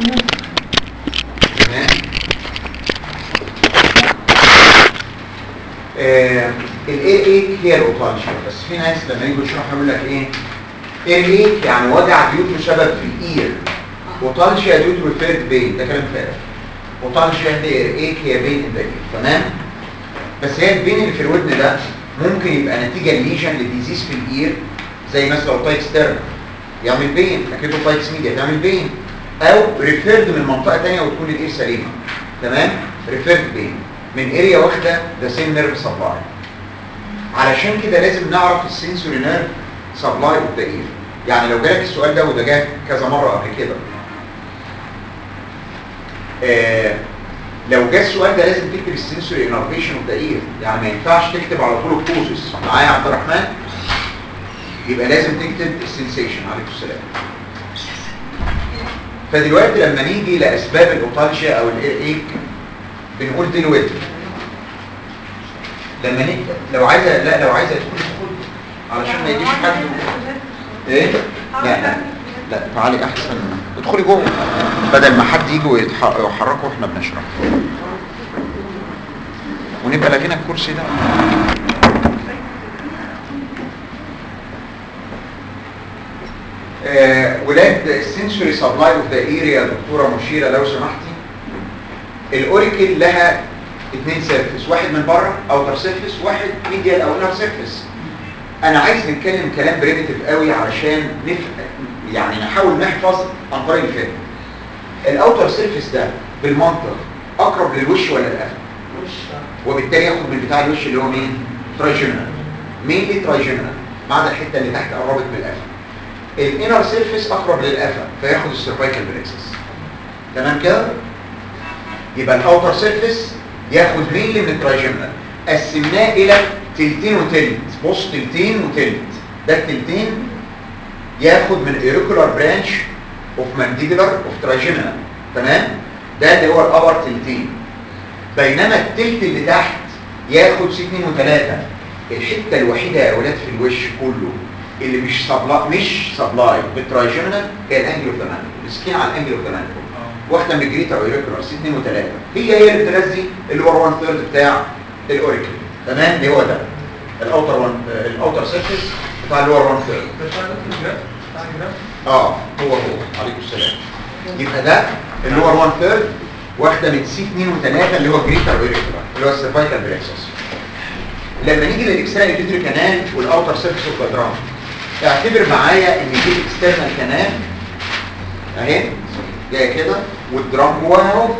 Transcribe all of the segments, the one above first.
تمام الايه ايه هي الاوتالجيا بس في ناس لما يجوا يشرحوا يقول لك ايه ايه يعني وجع ديوت سبب في الاير اوتالجيا ديوت ريفيرد بين ده كلام فارغ اوتالجيا هي ايه هي بين الدليل تمام بس هي البين اللي في الودن ده ممكن يبقى نتيجه ليجن لديزيز في الاير زي مثلا اوتايتس تيرن يعمل بين اكيد اوتايتس ميديا تعمل بين او ريفيرد من منطقه ثانيه وتكون الاير سليمه تمام ريفيرد بين من اريا واحده ده سين نيرف سبلاي علشان كده لازم نعرف السنسوري نيرف سبلاي اوف ذا اير يعني لو جالك السؤال ده وده جه كذا مره قبل كده آه لو جه السؤال ده لازم تكتب السنسوري انرفيشن اوف ذا اير يعني ما ينفعش تكتب على طول الكوزس معايا يا عبد الرحمن يبقى لازم تكتب السنسيشن عليكم السلام فدلوقتي لما نيجي لاسباب الاوتالجيا او الاير ايك بنقول دي الودن لما نيجي لو عايزه لا لو عايزه تدخل تدخل علشان ما يجيش حد ايه لا لا لا تعالي احسن ادخلي جوه بدل ما حد يجي ويتح- ويحركه واحنا بنشرح ونبقى لاقينا الكرسي ده آه ولاد السنسوري سبلاي اوف ذا ايريا يا دكتوره مشيره لو سمحتي الاوريكل لها اثنين سيرفيس واحد من بره اوتر سيرفيس واحد ميديال او انر سيرفيس انا عايز نتكلم كلام بريمتيف قوي علشان نفهم يعني نحاول نحفظ عن طريق الفهم الاوتر سيرفيس ده بالمنطق اقرب للوش ولا القفا وبالتالي ياخد من بتاع الوش اللي هو مين ترايجينال مين ليه ترايجينال ما عدا الحته اللي تحت قربت من القفا الانر سيرفيس اقرب للقفا فياخد السيرفايكال بريكسس تمام كده يبقى الاوتر سيرفيس ياخد ميل من الترايجينال قسمناه الى تلتين وتلت بص تلتين وتلت ده التلتين ياخد من الايريكولار برانش اوف مانديبولار اوف ترايجينال تمام ده اللي هو الابر تلتين بينما التلت اللي تحت ياخد سي 2 و3 الحته الوحيده يا اولاد في الوش كله اللي مش سبلاي مش سبلاي بالترايجينال هي الانجل اوف ذا مانديبل السكين على الانجل اوف ذا مانديبل واحده من الجريتا او ايريكولار سي 2 و3 هي هي اللي بتغذي اللي هو 1 ثيرد بتاع الاوريكل تمام اللي هو ده الاوتر 1 الاوتر سيرفيس بتاع اللي هو 1 ثيرد اه هو هو عليكم السلام يبقى ده اللي هو 1 ثيرد واحده من سي 2 و3 اللي هو جريتا او ايريكولار اللي هو السيرفايكال بريكسس لما نيجي للاكسترا الفيتري كانال والاوتر سيرفيس اوف ذا درام اعتبر معايا ان دي الاكسترنال كانال اهي جايه كده والدرام جواها اهو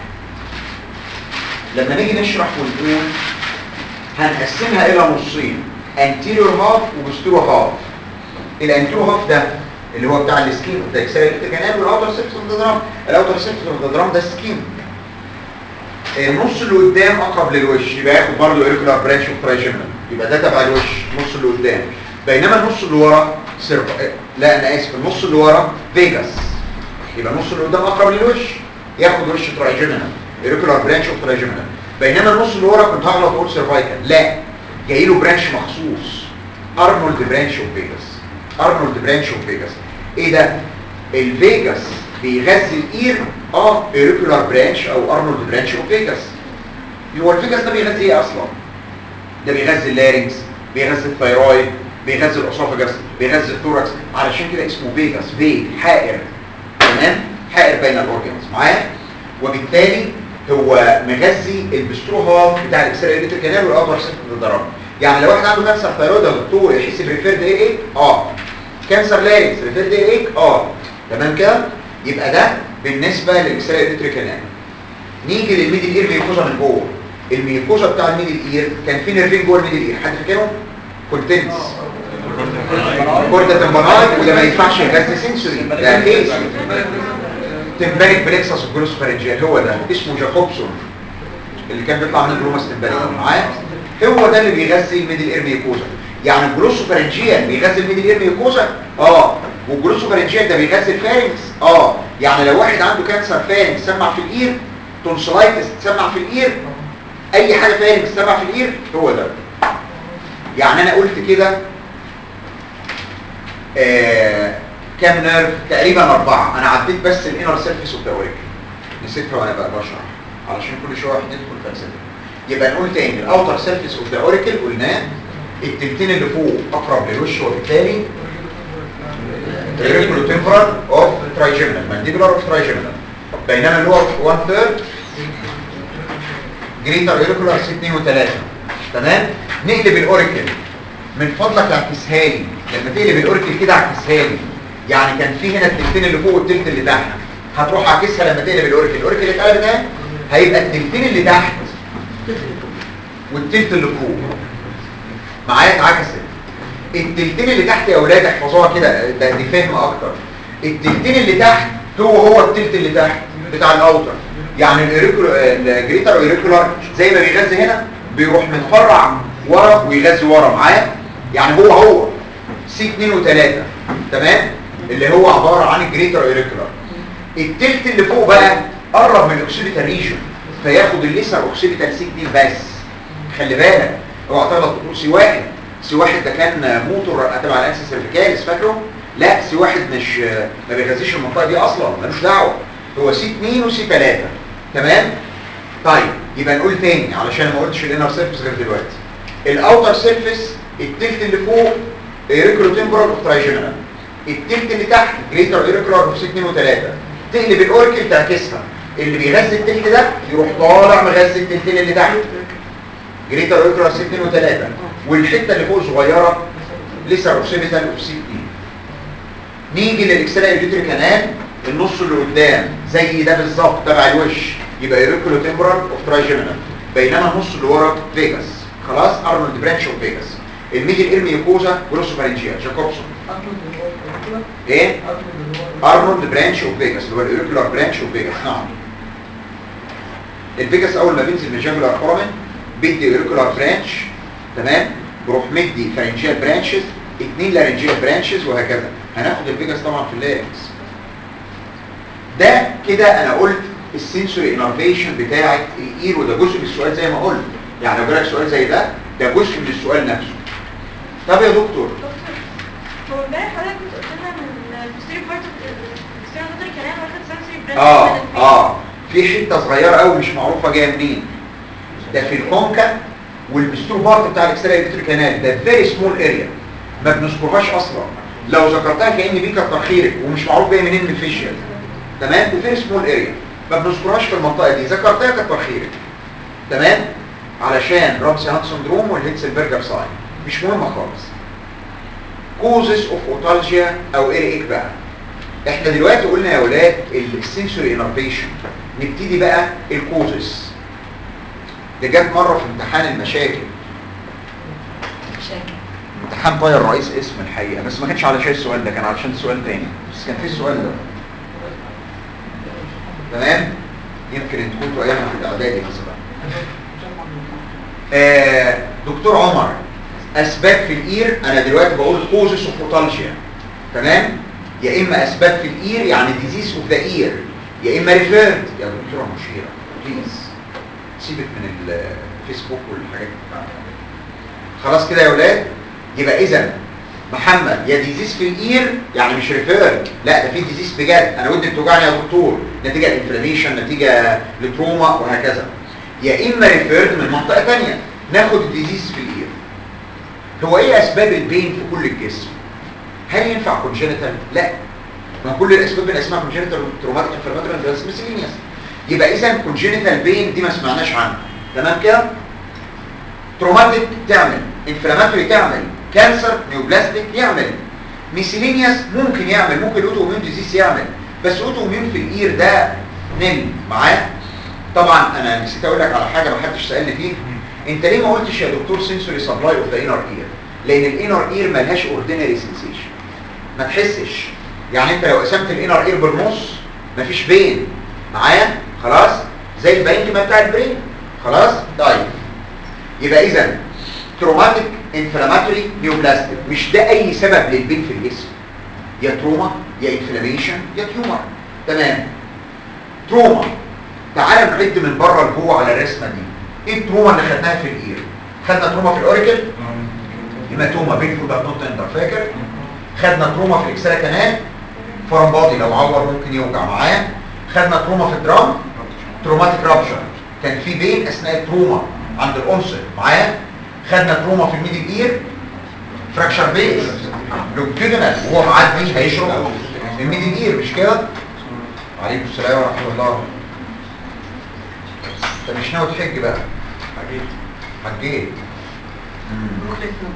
لما نيجي نشرح ونقول هنقسمها الى نصين انتيريور هاف وبوستيريور هاف الانتيريور هاف ده اللي هو بتاع السكين ده اكسال كانال والاوتر سيرفيس اوف ذا درام الاوتر سيرفيس اوف ذا درام ده سكين النص اللي قدام اقرب للوش يبقى ياخد برضه ايريكولار برانش اوف ترايجينال يبقى ده تبع الوش النص اللي قدام بينما النص اللي ورا سيرف لا انا اسف النص اللي ورا فيجاس يبقى النص اللي قدام اقرب للوش ياخد وش ترايجينال ايريكولار برانش اوف ترايجينال بينما النص اللي ورا كنت هغلط واقول سيرفايكال لا جاي له برانش مخصوص ارنولد برانش اوف فيجاس ارنولد برانش اوف فيجاس ايه ده الفيجاس بيغذي الاير اه ايريكولار برانش او ارنولد برانش اوف فيجاس هو الفيجاس ده بيغذي ايه اصلا ده بيغذي اللارynx بيغذي الثيرويد بيغذي الاسوفاجس بيغذي الثوركس علشان كده اسمه فيجاس فيج حائر تمام حائر بين الاورجنز معايا وبالتالي هو مغذي البستروهاف بتاع الاكسرائيليت كانال والاوتر سيت الضرب يعني لو واحد عنده كانسر ثيرويد يا دكتور يحس بريفيرد ايه ايه اه كانسر لارينكس ريفيرد ايه ايه اه تمام كده يبقى ده بالنسبه للاكسرائيليت كانال نيجي للميدل اير ميوكوزا من جوه الميوكوزا بتاع الميدل اير كان في نيرفين جوه الميدل اير حد فاكرهم كونتنتس كوردا تمباناي وده ما ينفعش يغذي سنسوري ده كيس تمبارك بليكسس جلوسفارنجيال هو ده اسمه جاكوبسون اللي كان بيطلع من البروماس تمبارك معايا هو ده اللي بيغذي الميدل اير ميوكوزا يعني الجلوسوفارنجيال بيغذي الميدل اير ميوكوزا اه والجلوسوفارنجيال ده بيغذي الفارنكس اه يعني لو واحد عنده كانسر فارنكس سمع في الاير تونسلايتس تسمع في الاير اي حاجه فارنكس تسمع في الاير هو ده يعني انا قلت كده آه كام نيرف تقريبا اربعه انا عديت بس الانر سيرفيس اوف ذا اوريكل نسيتها وانا بقى بشرح علشان كل شويه واحد يدخل فلسفه يبقى نقول تاني الاوتر سيرفيس اوف ذا اوريكل قلناه التلتين اللي فوق اقرب للوش وبالتالي الريكولو تمبرال اوف ترايجيمنال مانديبولار اوف ترايجيمنال بينما اللور 1 ثيرد جريتر اوريكولار 2 و3 تمام نقلب الاوريكل من فضلك اعكسها لي لما تقلب الاوريكل كده اعكسها لي يعني كان في هنا التلتين اللي فوق والتلت اللي تحت هتروح اعكسها لما تقلب الاوريكل الاوريكل اللي اتقلب ده هيبقى التلتين اللي تحت والتلت اللي فوق معايا اتعكست التلتين اللي تحت يا اولاد احفظوها كده ده دي فهم اكتر التلتين اللي تحت هو هو التلت اللي تحت بتاع الاوتر يعني الاوريكولار الجريتر اوريكولار زي ما بيغذي هنا بيروح متفرع ورا ويغذي ورا معايا يعني هو هو سي 2 و3 تمام اللي هو عباره عن الجريتر اوريكولار التلت اللي فوق بقى قرب من الاوكسيبيتال ريجن فياخد الليسر اوكسيبيتال سي 2 بس خلي بالك اوعى تغلط تقول سي واحد سي واحد ده كان موتور تبع الانسس سيرفيكاليس فاكره لا سي واحد مش ما بيغذيش المنطقه دي اصلا ملوش دعوه هو سي 2 وسي 3 تمام طيب يبقى نقول تاني علشان ما قلتش الانر سيرفيس غير دلوقتي الاوتر سيرفيس التلت اللي فوق ايريكولو تمبرال اوف ترايجينال التلت اللي تحت جريتر ايريكولار اوف 2 و3 تقلب الاوركل تعكسها اللي بيغذي التلت ده يروح طالع مغذي التلتين اللي تحت جريتر ايريكولار 2 و3 والحته اللي فوق صغيره لسه اوكسيبيتال اوف 2 نيجي للاكسترا يوتري كانال النص اللي قدام زي ده بالظبط تبع الوش يبقى ايريكولو تمبرال اوف ترايجينال بينما النص اللي ورا فيجاس خلاص ارنولد برانش اوف فيجاس الميدل ارمي يوكوزا جروسوفارنجيا جاكوبسون ايه ارنولد برانش اوف فيجاس اللي هو الايريكولار برانش اوف فيجاس نعم الفيجاس اول ما بينزل من جانجولار فورامين بيدي ايريكولار برانش تمام بروح مدي فارنجيال برانشز اثنين لارنجيال برانشز وهكذا هناخد الفيجاس طبعا في اللارنكس ده كده انا قلت السنسوري انرفيشن بتاعه الاير وده جزء من السؤال زي ما قلت يعني لو جالك سؤال زي ده ده جزء من السؤال نفسه طب يا دكتور دكتور هو امبارح حضرتك كنت قلت لنا ان البوستيريور بارت البوستيريور نظري كلام واخد سنسوري برانش اه اه في حته صغيره قوي مش معروفه جايه منين ده في الكونكا والبستور بارت بتاع الاكسترا الكتريك كانال ده فيري سمول اريا ما بنذكرهاش اصلا لو ذكرتها كان دي كتر خيرك ومش معروف جايه منين من الفيشيال تمام دي فيري سمول اريا ما بنذكرهاش في المنطقه دي ذكرتها كتر خيرك تمام علشان رامسي هانت سندروم والهيتسلبرجر ساين مش مهمه خالص كوزز اوف اوتالجيا او ايه بقى احنا دلوقتي قلنا يا ولاد السنسوري انرفيشن نبتدي بقى الكوزز ده جت مره في امتحان المشاكل امتحان طاير رئيس اسم الحقيقه بس ما كانش علشان السؤال ده كان علشان سؤال تاني بس كان في السؤال ده تمام يمكن انتوا كنتوا ايامها في الاعدادي مثلا آه دكتور عمر اسباب في الاير انا دلوقتي بقول كوزس اوف اوتالجيا تمام يا اما اسباب في الاير يعني ديزيز اوف ذا اير يا اما ريفيرد يا دكتوره مشيره بليز سيبك من الفيسبوك والحاجات دي خلاص كده يا ولاد يبقى اذا محمد يا ديزيز في الاير يعني مش ريفيرد لا ده في ديزيز بجد انا ودني بتوجعني يا دكتور نتيجه لانفلاميشن نتيجه لتروما وهكذا يا اما ريفيرد من منطقه ثانيه ناخد الديزيز في الاير هو ايه اسباب البين في كل الجسم هل ينفع كونجنتال لا ما كل الاسباب اللي اسمها كونجنتال تروماتيك انفلاماتوري بس مسلينيس يبقى اذا كونجنتال بين دي ما سمعناش عنها تمام كده تروماتيك تعمل انفلاماتوري تعمل كانسر نيوبلاستيك يعمل ميسيلينيوس ممكن يعمل ممكن اوتو اميون ديزيز يعمل بس اوتو اميون في الاير ده نل معاه طبعا انا نسيت اقول لك على حاجه ما حدش سالني فيه انت ليه ما قلتش يا دكتور سنسوري سبلاي اوف ذا انر اير لان الانر اير ملهاش اوردينري سنسيشن ما تحسش يعني انت لو قسمت الانر اير بالنص مفيش بين معايا خلاص زي البينكما بتاع البرين خلاص طيب يبقى اذا تروماتيك انفلاماتوري نيوبلاستيك مش ده اي سبب للبين في الجسم يا تروما يا انفلاميشن يا تيومر تمام تروما تعال نعد من بره لجوه على الرسمه دي ايه التروما اللي خدناها في الاير خدنا تروما في الاوريكل هيماتوما بين فول بات نوت تندر فاكر خدنا تروما في الاكسترا كانال فورم بادي لو عور ممكن يوجع معايا خدنا تروما في الدرام تروماتيك رابشر كان في بين اثناء التروما عند الانصل معايا خدنا تروما في الميدل اير فراكشر بيس لونجيتودينال وهو معدي هيشرب الميدل اير مش كده عليكم السلام ورحمه الله انت مش ناوي تحج بقى حاجات حجيت مم.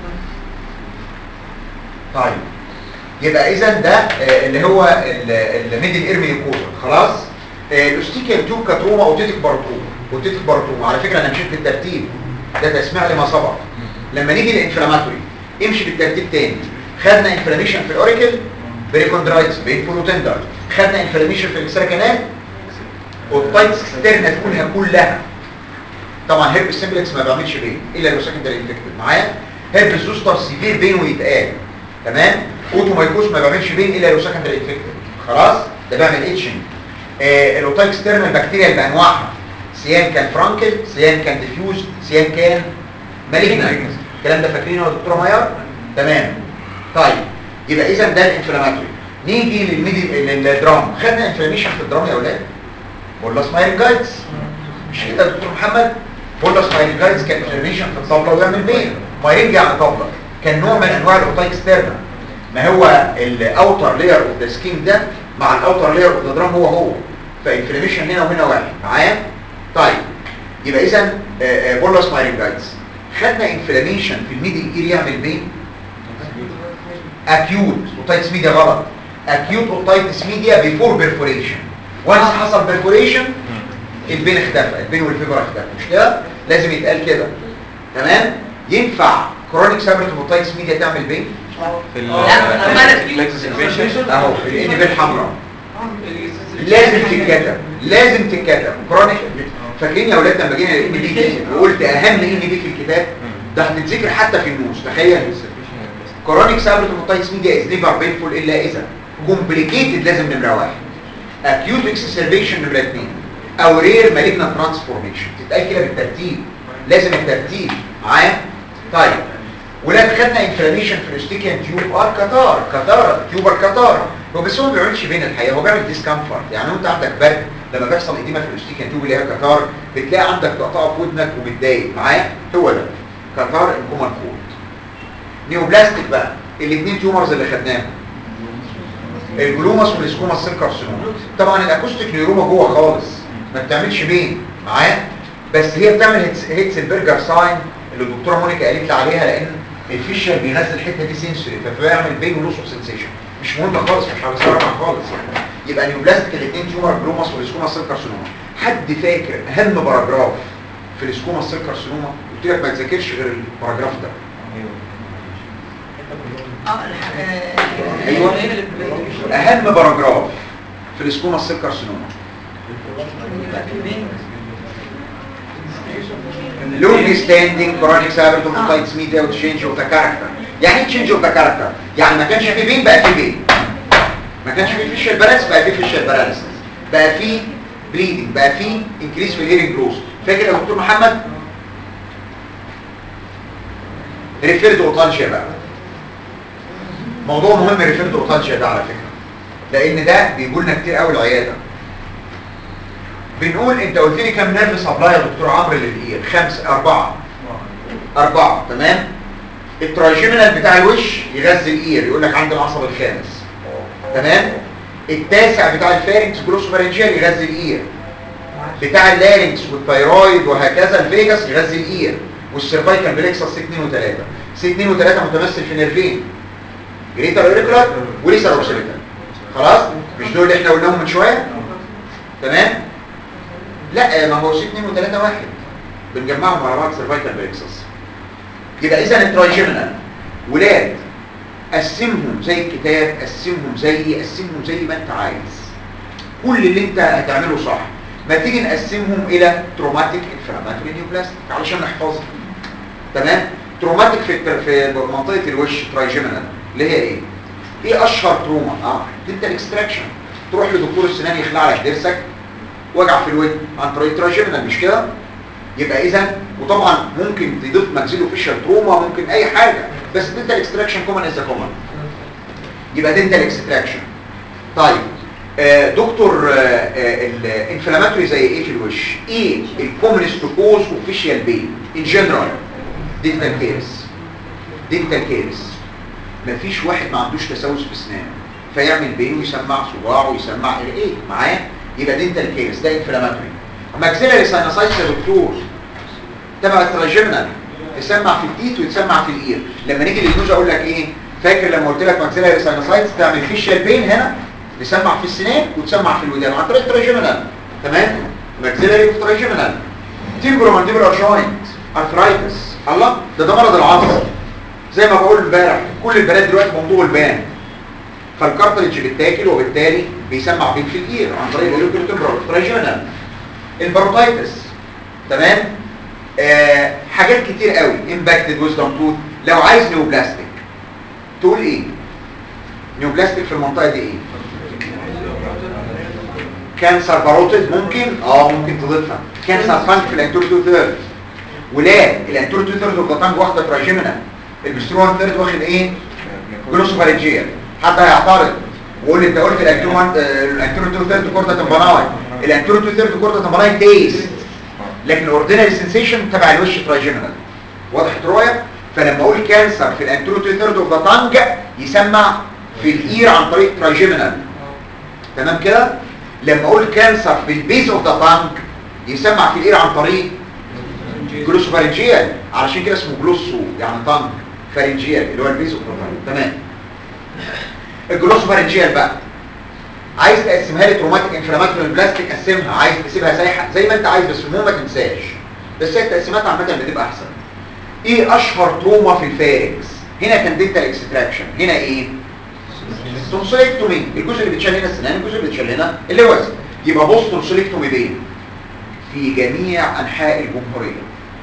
طيب يبقى اذا ده آه، اللي هو الميدل اير ميوكوزا خلاص آه، الاستيكال تيوب كتروما اوتيتك بارتروما اوتيتك بارتروما على فكره انا مشيت بالترتيب ده تسمع لما سبق لما نيجي للانفلاماتوري امشي بالترتيب تاني خدنا انفلاميشن في الاوريكل بريكوندرايتس بينفول تندر خدنا انفلاميشن في الاكسترا كانال والتايتس اكسترنا تكونها كلها طبعا هيرب سيمبلكس ما بيعملش بين الا لو سكندري انفكتد معايا هيرب زوستر سيفير بين ويتقال تمام اوتومايكوس ما بيعملش بين الا لو سكندري انفكتد خلاص ده بيعمل اتشنج آه الاوتايك اكسترنال بكتيريا بانواعها سيان كان فرانكل سيان كان ديفيوز سيان كان مالجنت الكلام ده فاكرينه يا دكتوره ميار تمام طيب يبقى اذا ده الانفلاماتوري نيجي للميدي للدرام خدنا انفلاميشن في الدرام يا اولاد بولاس مايرنجايتس مش كده يا دكتور محمد بولاس مايرنجايتس كان انفلاميشن في الطبله ويعمل بين مايرنج على الطبله كان نوع من انواع الاوتايك اكسترنال ما هو الاوتر لاير اوف ذا سكين ده مع الاوتر لاير اوف ذا درام هو هو فانفلاميشن هنا وهنا واحد معايا طيب يبقى اذا بولاس مايرنجايتس خدنا انفلاميشن في الميدل اير يعمل بين اكيوت اوتايتس ميديا غلط اكيوت اوتايتس ميديا بيفور بيرفوريشن وانس حصل بيرفوريشن البين اختفى البين والفيبر اختفى مش كده لازم يتقال كده تمام ينفع كرونيك سابرت اوتايتس ميديا تعمل بين في لا، الفلكسيشن اهو في الان بين حمراء لازم تتكتب لازم تتكتب كرونيك فاكرين يا اولاد لما جينا الان بي وقلت اهم ان بي في الكتاب ده هتتذكر حتى في النوز تخيل كرونيك سابرت اوتايتس ميديا از نيفر بينفول الا اذا كومبليكيتد لازم نمره واحد اكيوت اكسسربيشن نمره اثنين او رير مالجنا ترانسفورميشن تتقال كده بالترتيب لازم الترتيب معايا طيب ولاد خدنا انفلاميشن في الاستيكيان تيوب ار كتار كتار تيوبر كتار هو بس هو ما بيعملش بين الحقيقه هو بيعمل ديسكمفورت يعني انت عندك برد لما بيحصل اديمه في الاستيكيان تيوب اللي هي كتار بتلاقي عندك تقطع في ودنك ومتضايق معايا هو ده كتار الكومن كولد نيوبلاستيك بقى الاثنين تيومرز اللي خدناهم الجلوماس والسكوماس سيل كارسينوما طبعا الاكوستيك نيوروما جوه خالص ما بتعملش بين معايا بس هي بتعمل هيتس- هيتسلبرجر ساين اللي الدكتوره مونيكا قالت لي عليها لان الفيشر بينزل الحته دي سنسوري فبيعمل بين ولوس اوف سنسيشن مش مهم خالص مش هنصرف خالص يعني يبقى نيوبلاستيك الاثنين تيومر جلوماس والسكوماس سيل كارسينوما حد فاكر اهم باراجراف في السكوماس سيل كارسينوما قلت لك ما تذاكرش غير الباراجراف ده ايوه اهم باراجراف في السكوما سيل كارسينوما لونج ستاندينج كرونيك سابرتوموتايتس ميديا وتشينج اوف ذا كاركتر يعني ايه تشينج اوف ذا كاركتر يعني ما كانش في بين بقى في بين ما كانش في فيشل بالانس بقى في فيشل بالانس بقى في بليدنج بقى في انكريس في الهيرنج جروث فاكر يا دكتور محمد ريفيرد اوتانشيا بقى موضوع مهم ريفيرد اوتانشيا ده على فكره لان ده بيجي لنا كتير قوي العياده بنقول انت قلت لي كام نيرف سبلاي يا دكتور عمرو للاير خمسه اربعه اربعه تمام التراجيمينال بتاع الوش يغذي الاير يقول لك عند العصب الخامس تمام التاسع بتاع الفارنكس جلوسوفارنجيال يغذي الاير بتاع اللارنكس والثايرويد وهكذا الفيجاس يغذي الاير والسيرفايكال بليكسس سي 2 و3 سي 2 و3 متمثل في نيرفين جريتر اوريكولار وليسر اوكسيليتال خلاص مش دول اللي احنا قلناهم من شويه تمام لا ما هو سي 2 و3 واحد بنجمعهم على بعض سيرفايكال بليكسس يبقى اذا الترايجيمينال ولاد قسمهم زي الكتاب قسمهم زي قسمهم زي ما انت عايز كل اللي انت هتعمله صح ما تيجي نقسمهم الى تروماتيك انفلاماتوري نيوبلاستيك علشان نحفظها تمام تروماتيك في التر- في منطقه الوش ترايجيمينال اللي هي ايه ايه اشهر تروما اه دنتال اكستراكشن تروح لدكتور السنان يخلع لك ضرسك وجع في الودن عن طريق ترايجيمينال مش كده يبقى اذا وطبعا ممكن تضيف ماكسيلو فيشال تروما ممكن اي حاجه بس دنتال اكستراكشن كومن از كومن يبقى دنتال اكستراكشن طيب آه، دكتور الانفلاماتوري زي ايه في الوش ايه الكومنست كوز اوفيشال بين ان جنرال دينتال كيرس دينتال كيرس مفيش واحد ما عندوش تسوس في اسنانه فيعمل بين ويسمع صباعه ويسمع ايه معايا يبقى دينتال كيرس ده انفلاماتوري ماكسيلاري ساينوسايتس يا دكتور تبع التراجمنال يسمع في التيت ويتسمع في الاير لما نيجي للنوز اقول لك ايه فاكر لما قلت لك ماكسيلاري ساينوسايتس تعمل فيشيال بين هنا يسمع في السنان وتسمع في الودان عن طريق التراجمنال تمام ماكسيلاري وتراجمنال تيمبرو مانديبولار جوينت ارثرايتس الله ده ده مرض العصر زي ما بقول امبارح كل البنات دلوقتي موضوع البان فالكارتريدج بيتاكل وبالتالي بيسمع بين في الاير عن طريق الالكتروتمبرال تراجمنال الباروتايتس تمام آه حاجات كتير قوي امباكتد ويزدم توث لو عايز نيوبلاستيك تقول ايه نيوبلاستيك في المنطقه دي ايه كانسر باروتيد ممكن اه ممكن تضيفها كانسر فانك في الانتور تو ثيرد ولا الانتور تو ثيرد اوف ذا تانج واخده تراجمنا البسترون ثيرد واخد ايه جلوسوفارينجيا حد هيعترض ويقول لي انت قلت الانتور الانتور تو ثيرد كوردا تمباناي الانتور تو ثيرد كوردا تمباناي تيست لكن الاوردينري سنسيشن تبع الوش تراجمنال واضح رؤيه فلما اقول كانسر في الانتور تو ثيرد اوف ذا تانج يسمع في الاير عن طريق تراجمنال تمام كده لما اقول كانسر في البيز اوف ذا تانج يسمع في الاير عن طريق جلوسوفارنجيال علشان كده اسمه جلوسو يعني تانج فارنجيال اللي هو البيز اوف ذا تانج تمام الجلوسوفارنجيال بقى عايز تقسمها لي تروماتيك انفلاماتوري بلاستيك قسمها عايز تسيبها سايحه زي ما انت عايز بس المهم ما تنساش بس هي التقسيمات عامه بتبقى احسن ايه اشهر تروما في الفاركس هنا كان دينتال اكستراكشن هنا ايه تونسيلكتومي الجزء اللي بيتشال هنا السنان الجزء اللي بيتشال هنا اللوز يبقى بص تونسيلكتومي بين في جميع انحاء الجمهوريه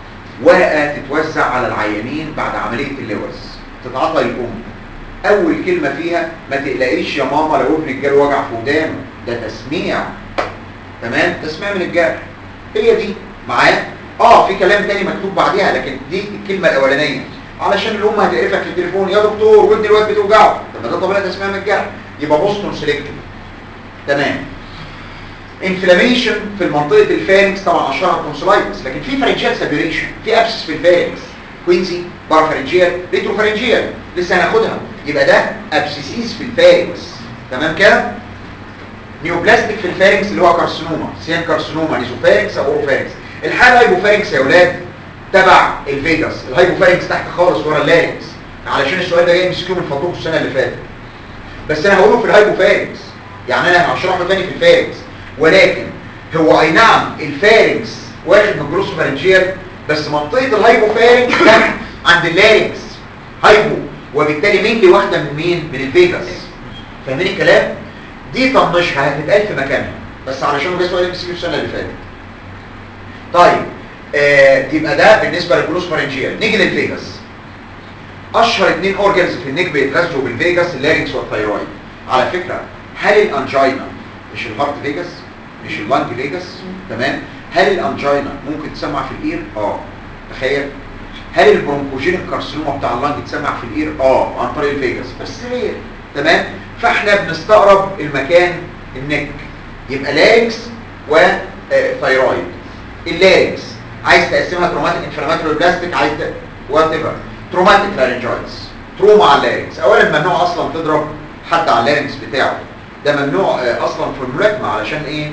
ورقه تتوزع على العيانين بعد عمليه اللوز تتعطى الام اول كلمه فيها ما تقلقيش يا ماما لو ابنك جاله وجع في ودانه ده تسميع تمام تسميع من الجرح هي دي معايا اه في كلام تاني مكتوب بعديها لكن دي الكلمه الاولانيه علشان الام هتقرفك في التليفون يا دكتور ودني الواد بتوجعه طب ما ده طبيعي تسميع من الجرح يبقى بوستون سيلكتيف تمام انفلاميشن في منطقه الفارنكس طبعا اشهرها تونسلايتس لكن في فارنجيال سابيوريشن في ابسس في الفارنكس كوينزي بارافارنجيال ريتروفارنجيال لسه هناخدها يبقى ده ابسيسيس في الفارنكس تمام كده نيوبلاستيك في الفارنكس اللي هو كارسينوما سيان كارسينوما نيزوفارنكس او اوروفارنكس الحاله هايبوفارنكس يا اولاد تبع الفيجاس الهايبوفارنكس تحت خالص ورا اللارنكس علشان السؤال ده جاي مسكيو من فطوط السنه اللي فاتت بس انا هقوله في الهايبوفارنكس يعني انا هشرحه تاني في الفارنكس ولكن هو اي نعم الفارنكس واخد من الجلوسوفارنجيال بس منطقه الهايبوفارنكس تحت عند اللارنكس هايبو وبالتالي مين اللي واخده من مين من الفيجاس فاهمين الكلام دي طنشها هتتقال في مكانها بس علشان ده سؤال مسكيو السنه اللي فاتت طيب آه يبقى ده بالنسبه للجلوسوفارنجيال نيجي للفيجاس اشهر اتنين اورجانز في النك بيتغذوا بالفيجاس اللارنكس والثايرويد على فكره هل الانجينا مش الهارت فيجاس مش اللانج فيجاس تمام هل الانجينا ممكن تسمع في الاير اه تخيل هل البرونكوجينيك كارسينوما بتاع اللانج تسمع في الاير اه عن طريق الفيجاس بس هي تمام فاحنا بنستقرب المكان النك يبقى لارنكس وثايرويد اللارنكس عايز تقسمها تروماتيك انفلاماتوري بلاستيك عايز وات ايفر تروماتيك لارنجايتس تروما على اللارنكس اولا ممنوع اصلا تضرب حد على اللارنكس بتاعه ده ممنوع آه، اصلا في الملاكمه علشان ايه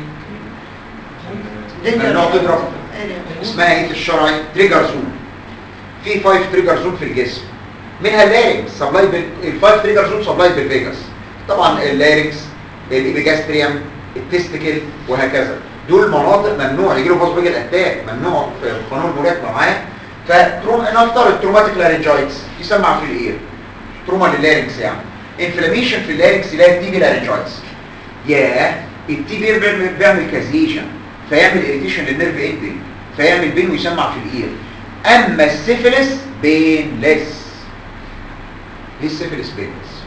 ممنوع تضرب اسمها ايه في الشرعي تريجر زون في 5 تريجر زون في الجسم منها اللارنكس سبلاي بال... الفايف تريجر زون سبلاي بالفيجاس طبعا اللارنكس الابيجاستريوم التستيكل وهكذا دول مناطق ممنوع يجي له فاسبيجل اتاك ممنوع في قانون الملاكمه معاه فتروم نفترض تروماتيك لارنجايتس يسمع في الاير تروما لللارنكس يعني انفلاميشن في اللارنكس يلاقي تي بي لارنجايتس ياه التي بي بيعمل بيعمل كازيشن فيعمل اريتيشن للنيرف اندنج فيعمل بين ويسمع في الاير اما السيفيلس بينلس ليه السيفيلس بينلس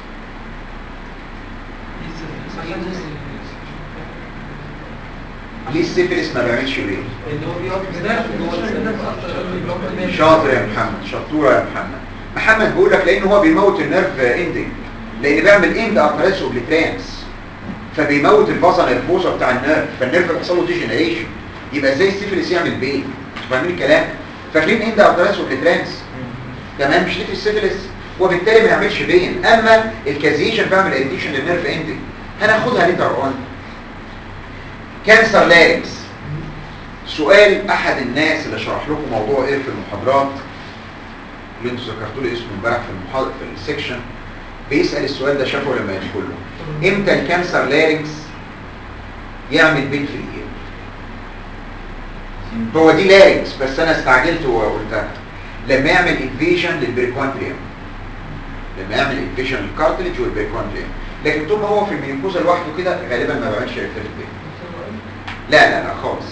ليه السيفيلس ما بيعملش بين اللي هو بيقعد كده جوه السنة اكتر من البلوك مان. شاطر يا محمد شطوره يا محمد محمد بيقول لك لان هو بيموت النيرف اندنج لان بيعمل اند ارتريس اوبليترانس فبيموت الفازا نيرفوزا بتاع النيرف فالنيرف بيحصل له ديجنريشن يبقى ازاي السيفلس يعمل بيه انتوا فاهمين الكلام فاكرين اند ارتراس والترانس تمام مش في السيفلس وبالتالي ما يعملش بين اما الكازيشن بيعمل اديشن للنيرف اندنج هناخدها ليتر اون كانسر لاريكس سؤال احد الناس اللي شرح لكم موضوع ايه في المحاضرات اللي انتوا ذكرتوا لي اسمه امبارح في المحاضره في السكشن بيسال السؤال ده شافه لما يدخل له امتى الكانسر لاريكس يعمل بين في الايد هو دي لاريكس بس انا استعجلت وقلتها لما يعمل انفيجن للبريكوندريوم لما يعمل انفيجن للكارتليج والبريكوندريوم لكن طول ما هو في الميوكوزا لوحده كده غالبا ما بيعملش ريفيرت بين لا لا لا خالص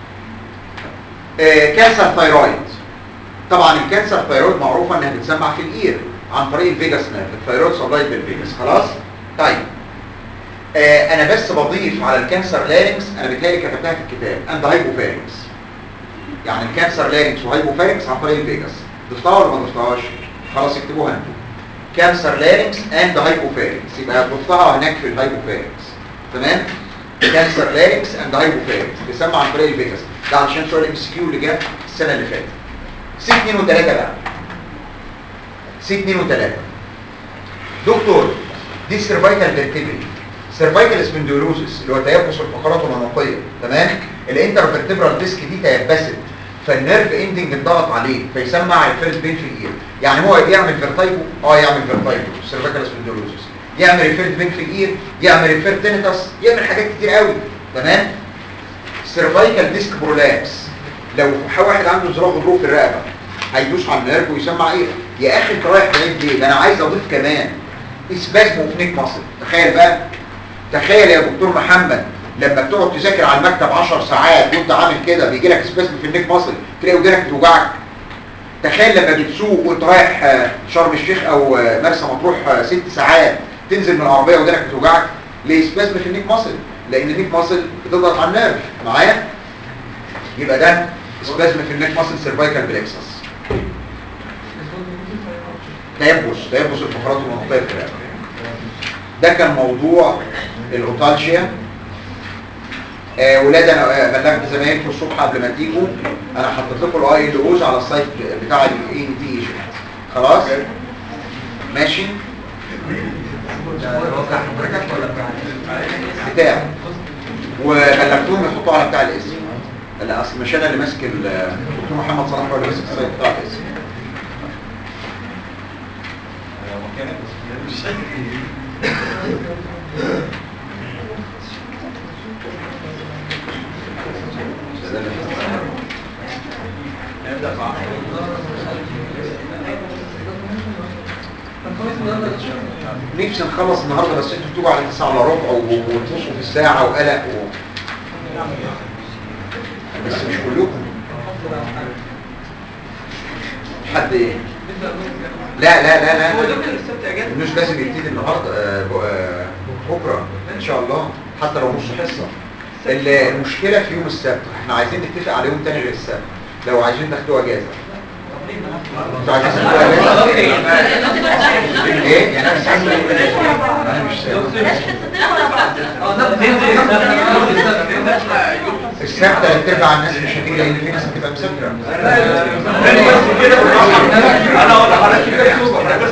آه كانسر ثايرويد طبعا الكانسر ثايرويد معروفه انها بتسمع في الاير عن طريق الفيجاس نيرف الثايرويد سبلايد بالفيجاس خلاص طيب آه انا بس بضيف على الكانسر لارينكس انا بتهيألي كتبتها في الكتاب اند هايبوفارينكس يعني الكانسر لارينكس وهايبوفارينكس عن طريق الفيجاس ضفتها ولا ما ضفتهاش خلاص اكتبوها انتوا كانسر لارينكس اند هايبوفارينكس يبقى ضفتها هناك في الهايبوفارينكس تمام كانسر لارينكس اند هايبوفارينكس بيسمى عن طريق الفيجاس ده علشان سؤال ام سي كيو اللي جه السنه اللي فاتت سي 2 و3 بقى سي 2 و3 دكتور دي سيرفايكال فيرتيبري سيرفايكال سبندولوزس اللي هو تيبس الفقرات العنقيه تمام الانتر فيرتبرال ديسك دي تيبست فالنيرف اندنج اتضغط عليه فيسمع الفيرست بين في الاير يعني هو يعمل فيرتايجو اه يعمل فيرتايجو سيرفايكال سبندولوزس يعمل الفيرست بين في الاير يعمل الفيرتينيتاس يعمل حاجات كتير قوي تمام سيرفايكال ديسك برولابس لو واحد عنده زراعه غضروف في الرقبه هيدوس على النيرف ويسمع ايه يا اخي انت رايح بعيد ليه ده انا عايز اضيف كمان اسبازم وفنيك مصل تخيل بقى تخيل يا دكتور محمد لما بتقعد تذاكر على المكتب 10 ساعات وانت عامل كده بيجي لك اسبازم في النيك مصل تلاقي ودانك بتوجعك تخيل لما بتسوق وانت رايح شرم الشيخ او مرسى مطروح ست ساعات تنزل من العربيه ودانك بتوجعك ليه اسبازم في النيك مصل لان النيك مصل بتضغط على النيرف معايا يبقى ده اسبازم في النيك مصل سيرفايكال بلكسس تيبس تيبس الفقرات المنطقيه في الرقبه ده كان موضوع الاوتالجيا آه ولاد انا آه بلغت زمايلكم الصبح قبل ما تيجوا انا حطيت لكم الاي ال اوز على السايت بتاع الاي ان تي خلاص ماشي بتاع وبلغتهم يحطوا على بتاع الاسم لا اصل مش انا اللي ماسك الدكتور محمد صلاح هو اللي ماسك السايت بتاع الاسم نفسي نخلص النهارده بس انتوا بتيجوا على 9 الا ربع وتبصوا في الساعه وقلق و... بس مش كلكم حد ايه لا لا لا لا هو دكتور السبت اجازه مش لازم يبتدي النهارده آه، ب- آه، بكره ان شاء الله حتى لو نص حصه ال- المشكله في يوم السبت احنا عايزين نتفق على يوم تاني غير السبت لو عايزين تاخدوا اجازه انتوا عايزين تاخدوا اجازه ايه يعني انا مش عايز أقول إيه. انا مش بلاش حصتين ورا بعض اه ناخد السبت ثلاث ارباع الناس مش هتيجي لان في ناس هتبقى مسافره انا اقول لحضرتك كده بس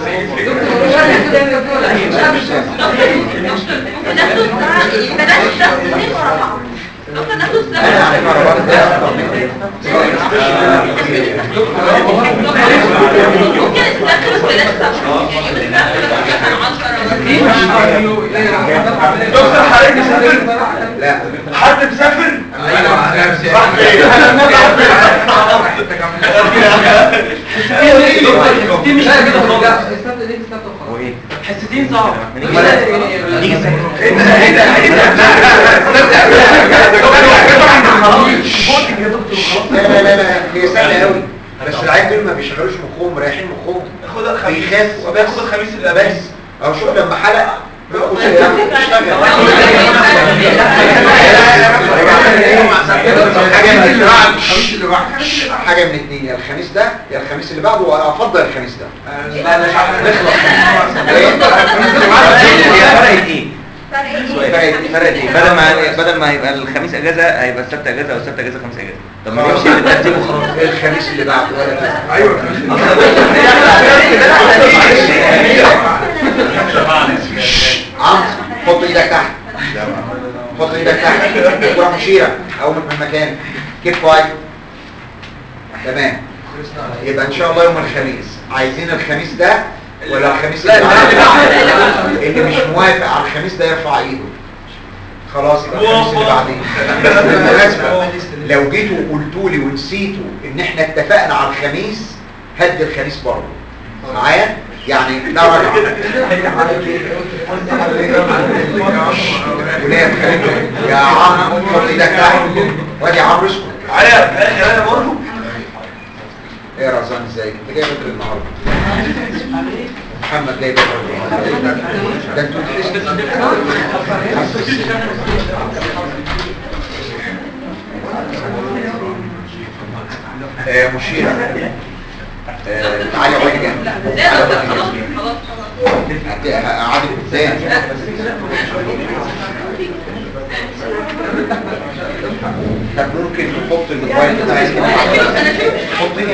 ناخد بلاش حصتين ورا بعض ممكن ناخد انا على فكره بعد كده أكتر مني. ممكن نستخدم بلاش دكتور حضرتك مسافر لا حد مسافر حصتين صعب لا لا لا لا هي سهله قوي بس العيال دول ما بيشغلوش مخهم مريحين مخهم خد الخميس بيخافوا وبياخد الخميس اللي بس او شوف لما حلق بياخد صيام حاجه من حاجه من اتنين يا الخميس ده يا الخميس اللي بعده وافضل الخميس ده لا لا نخلص فرقت ايه؟ فرقت فرقت ايه بدل ما بدل ما هيبقى الخميس اجازه هيبقى السبت اجازه او السبت اجازه خميس اجازه طب ما نمشي بالترتيب وخلاص الخميس اللي بعده ولا كده ايوه عمرو حط ايدك تحت حط ايدك تحت دكتوره مشيره او من مكان كيف كويس تمام يبقى ان شاء الله يوم الخميس عايزين الخميس ده ولا الخميس اللي بعده اللي مش موافق على الخميس ده يرفع ايده خلاص يبقى الخميس اللي بعدين بس بالمناسبه لو جيتوا وقلتوا لي ونسيتوا ان احنا اتفقنا على الخميس هدي الخميس برضه معايا يعني لا رجعه وليه بخليكم يا عم حط ايدك تحت وادي يا عم اسكت انا برضه ايه يا رزان ازاي انت جاي بدري النهارده محمد جاي بدري النهارده ده انتوا آه مشيرة آه تعالي اقعدي جنبي تعالي اقعدي جنبي. خلاص خلاص هت- هقعدك قدام طب ممكن نحط الموبايل بتاعي حطي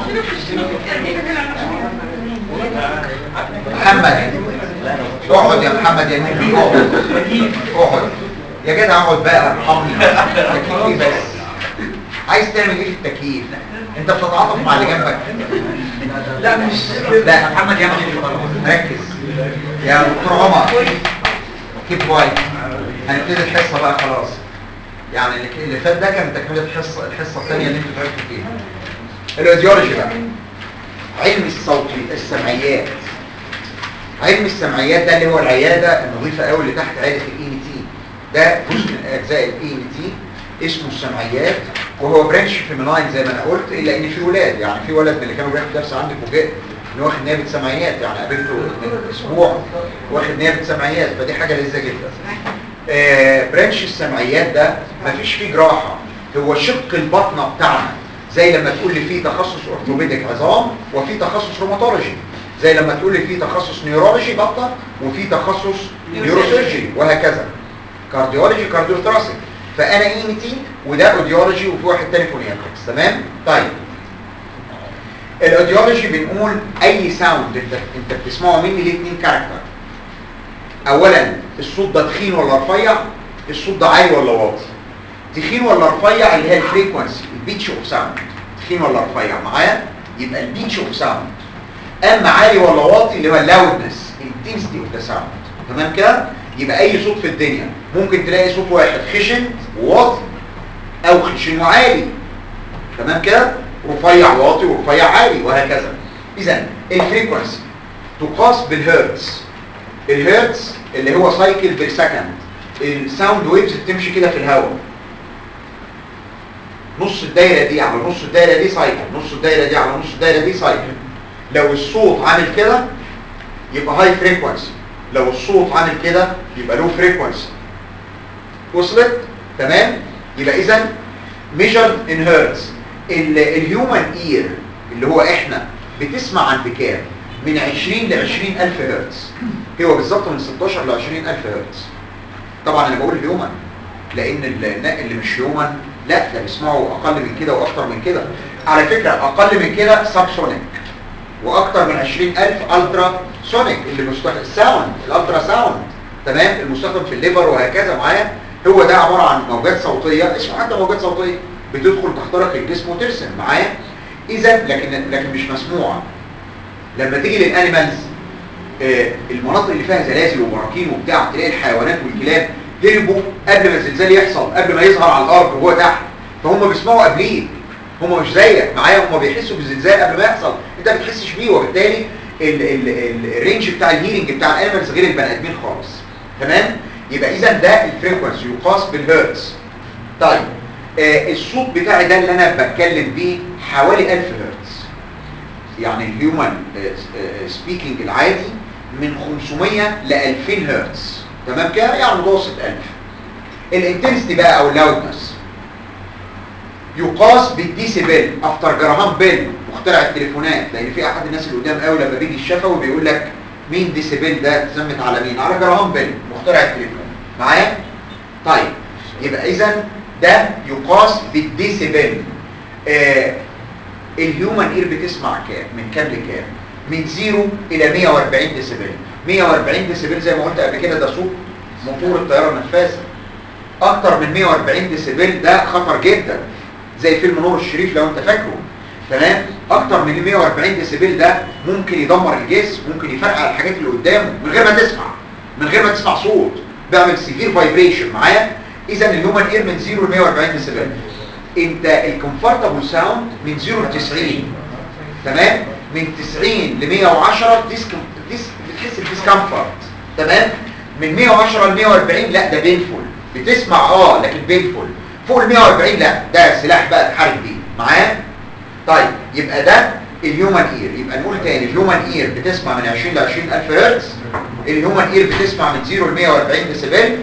محمد اقعد يا محمد يا نبي اقعد اقعد يا جدع اقعد بقى ارحمني تكييف إيه بس عايز تعمل ايه في التكييف انت بتتعاطف مع اللي جنبك لا مش لا محمد يا ركز يا دكتور عمر كيب وايت هنبتدي الحصه بقى خلاص يعني اللي- اللي فات ده كان تكمله الحصه الحصه الثانيه اللي انتوا تعبتوا فيها الايديولوجي بقى علم الصوتي السمعيات علم السمعيات ده اللي هو العياده النظيفه قوي اللي تحت عياده الاي ان تي ده جزء من اجزاء الاي ان تي اسمه السمعيات وهو برانش فيميناين زي ما انا قلت الا ان في ولاد يعني في ولد من اللي كانوا بياخد درس عندي فوجئت ان واخد نيابه سمعيات يعني قابلته من اسبوع واخد نيابه سمعيات فدي حاجه لذيذه جدا آه برانش السمعيات ده مفيش فيه جراحه هو شق البطنه بتاعنا زي لما تقول لي فيه تخصص اورثوبيديك عظام وفي تخصص روماتولوجي زي لما تقول لي فيه تخصص نيورولوجي بطنه وفي تخصص نيوروسيرجي وهكذا كارديولوجي كارديوثراسيك فانا اي ام تي وده اوديولوجي وفي واحد تاني فونياتريكس تمام طيب الاوديولوجي بنقول اي ساوند انت انت بتسمعه مني ليه اتنين كاركتر اولا الصوت ده تخين ولا رفيع الصوت ده عالي ولا واطي تخين ولا رفيع اللي هي الفريكونسي البيتش اوف ساوند تخين ولا رفيع معايا يبقى البيتش اوف ساوند اما عالي ولا واطي اللي هو اللاودنس intensity اوف ذا ساوند تمام كده يبقى اي صوت في الدنيا ممكن تلاقي صوت واحد خشن وواطي او خشن وعالي تمام كده رفيع واطي ورفيع عالي وهكذا اذا الفريكونسي تقاس بالهرتز الهرتز اللي هو سايكل بير سكند الساوند ويفز بتمشي كده في الهواء نص الدايره دي على نص الدايره دي سايكل نص الدايره دي على نص الدايره دي سايكل لو الصوت عامل كده يبقى هاي فريكوانسي لو الصوت عامل كده يبقى لو فريكوانسي وصلت تمام يبقى اذا measured in hertz الهيومن اير اللي هو احنا بتسمع عند كام من 20 ل 20000 هرتز هو بالظبط من 16 ل 20000 هرتز طبعا انا بقول هيومن لان ال- اللي مش هيومن لا ده بيسمعوا اقل من كده واكتر من كده على فكره اقل من كده سابسونيك واكتر من 20000 الترا سونيك اللي مستخدم الساوند الالترا ساوند تمام المستخدم في الليفر وهكذا معايا هو ده عباره عن موجات صوتيه اسمه حتى موجات صوتيه بتدخل تخترق الجسم وترسم معايا اذا لكن لكن مش مسموعه لما تيجي للانيمالز آه، المناطق اللي فيها زلازل وبراكين وبتاع تلاقي الحيوانات والكلاب هربوا قبل ما الزلزال يحصل قبل ما يظهر على الارض وهو تحت فهم بيسمعوا قبليه هم مش زيك معايا هم بيحسوا بالزلزال قبل ما يحصل انت ما بتحسش بيه وبالتالي ال- ال- ال- الرينج بتاع الهيرنج بتاع الانيمالز غير البني ادمين خالص تمام يبقى اذا ده الفريكونسي يقاس بالهرتز طيب آه الصوت بتاعي ده اللي انا بتكلم بيه حوالي 1000 هرتز يعني الهيومن سبيكينج العادي من 500 ل 2000 هرتز تمام كده يعني متوسط 1000 الانتنسيتي بقى او اللاودنس يقاس بالديسيبل افتر جراهام بيل مخترع التليفونات لان في احد الناس اللي قدام قوي لما بيجي الشفوي بيقول لك مين ديسيبل ده اتسمت على مين على جراهام بيل مخترع التليفون معايا طيب يبقى اذا ده يقاس بالديسيبل آه الهيومن اير بتسمع كام من كام لكام من 0 الى 140 ديسيبل 140 ديسيبل زي ما قلت قبل كده ده صوت موتور الطياره النفاثه اكتر من 140 ديسيبل ده خطر جدا زي فيلم نور الشريف لو انت فاكره تمام اكتر من 140 ديسيبل ده ممكن يدمر الجسم ممكن يفرقع الحاجات اللي قدامه من غير ما تسمع من غير ما تسمع صوت بيعمل سيفير فايبريشن معايا اذا الهيومن اير من 0 ل 140 ديسيبل انت الكومفورتابل ساوند من 0 ل 90 تمام من 90 ل 110 ديسك ديس بتحس بالديسكمفورت تمام من 110 ل 140 لا ده بينفول بتسمع اه لكن بينفول فوق ال 140 لا ده سلاح بقى تحارب بيه معايا طيب يبقى ده الهيومن اير يبقى نقول تاني الهيومن اير بتسمع من 20 ل 20000 هرتز الهيومن اير بتسمع من 0 ل 140 ديسيبل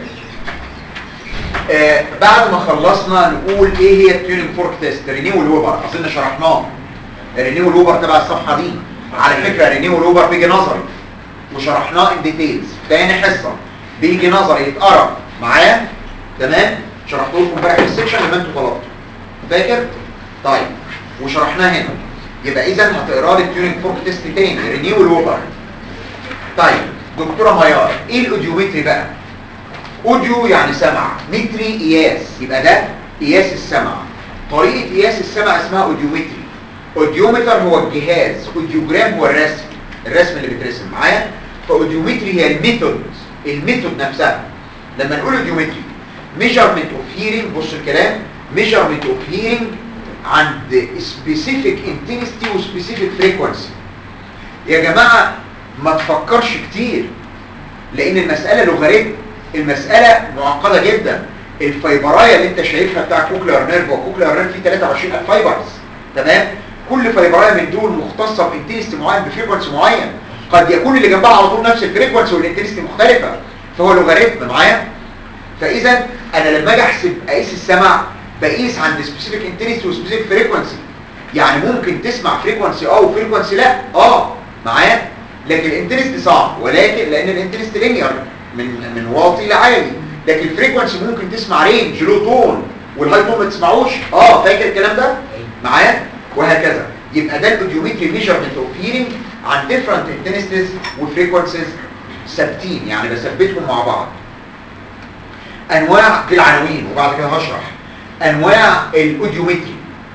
آه بعد ما خلصنا نقول ايه هي التيونينج فورك تيست رينيو والوبر اظن شرحناه رينيو والوبر تبع الصفحه دي على فكره رينيو والوبر بيجي نظري وشرحناه ان ديتيلز تاني حصه بيجي نظري يتقرا معايا تمام شرحته لكم امبارح في السكشن لما انتوا طلبتوا فاكر طيب وشرحناه هنا يبقى اذا هتقرا لي التيونينج فورك تيست تاني رينيو والوبر طيب دكتوره ميار ايه الاوديومتري بقى اوديو يعني سمع متري قياس يبقى ده قياس السمع طريقه قياس السمع اسمها اوديومتري اوديومتر هو الجهاز اوديوجرام هو الرسم الرسم اللي بيترسم معايا فاوديومتري هي الميثود الميثود نفسها لما نقول اوديومتري ميجرمنت اوف هيرنج بص الكلام ميجرمنت اوف هيرنج عند سبيسيفيك انتنستي وسبيسيفيك فريكوانسي يا جماعه ما تفكرش كتير لان المساله لوغاريتم المساله معقده جدا الفايبرايه اللي انت شايفها بتاع كوكلير نيرف وكوكلير نيرف فيه 23000 فايبرز تمام كل فايبرايه من دول مختصه بانتنستي معين بفريكوانسي معين قد يكون اللي جنبها على طول نفس الفريكوانسي والانتنستي مختلفه فهو لوغاريتم معايا فاذا انا لما اجي احسب اقيس السمع بقيس عند سبيسيفيك انتنستي وسبيسيفيك فريكوانسي يعني ممكن تسمع فريكوانسي اه وفريكوانسي لا اه معايا لكن الانتنستي صعب ولكن لان الانتنستي لينير من من واطي لعالي لكن الفريكوانسي ممكن تسمع رينج لو تون والهاي تون ما تسمعوش اه فاكر الكلام ده معايا وهكذا يبقى ده الاوديومتري ميجرمنت اوف هيرنج عن ديفرنت انتنستيز وفريكوانسيز ثابتين يعني بثبتهم مع بعض انواع دي العناوين وبعد كده هشرح انواع الاوديومتري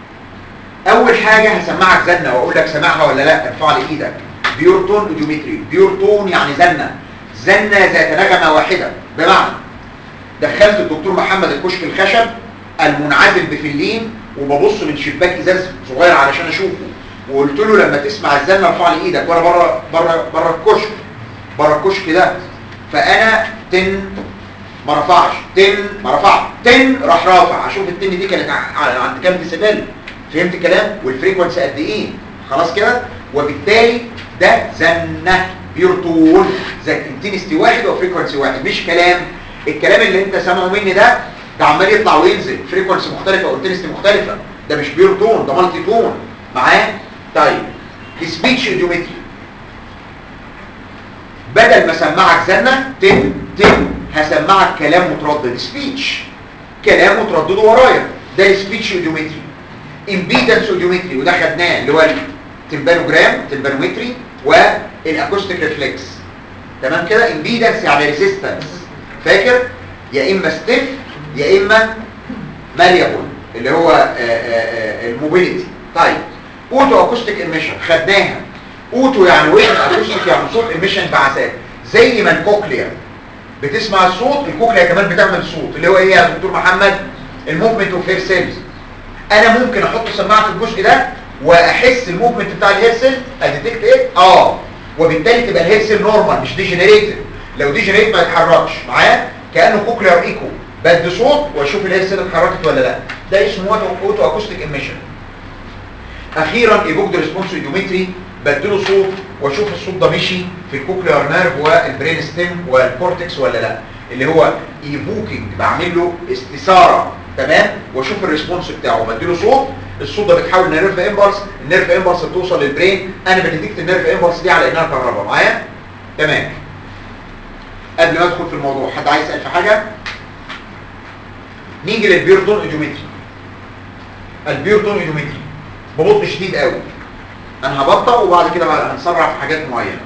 اول حاجه هسمعك زنه واقول لك سامعها ولا لا ارفع لي ايدك بيور تون اوديومتري بيور تون يعني زنه زنه ذات نغمه واحده بمعنى دخلت الدكتور محمد الكشك الخشب المنعزل بفلين وببص من شباك ازاز صغير علشان اشوفه وقلت له لما تسمع الزنه ارفع لي ايدك وانا بره بره بره الكشك بره الكشك ده فانا تن ما رفعش تن ما رفعش تن راح رافع اشوف التن دي كانت ع- عند كام ديسيبل فهمت الكلام والفريكونسي قد ايه خلاص كده وبالتالي ده زنه بيرتون ذات انتنستي واحد وفريكونسي واحد مش كلام الكلام اللي انت سامعه مني ده ده عمال يطلع وينزل فريكونسي مختلفه وانتنستي مختلفه ده مش بيور تون ده مالتي تون معاه طيب السبيتش اوديومتري بدل ما اسمعك زنه تن تن هسمعك كلام متردد سبيتش كلام متردد ورايا ده السبيتش اوديومتري امبيدنس اوديومتري وده خدناه اللي هو التمبانوجرام تمبانومتري والاكوستيك ريفلكس تمام كده امبيدنس يعني ريزيستنس فاكر يا اما ستيف يا اما ماليابل اللي هو آه، آه، آه، الموبيليتي طيب اوتو اكوستيك ايميشن خدناها اوتو يعني ويف اكوستيك يعني صوت ايميشن بعثات زي ما الكوكليا بتسمع الصوت الكوكليا كمان بتعمل صوت اللي هو ايه يا دكتور محمد الموفمنت اوف هير سيلز انا ممكن احط سماعه في الجزء ده واحس الموفمنت بتاع الهير سيل اديتكت ايه اه وبالتالي تبقى الهير سيل نورمال مش ديجنريتد لو ديجنريت ما يتحركش معايا كانه كوكلير ايكو بدي صوت واشوف الهير سيل اتحركت ولا لا ده اسمه اوتو اكوستيك ايميشن اخيرا ايفوكد ريسبونس ايديومتري بديله صوت واشوف الصوت ده مشي في الكوكلير نيرف والبرين ستيم والكورتكس ولا لا اللي هو ايفوكينج بعمل له استثاره تمام واشوف الريسبونس بتاعه بديله صوت الصوت ده بيتحول لنيرف امبلس النيرف امبلس بتوصل للبرين انا بديتكت النيرف امبلس دي على انها كهرباء معايا تمام قبل ما ادخل في الموضوع حد عايز يسال في حاجه نيجي للبيرتون ايديومتري البيرتون ايديومتري ببطء شديد قوي انا هبطأ وبعد كده بقى هنسرع في حاجات معينه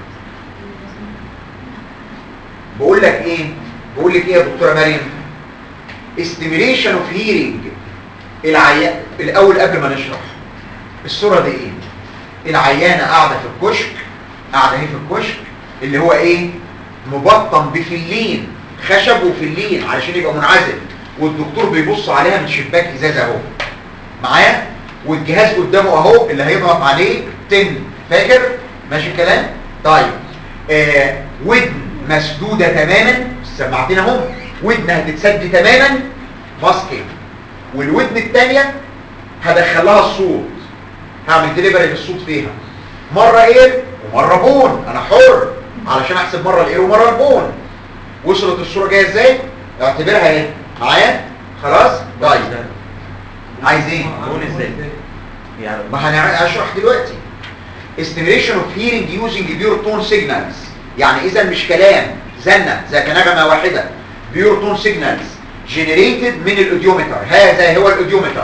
بقول لك ايه بقول لك ايه يا دكتوره مريم استيميليشن اوف هيرنج العيان الاول قبل ما نشرح الصوره دي ايه العيانه قاعده في الكشك قاعده اهي في الكشك اللي هو ايه مبطن بفلين خشب وفلين علشان يبقى منعزل والدكتور بيبص عليها من شباك ازاز اهو معايا والجهاز قدامه اهو اللي هيضغط عليه تن فاكر ماشي الكلام طيب آه ودن مسدوده تماما سمعتين اهو ودن هتتسد تماما ماسكينج والودن الثانيه هدخل لها الصوت هعمل ديليفري للصوت فيها مره اير ومره بون انا حر علشان احسب مره الاير ومره البون وصلت الصوره جايه ازاي اعتبرها ايه معايا خلاص طيب عايز ايه بون ازاي يعني ما انا هشرح دلوقتي stimulation of hearing using pure tone signals يعني اذا مش كلام زنة ذات نغمة واحدة pure tone signals generated من الاوديومتر هذا هو الاوديومتر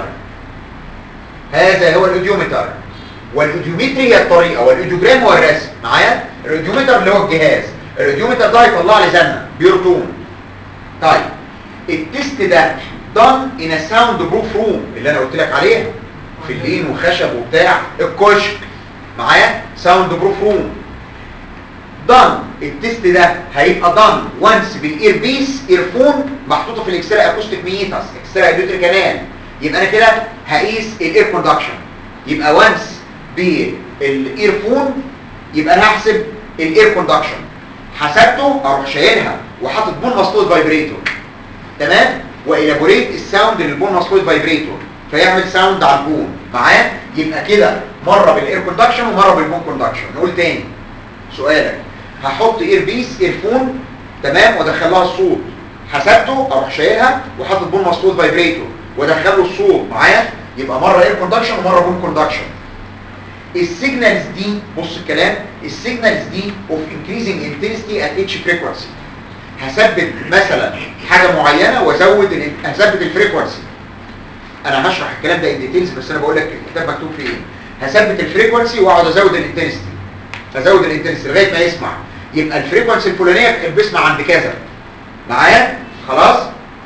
هذا هو الاوديومتر والاوديومتري هي الطريقة والاوديوجرام هو الرسم معايا الاوديومتر اللي هو الجهاز الاوديومتر ده هيطلع لي زنة بيور تون طيب التست ده done in a sound proof room اللي انا قلت لك عليها في اللين وخشب وبتاع الكشك معايا ساوند بروف روم دان التست ده هيبقى دان وانس بالاير بيس ايرفون محطوطه في الاكسترا اكوستيك ميتاس اكسترا ايدوتري كانال يبقى انا كده هقيس الاير كوندكشن يبقى وانس بالايرفون يبقى انا هحسب الاير كوندكشن حسبته اروح شايلها وحاطط بون مسطوط فايبريتور تمام والابوريت الساوند للبون مسطوط فايبريتور فيعمل ساوند على البون معاه يبقى كده مره بالاير كوندكشن ومره بالبون كوندكشن نقول تاني سؤالك هحط اير بيس ايرفون تمام وادخل لها الصوت حسبته اروح شايلها وحاطط بون مسطوط فايبريتور وادخل له الصوت معايا يبقى مره اير كوندكشن ومره بون كوندكشن السيجنالز دي بص الكلام السيجنالز دي اوف انكريزنج انتنسيتي ات اتش فريكوانسي هثبت مثلا حاجه معينه وازود ال- هثبت الفريكوانسي انا هشرح الكلام ده ان ديتيلز بس انا بقول لك الكتاب مكتوب فيه ايه هثبت الفريكوانسي واقعد ازود الانتنسيتي ازود الانتنسيتي لغايه ما يسمع يبقى الفريكوانسي الفلانيه بيسمع عند كذا معايا خلاص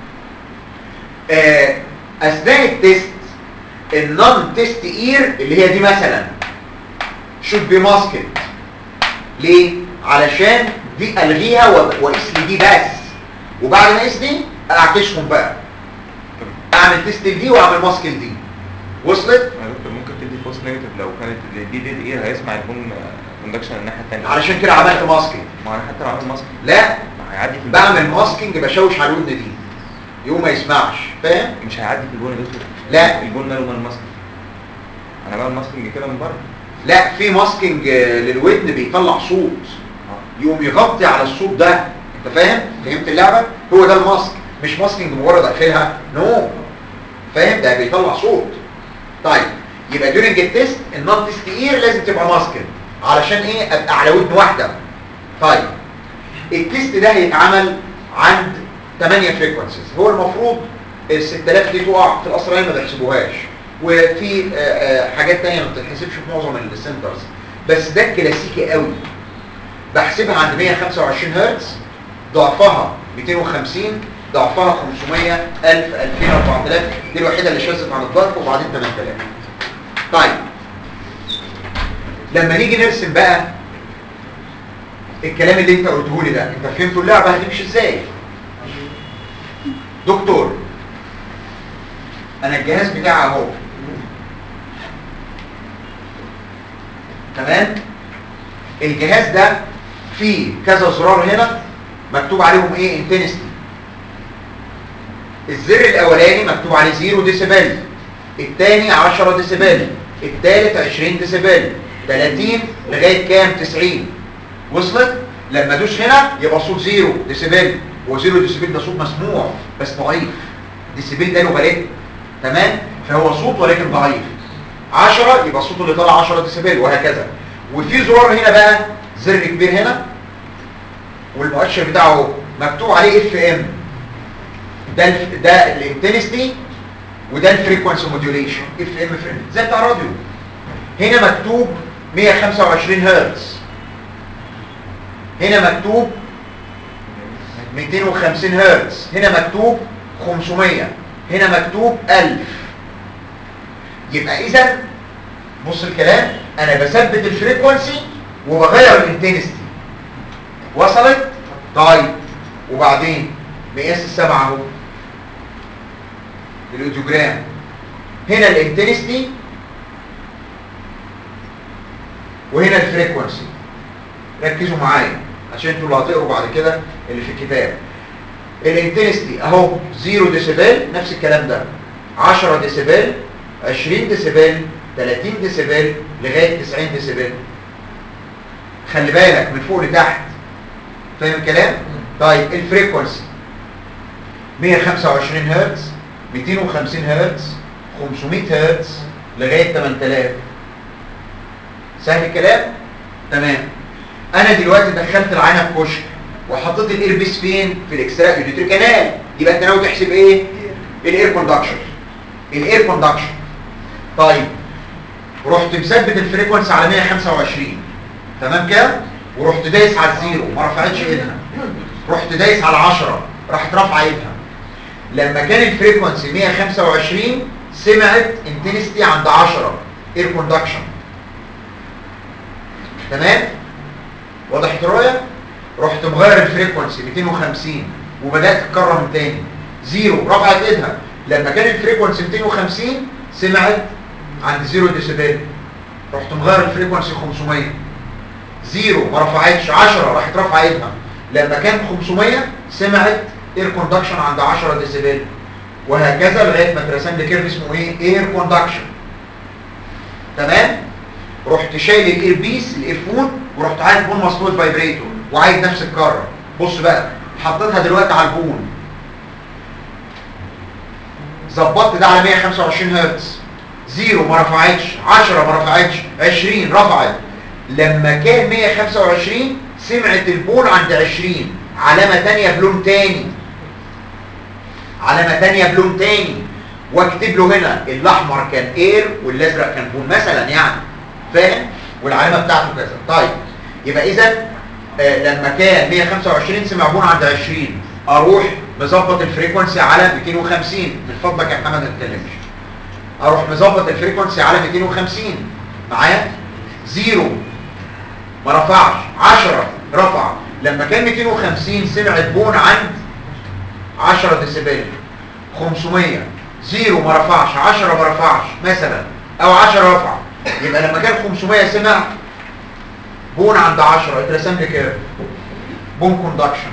آه اثناء التست النون تيست اير اللي هي دي مثلا should be masked ليه علشان دي الغيها و- واقيس لي دي بس وبعد ما اقيس دي اعكسهم بقى اعمل تيست لدي واعمل ماسك لدي وصلت يا دكتور ممكن تدي فولس نيجاتيف لو كانت دي دي ايه هيسمع البون كوندكشن الناحيه الثانيه علشان كده عملت ماسكينج ما انا حتى لو عمل ماسك لا ما هيعدي في البون. بعمل ماسكينج بشوش على الودن دي يوم ما يسمعش فاهم مش هيعدي في البون يا دكتور لا. البون ماله مال الماسك انا بعمل ماسكينج كده من بره لا في ماسكينج آه، للودن بيطلع صوت يقوم يغطي على الصوت ده انت فاهم فهمت اللعبه هو ده الماسك مش ماسكينج مجرد اقفلها نو فاهم ده بيطلع صوت طيب يبقى ديورنج التيست النون تيست اير لازم تبقى ماسكد علشان ايه ابقى على ودن واحده طيب التيست ده هيتعمل عند 8 فريكونسيز هو المفروض ال 6000 دي تقع في الاسرائيل ما بيحسبوهاش وفي آه، آه، حاجات تانية ما بتتحسبش في معظم السنترز بس ده الكلاسيكي قوي بحسبها عند 125 هرتز ضعفها 250 ضعفها 500 1000 2000 4000 دي الوحيده اللي شاذت عن الضعف وبعدين 8000 طيب لما نيجي نرسم بقى الكلام اللي انت قلته لي ده انت فهمتوا اللعبه هتمشي ازاي دكتور انا الجهاز بتاعي اهو تمام الجهاز ده فيه كذا زرار هنا مكتوب عليهم ايه انتنستي الزر الاولاني مكتوب عليه 0 ديسيبل الثاني 10 ديسيبل الثالث 20 ديسيبل 30 لغايه كام 90 وصلت لما ادوس هنا يبقى صوت 0 ديسيبل هو 0 ديسيبل ده صوت مسموع بس ضعيف ديسيبل ده لوغاريتم تمام فهو صوت ولكن ضعيف 10 يبقى الصوت اللي طالع 10 ديسيبل وهكذا وفي زرار هنا بقى زر كبير هنا والمؤشر بتاعه مكتوب عليه اف ام ده الف... ده الانتنستي وده الفريكونسي موديوليشن اف ام فريكونسي زي بتاع راديو هنا مكتوب 125 هرتز هنا مكتوب 250 هرتز هنا مكتوب 500 هنا مكتوب 1000 يبقى اذا بص الكلام انا بثبت الفريكونسي وبغير الانتنستي وصلت طيب وبعدين مقياس السبعه اهو الاوديوجرام هنا الانتنستي وهنا الفريكونسي ركزوا معايا عشان انتوا اللي هتقروا بعد كده اللي في الكتاب الانتنستي اهو 0 ديسيبل نفس الكلام ده 10 ديسيبل 20 ديسيبل 30 ديسيبل لغايه 90 ديسيبل خلي بالك من فوق لتحت فاهم الكلام طيب الفريكونسي 125 هرتز 250 هرتز 500 هرتز لغايه 8000 سهل الكلام تمام انا دلوقتي دخلت العينه في كشك وحطيت الايربيس فين في الاكسترا يوديتري كانال يبقى انت ناوي تحسب ايه الاير كوندكشن الاير كوندكشن طيب رحت مثبت الفريكونسي على 125 تمام كده ورحت دايس على الزيرو ما رفعتش ايدها رحت دايس على 10 راحت رافعه ايدها لما كان الفريكونسي 125 سمعت انتنستي عند 10 اير كوندكشن تمام وضحت الرؤيه رحت مغير الفريكونسي 250 وبدات تكرر من تاني زيرو رفعت ايدها لما كان الفريكونسي 250 سمعت عند زيرو ديسيبل رحت مغير الفريكونسي 500 زيرو ما رفعتش 10 راحت رافعه ايدها لما كان 500 سمعت اير كوندكشن عند 10 ديسيبل وهكذا لغايه ما ترسم لي كيرف اسمه ايه اير كوندكشن تمام رحت شايل الاير بيس الايرفون ورحت عايز بون مسطوط فايبريتور وعايز نفس الكره بص بقى حطيتها دلوقتي على البون ظبطت ده على 125 هرتز زيرو ما رفعتش 10 ما رفعتش 20 رفعت لما كان 125 سمعت البون عند 20 علامة تانية بلون تاني علامة تانية بلون تاني واكتب له هنا الاحمر كان اير والازرق كان بون مثلا يعني فاهم والعلامة بتاعته كذا طيب يبقى اذا آه لما كان 125 سمع بون عند 20 اروح مظبط الفريكونسي على 250 من فضلك يا محمد ما تتكلمش اروح مظبط الفريكونسي على 250 معايا زيرو ما رفعش 10 رفع لما كان 250 سمعت بون عند 10 ديسيبل 500 زيرو ما رفعش 10 ما رفعش مثلا او 10 رفع يبقى لما كان 500 سمع بون عند 10 اترسم لي كده بون كوندكشن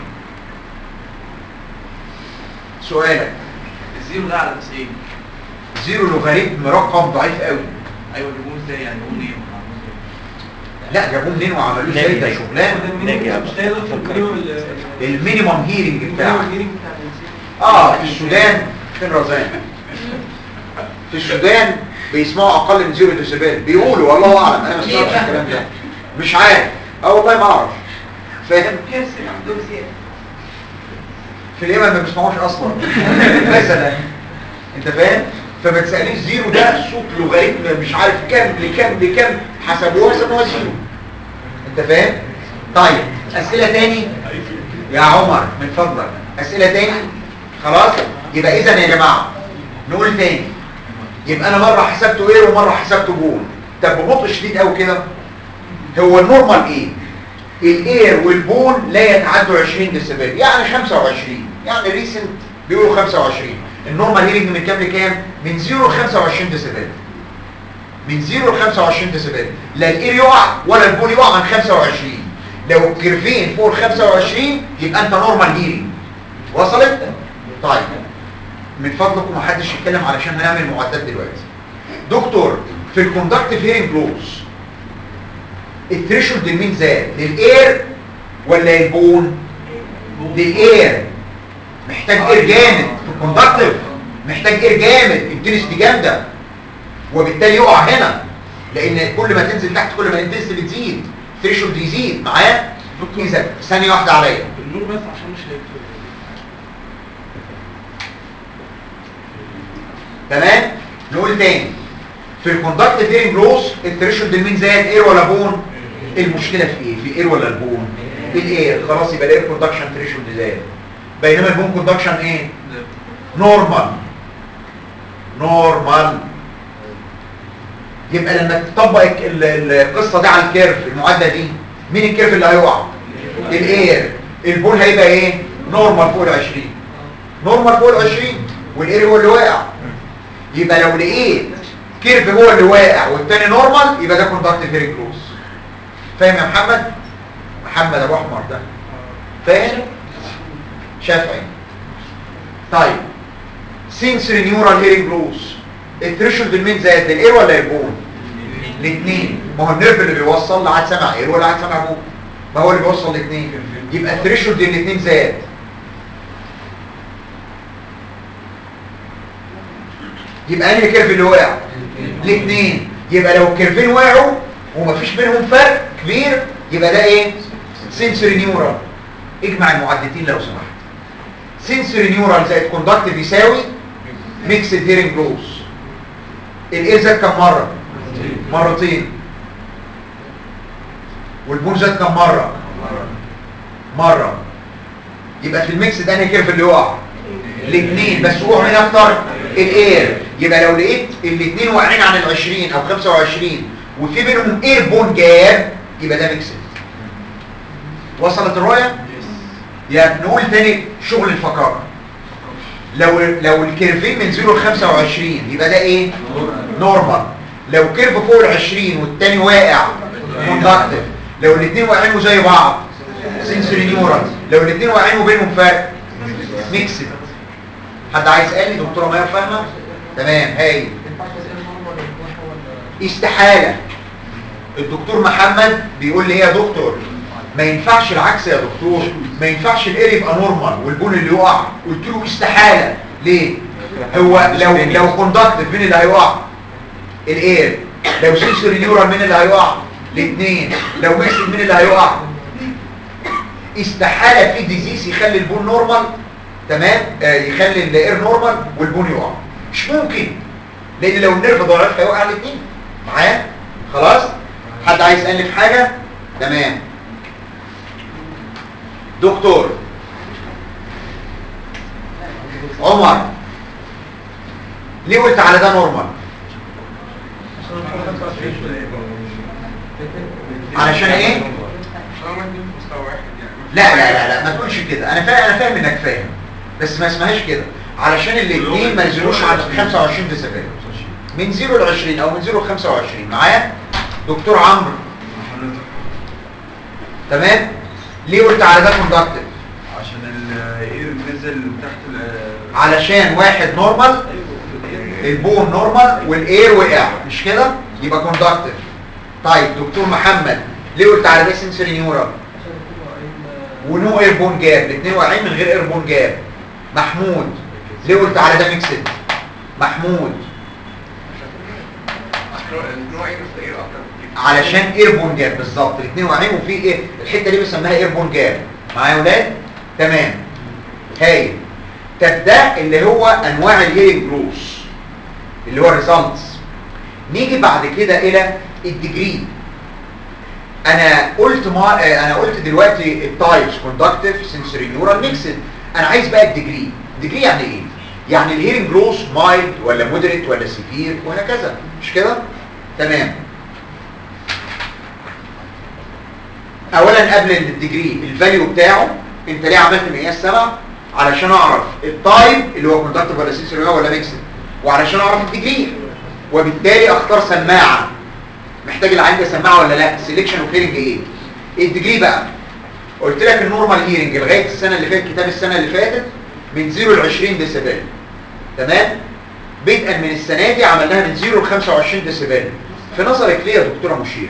سؤالك الزيرو ده على 90 زيرو لوغاريتم رقم ضعيف قوي ايوه جابوه ازاي يعني جابوه منين ولا عملوه ازاي؟ لا جابوه منين وعملوه ازاي ناجي ده ناجي. شغلانه ناجي مش تاني في المينيمم هيرنج بتاعك الميرنج بتاع الانسان اه في السودان فين رزان في السودان بيسمعوا اقل من زيرو ديسيبل بيقولوا والله اعلم انا ما ليه سمعتش بقى؟ الكلام ده مش عارف اه والله ما اعرف فاهم كرسي عندهم زيادة في اليمن ما بيسمعوش اصلا مثلا انت فاهم فما تسالنيش زيرو ده صوت لوغاريتم مش عارف كام لكام لكام حسبوها سموها زيرو انت فاهم طيب اسئله تاني يا عمر من فضلك اسئله تاني خلاص يبقى اذا يا جماعه نقول تاني يبقى انا مره حسبته اير ومره حسبته بول طب ببطء شديد قوي كده هو النورمال ايه الاير والبول لا يتعدوا 20 ديسيبل يعني 25 يعني ريسنت بيقولوا 25 النورمال هيرنج من كام لكام من 0 ل 25 ديسيبل من 0 ل 25 ديسيبل لا الاير يقع ولا البول يقع عن 25 لو الكيرفين فوق ال 25 يبقى انت نورمال هيرنج وصلت طيب من فضلكم محدش يتكلم علشان هنعمل معدات دلوقتي دكتور في الكوندكتيف هيرنج لوس الثريشولد لمين زاد للاير ولا البون للاير محتاج اير جامد في الكوندكتيف محتاج اير جامد انتنستي جامده وبالتالي يقع هنا لان كل ما تنزل تحت كل ما الانتنستي بتزيد ثريشولد يزيد معايا اذا ثانيه واحده عليا النور بس عشان مش هيكتب تمام نقول تاني في الكوندكتيف هيرنج لوس الثريشولد المين زاد اير ولا بون المشكله في ايه في الاير ولا البون الاير خلاص يبقى الاير كوندكشن ثريشولد زاد بينما البون كوندكشن ايه نورمال نورمال يبقى لما تطبق ال- ال- القصه دي على الكيرف المعادله دي مين الكيرف اللي هيقع الاير البون هيبقى ايه نورمال فوق ال 20 نورمال فوق ال 20 والاير هو اللي واقع يبقى لو لقيت كيرف هو اللي واقع والتاني نورمال يبقى ده كوندكتيف هيرنج لوس فاهم يا محمد محمد ابو احمر ده فاهم شافعي طيب سينسوري نيورال هيرنج لوس الثريشولد المين زاد للاير ولا البون الاثنين ما هو النيرف اللي بيوصل لا عاد سامع اير ولا عاد سامع بون ما هو اللي بيوصل الاثنين يبقى الثريشولد الاثنين زاد يبقى انهي كيرف اللي وقع الاثنين يبقى لو الكيرفين وقعوا ومفيش بينهم فرق كبير يبقى ده ايه سنسوري نيورال اجمع المعدتين لو سمحت سنسوري نيورال زائد كوندكتيف يساوي ميكسد هيرنج لوس الايه زاد كم مره مرتين والبون زاد كم مره مره يبقى في الميكس ده انهي كيرف اللي وقع الاثنين بس وقعوا مين اكتر الاير يبقى لو لقيت الاثنين واقعين عن ال 20 او 25 وفي بينهم اير بون جاب يبقى ده ميكسد وصلت الرؤيه يا نقول تاني شغل الفقرات لو لو الكيرفين من 0 ل 25 يبقى ده ايه نورمال لو كيرف فوق ال 20 والتاني واقع كوندكتيف لو الاثنين واقعين زي بعض سنسوري نيورال لو الاثنين واقعين وبينهم فرق ميكسد حد عايز يسالني دكتوره ماهر فاهمه تمام هاي استحاله الدكتور محمد بيقول لي ايه يا دكتور ما ينفعش العكس يا دكتور ما ينفعش الاير يبقى نورمال والبون اللي يقع قلت له استحاله ليه هو لو لو كوندكتيف مين اللي هيقع الاير لو سنسوري نيورال مين اللي هيقع الاثنين لو ميكسد مين اللي هيقع استحاله في ديزيز يخلي البون نورمال تمام آه يخلي الاير نورمال والبون يقع مش ممكن لان لو النيرف ضعيف هيوقع الاثنين معايا خلاص حد عايز يسالني في حاجه تمام دكتور عمر ليه قلت على ده نورمال علشان ايه لا لا لا لا ما تقولش كده انا فاهم انا فاهم انك فاهم بس ما اسمهاش كده علشان الاثنين ما ينزلوش عن 25 ديسيبل من 0 ل 20 او من 0 ل 25 معايا دكتور عمرو تمام ليه قلت على ده كوندكتيف عشان الاير نزل تحت ال علشان واحد نورمال البون نورمال والاير وقع مش كده يبقى كوندكتيف طيب دكتور محمد ليه قلت على ده سنسوري نيورال ونو اير بون جاب الاثنين واقعين من غير اير بون جاب محمود ليه قلت على ده ميكسد محمود علشان اير بون جاب بالظبط الاثنين واقعين وفي ايه الحته دي بنسميها اير بون جاب معايا يا ولاد تمام هايل طب ده اللي هو انواع الهيرنج جروس اللي هو الريزلتس نيجي بعد كده الى الديجري انا قلت ما انا قلت دلوقتي التايبس كوندكتيف سنسوري نيورال ميكسد انا عايز بقى الديجري الديجري يعني ايه يعني الهيرنج جروس مايلد ولا مودريت ولا سيفير وهكذا مش كده تمام اولا قبل الديجري الفاليو بتاعه انت ليه عملت مقياس سبع علشان اعرف التايب اللي هو كوندكتيف ولا سنسوري ولا ميكسد وعلشان اعرف الديجري وبالتالي اختار سماعه محتاج العين ده سماعه ولا لا سيلكشن اوف هيرنج ايه الديجري بقى قلت لك النورمال هيرنج لغايه السنه اللي فاتت كتاب السنه اللي فاتت من 0 ل 20 ديسيبل تمام بدءا من السنه دي عملناها من 0 ل 25 ديسيبل في نظرك ليه يا دكتوره مشيره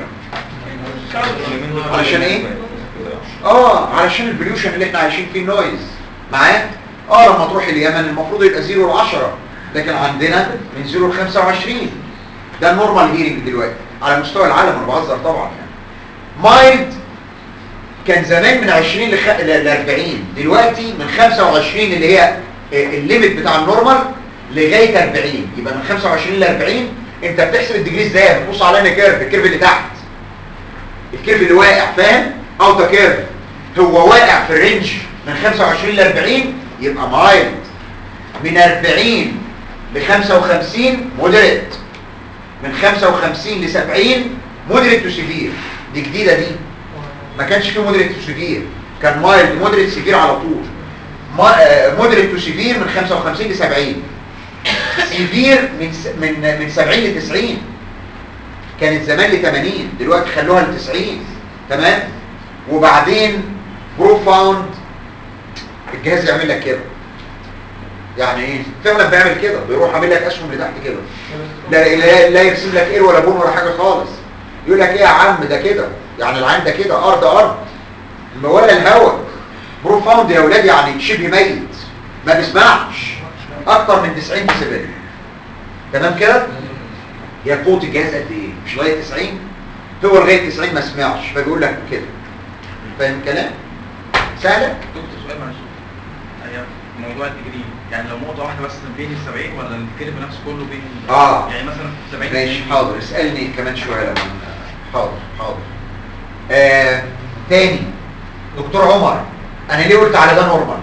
علشان ايه اه علشان البليوشن اللي احنا عايشين فيه النويز معاه اه لما تروح اليمن المفروض يبقى 0 ل 10 لكن عندنا من 0 ل 25 ده النورمال هيرنج دلوقتي على مستوى العالم انا بهزر طبعا يعني مايلد كان زمان من 20 ل 40 دلوقتي من 25 اللي هي الليميت بتاع النورمال لغايه 40 يبقى من 25 ل 40 انت بتحسب الديجري ازاي بتبص على انهي كيرف الكيرف اللي تحت الكيرف اللي واقع فاهم اوتا كيرف هو واقع في الرينج من 25 ل 40 يبقى مايلد من 40 ل 55 مودريت من 55 ل 70 مودريت تو سيفير دي جديده دي ما كانش فيه مودريت تو سيفير كان مايلد مودريت سيفير على طول مودريت تو سيفير من 55 ل 70 سيفير من س... من من 70 ل 90 كانت زمان ل 80 دلوقتي خلوها ل 90 تمام وبعدين بروفاوند الجهاز يعمل لك كده يعني ايه فعلا بيعمل كده بيروح عامل لك اسهم لتحت كده لا لا, لا يرسم لك ايه ولا بون ولا حاجه خالص يقول لك ايه يا عم ده كده يعني العين ده كده ارض ارض ولا الهواء بروفاوند يا ولاد يعني شبه ميت ما بيسمعش اكتر من 90 ديسيبل تمام كده هي قوه الجهاز قد ايه مش لغايه 90 هو لغايه 90 ما سمعش فبيقول لك كده فاهم الكلام سهله دكتور سؤال معلش هي موضوع التجريد يعني لو نقطة واحدة بس بين ال 70 ولا الكيرف نفسه كله بين ال- آه. يعني مثلا 70 ماشي حاضر اسألني كمان شوية لما حاضر حاضر آه تاني دكتور عمر انا ليه قلت على ده نورمال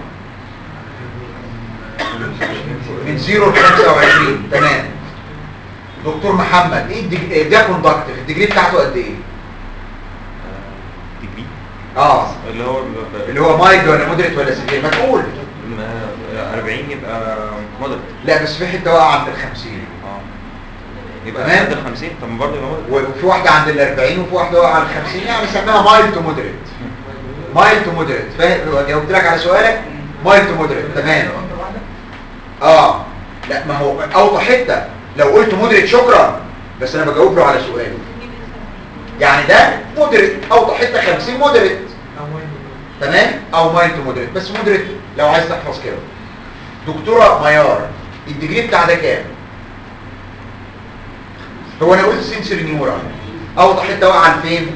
من 0 ل 25 تمام دكتور محمد ايه الدج... إيه ده كوندكتور الديجري بتاعته قد ايه ديجري اه اللي هو بيبقى- اللي هو مايلد ولا مودريت ولا سيفير ما تقول ما- 40 يبقى مودريت لا بس في حته واقعه عند ال 50 اه يبقى تمام. قد ال 50 طب ما برضه يبقى مودريت وفي واحده عند ال 40 وفي واحده واقعه عند ال 50 يعني سميها مايلد تو مودريت مايلد تو مودريت فاهم جاوبت لك على سؤالك مايلد تو مودريت تمام اه لا ما هو اوطى حته لو قلت مودريت شكرا بس انا بجاوب له على سؤاله يعني ده مودريت اوطى حته 50 مودريت تمام او مايلد تو مودريت بس مودريت لو عايز تحفظ كده دكتوره ميار الديجري بتاع ده كام هو انا قلت سنسوري نيورال اوضح حته واقعه لفين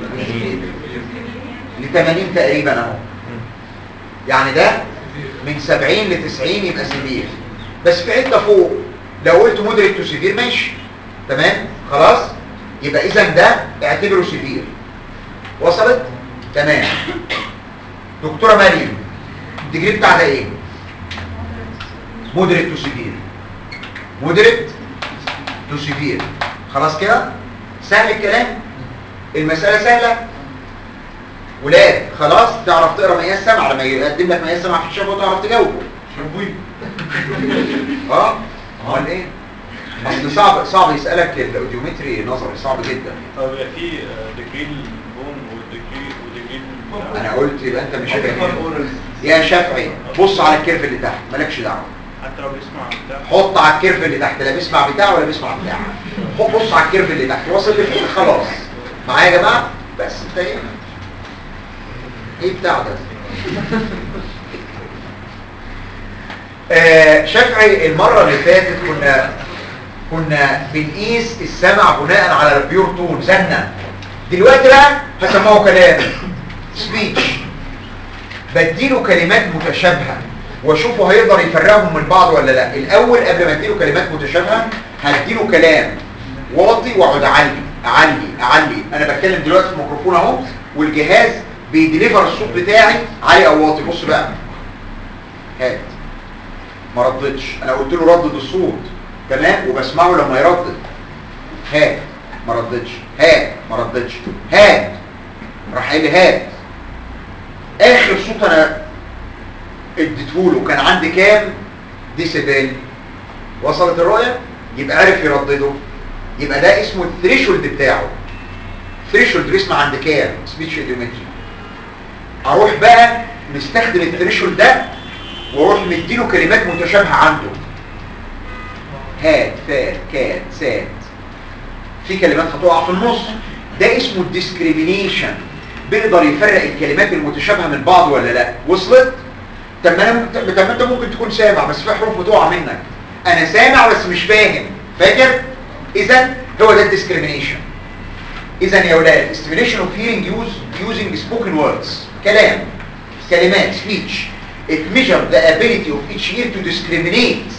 ل 80 تقريبا اهو يعني ده من 70 ل 90 يبقى سيفير بس في حته فوق لو قلت مودريت تو سيفير ماشي تمام خلاص يبقى اذا ده اعتبره سيفير وصلت تمام دكتوره مريم الديجري بتاع ده ايه مودريت تو سيفير مودريت تو سيفير خلاص كده سهل الكلام المسألة سهلة ولاد خلاص تعرف تقرا مقياس سمع لما يقدم لك مقياس سمع في الشفا وتعرف تجاوبه شربوي اه امال ايه اصل صعب صعب يسالك الاوديومتري نظري صعب جدا طب يبقى في ديجري البون والديجري وديجري انا قلت يبقى انت مش فاهم يا شافعي بص على الكيرف اللي تحت مالكش دعوه حتى لو بيسمع بتاع حط على الكيرف اللي تحت لا بيسمع بتاعه ولا بيسمع بتاعه حط بص على الكيرف اللي تحت وصل لفين خلاص معايا يا جماعه بس انت ايه ايه بتاع ده آه شافعي المره اللي فاتت كنا كنا بنقيس السمع بناء على البيور تون زنه دلوقتي بقى هسمعه كلام سبيتش بديله كلمات متشابهة واشوفه هيقدر يفرقهم من بعض ولا لا الاول قبل ما اديله كلمات متشابهة هديله كلام واطي واقعد اعلي اعلي اعلي انا بتكلم دلوقتي في الميكروفون اهو والجهاز بيديليفر الصوت بتاعي عالي او واطي بص بقى هات ما ردتش انا قلت له ردد الصوت تمام وبسمعه لما يردد هات ما ردتش هات ما ردتش هات راح قال لي هات اخر صوت انا اديتهوله كان عندي كام ديسيبل وصلت الرؤيه يبقى عرف يردده يبقى ده اسمه الثريشولد بتاعه ثريشولد بيسمع عند كام سبيتش ايديومتري اروح بقى مستخدم الثريشولد ده واروح مديله كلمات متشابهه عنده هات فات كات سات في كلمات هتقع في النص ده اسمه الديسكريمينيشن بيقدر يفرق الكلمات المتشابهه من بعض ولا لا وصلت طب ما انا طب ما انت ممكن تكون سامع بس في حروف بتقع منك انا سامع بس مش فاهم فاكر اذا هو ده الديسكريمينيشن اذا يا اولاد stimulation of hearing use using spoken words كلام كلمات speech it measures the ability of each ear to discriminate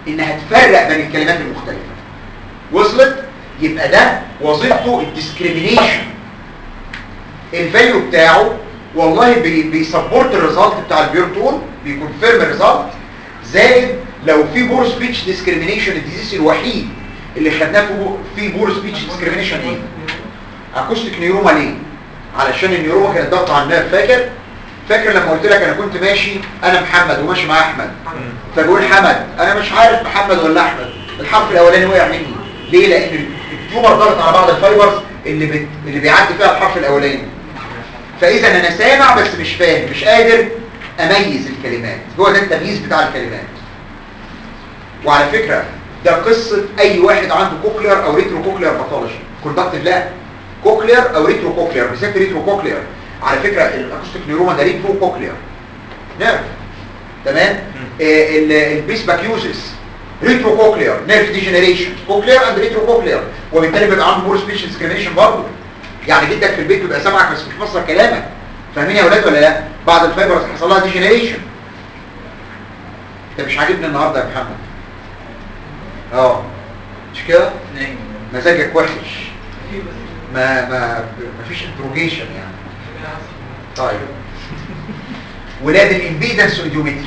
انها تفرق بين الكلمات المختلفه وصلت يبقى ده وظيفته الديسكريميشن الفاليو بتاعه والله بي بيسبورت الريزلت بتاع البيرتون بيكونفيرم الريزلت زائد لو في بور سبيتش ديسكريميشن الديزيز الوحيد اللي خدناه في بو- في بور سبيتش ديسكريميشن ايه اكوستيك نيوروما ليه علشان النيوروما كانت ضغط على النيرف فاكر فاكر لما قلت لك انا كنت ماشي انا محمد وماشي مع احمد فبقول حمد انا مش عارف محمد ولا احمد الحرف الاولاني وقع مني ليه لان التيومر ضغط على بعض الفايبرز اللي بت... اللي بيعدي فيها الحرف الاولاني فاذا انا سامع بس مش فاهم مش قادر اميز الكلمات هو ده التمييز بتاع الكلمات وعلى فكرة ده قصة اي واحد عنده كوكلير او ريترو كوكلير باثولوجي كوندكتيف لا كوكلير او ريترو كوكلير بالذات ريترو كوكلير على فكرة الاكوستيك نيوروما ده ريترو كوكلير نيرف تمام آه، ال- البيس باكيوزس ريترو كوكلير نيرف ديجنريشن كوكلير اند ريترو كوكلير وبالتالي بيبقى عنده مور سبيش ديسكريميشن برضه يعني جدك في البيت بيبقى سامعك بس مش مصدر كلامك فاهمين يا اولاد ولا لا بعض الفايبرز حصل لها ديجنريشن انت مش عاجبني النهارده يا محمد اه مش كده نايم مزاجك وحش ما ما ما فيش انتروجيشن يعني طيب ولاد الامبيدنس اوديومتري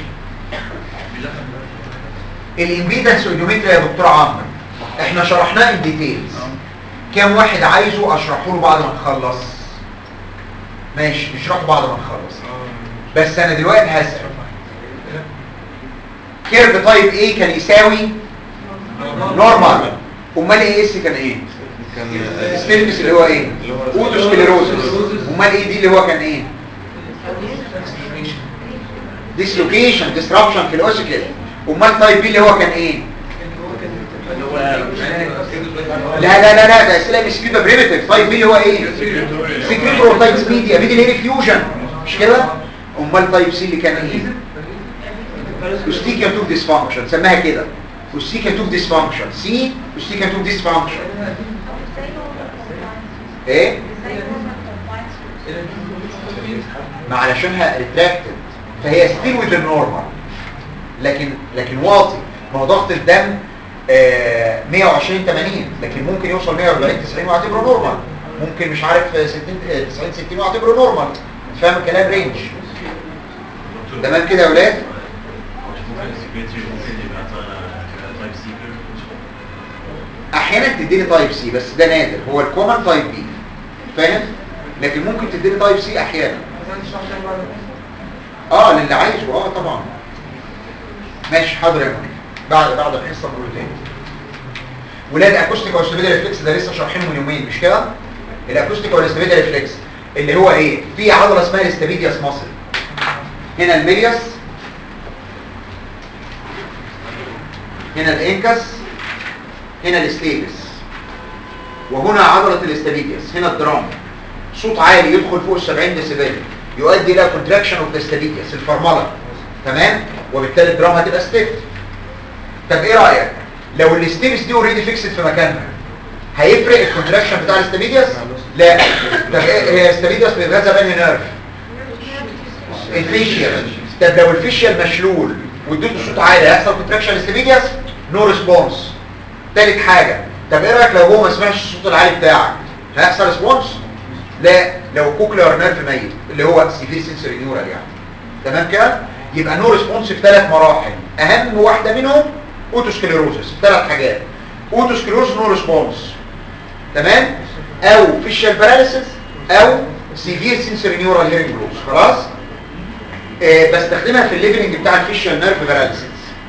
الامبيدنس اوديومتري يا دكتور عمرو احنا شرحناه ان ديتيلز كام واحد عايزه اشرحه له بعد ما نخلص ماشي نشرحه بعد ما نخلص بس انا دلوقتي هسأل كيرف تايب ايه كان يساوي نورمال امال ايه اس كان ايه كان السبيرمس اللي هو ايه اوتوسكليروزس امال ايه دي اللي هو كان ايه ديسلوكيشن ديسربشن في الاوسيكل امال تايب بي اللي هو كان ايه لا لا لا لا ده اسئله مش كده بريمتيف تايب بي اللي هو ايه سكريتور تايبس ميديا فيدي ليه فيوجن مش كده امال تايب سي اللي كان ايه اوستيكيا توب ديسفانكشن سماها كده اوستيكيا توب ديسفانكشن سي اوستيكيا توب ديسفانكشن ايه ما علشانها ريتراكتد فهي ستيل وذ النورمال لكن لكن واطي ما هو ضغط الدم آه 120 80 لكن ممكن يوصل 140 90 واعتبره نورمال ممكن مش عارف آه، 60 آه، 90 60 واعتبره نورمال فاهم الكلام رينج تمام كده يا اولاد احيانا تديني تايب سي بس ده نادر هو الكومن تايب بي فاهم لكن ممكن تديني تايب سي احيانا اه للي عايزه اه طبعا ماشي حاضر يا مهندس بعد بعد الحصه نقول تاني ولاد اكوستيك والاستابيدا ريفلكس ده لسه شارحينه من يومين مش كده الاكوستيك والاستابيدا ريفلكس اللي هو ايه في عضله اسمها الاستابيدياس ماسل هنا الميلياس هنا الانكس هنا الاستيبس وهنا عضلة الاستابيدياس هنا الدرام صوت عالي يدخل فوق ال 70 ديسيبل يؤدي الى كونتراكشن اوف الاستابيدياس الفرمله تمام وبالتالي الدرام هتبقى ستيف طب ايه رايك لو الاستيبس دي اوريدي فيكسد في مكانها هيفرق الكونتراكشن بتاع الاستابيدياس لا طب ايه هي الاستابيدياس بيتغذى بانهي نيرف الفيشيال طب لو الفيشيال مشلول واديته صوت عالي هيحصل كونتراكشن الاستابيدياس نو ريسبونس تالت حاجة طب ايه رايك لو هو ما سمعش الصوت العالي بتاعك هيحصل ريسبونس لا لو كوكلير نيرف ميت اللي هو سيفير سنسوري نيورال يعني تمام كده يبقى نو ريسبونس في ثلاث مراحل اهم واحده منهم اوتوسكليروزس ثلاث حاجات اوتوسكليروز نو ريسبونس تمام او فيشال باراليسيس او سيفير سنسوري نيورال هيرنج لوس خلاص آه بستخدمها في الليفلنج بتاع الفيشال نيرف باراليسيس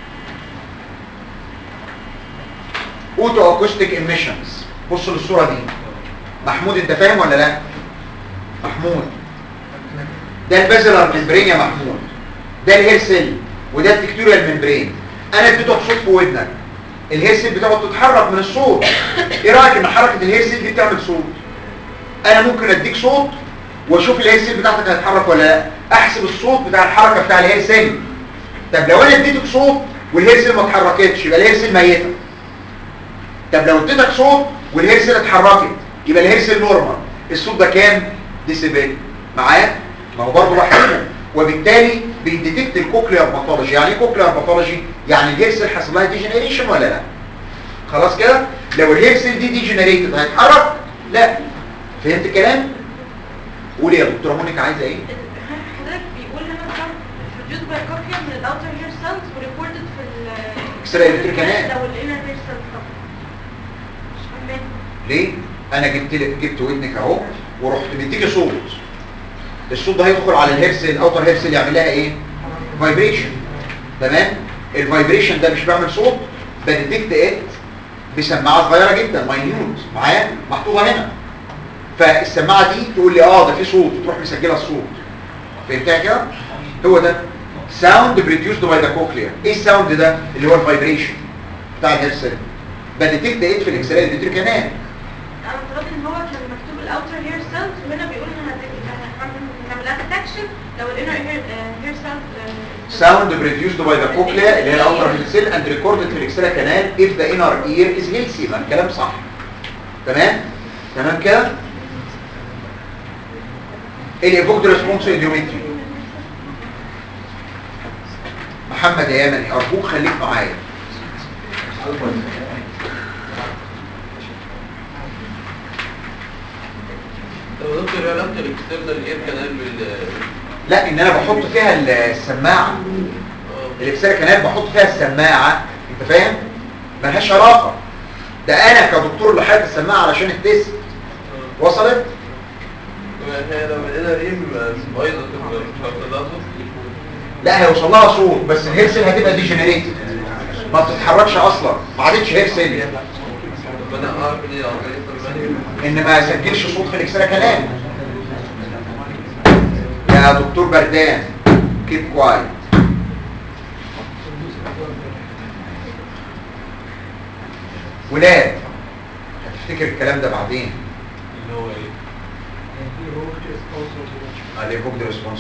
اوتو اكوستيك ايميشنز بصوا للصوره دي محمود انت فاهم ولا لا محمود ده البازلر ممبرين يا محمود ده الهير سيل وده التكتوريال ممبرين انا اديتك صوت في ودنك الهير سيل بتقعد تتحرك من الصوت ايه رايك ان حركه الهير سيل دي بتعمل صوت انا ممكن اديك صوت واشوف الهير سيل بتاعتك هتتحرك ولا لا احسب الصوت بتاع الحركه بتاع الهير سيل طب لو انا اديتك صوت والهير سيل ما اتحركتش يبقى الهير سيل ميته طب لو اديتك صوت والهير سيل اتحركت يبقى الهير سيل نورمال الصوت ده كام ديسيبل معايا ما هو برضه بحسبه وبالتالي بيديتكت الكوكليار باثولوجي يعني ايه كوكليار باثولوجي يعني الهيرسل حصل لها ديجنريشن ولا لا خلاص كده لو الهيرسل دي ديجنريتد هيتحرك لا فهمت الكلام قولي يا دكتوره مونيكا عايزه ايه حضرتك بيقول هنا some produced by cochlea من الاوتر هير cells وريبورتد في ال X-ray electric canal. لو الانر هير cells طبعا مش فاهمين ليه انا جبت لك جبت ودنك اهو ورحت مديكي صوت الصوت ده هيدخل على الهيرسل الاوتر هيرسل يعمل لها ايه فايبريشن تمام الفايبريشن ده مش بيعمل صوت بديتكت ات بسماعه صغيره جدا ماينيوت معايا محطوطه هنا فالسماعه دي تقول لي اه ده في صوت وتروح مسجله الصوت فهمتها كده هو ده ساوند بريديوسد باي ذا كوكليا ايه الساوند ده اللي هو الفايبريشن بتاع الهيرسل بديتكت ات في الاكس راي الفيتري كانال انا افترضت ان هو كان مكتوب الاوتر هير cells وهنا بيقول ان هنعمل لها detection لو الانر هير هير cells sound produced by the cochlea اللي هي الاوتر cell and recorded في الاكسترا كانال if the inner ear is healthy يبقى الكلام صح تمام تمام كده الايفوكد ريسبونس ايديومتري محمد يا يمني ارجوك خليك معايا طب يا دكتور ايه علاقه الاكسترنال اير كانال بال لا ان انا بحط فيها السماعه اه الاكسترا كانال بحط فيها السماعه انت فاهم ملهاش علاقه ده انا كدكتور اللي حاطط السماعه علشان التست وصلت هي لو الانر اير بايظه تبقى مش عارفه لها صوت لا هيوصل لها صوت بس الهيرسل هتبقى ديجنريتد ما بتتحركش اصلا ما عادتش هيرسل طب انا اعرف ان هي عضليه ان ما سجلش صوت في الاكسترا كانال يا دكتور بردان كيب كوايت ولاد هتفتكر الكلام ده بعدين اللي هو ايه الايفوكد ريسبونس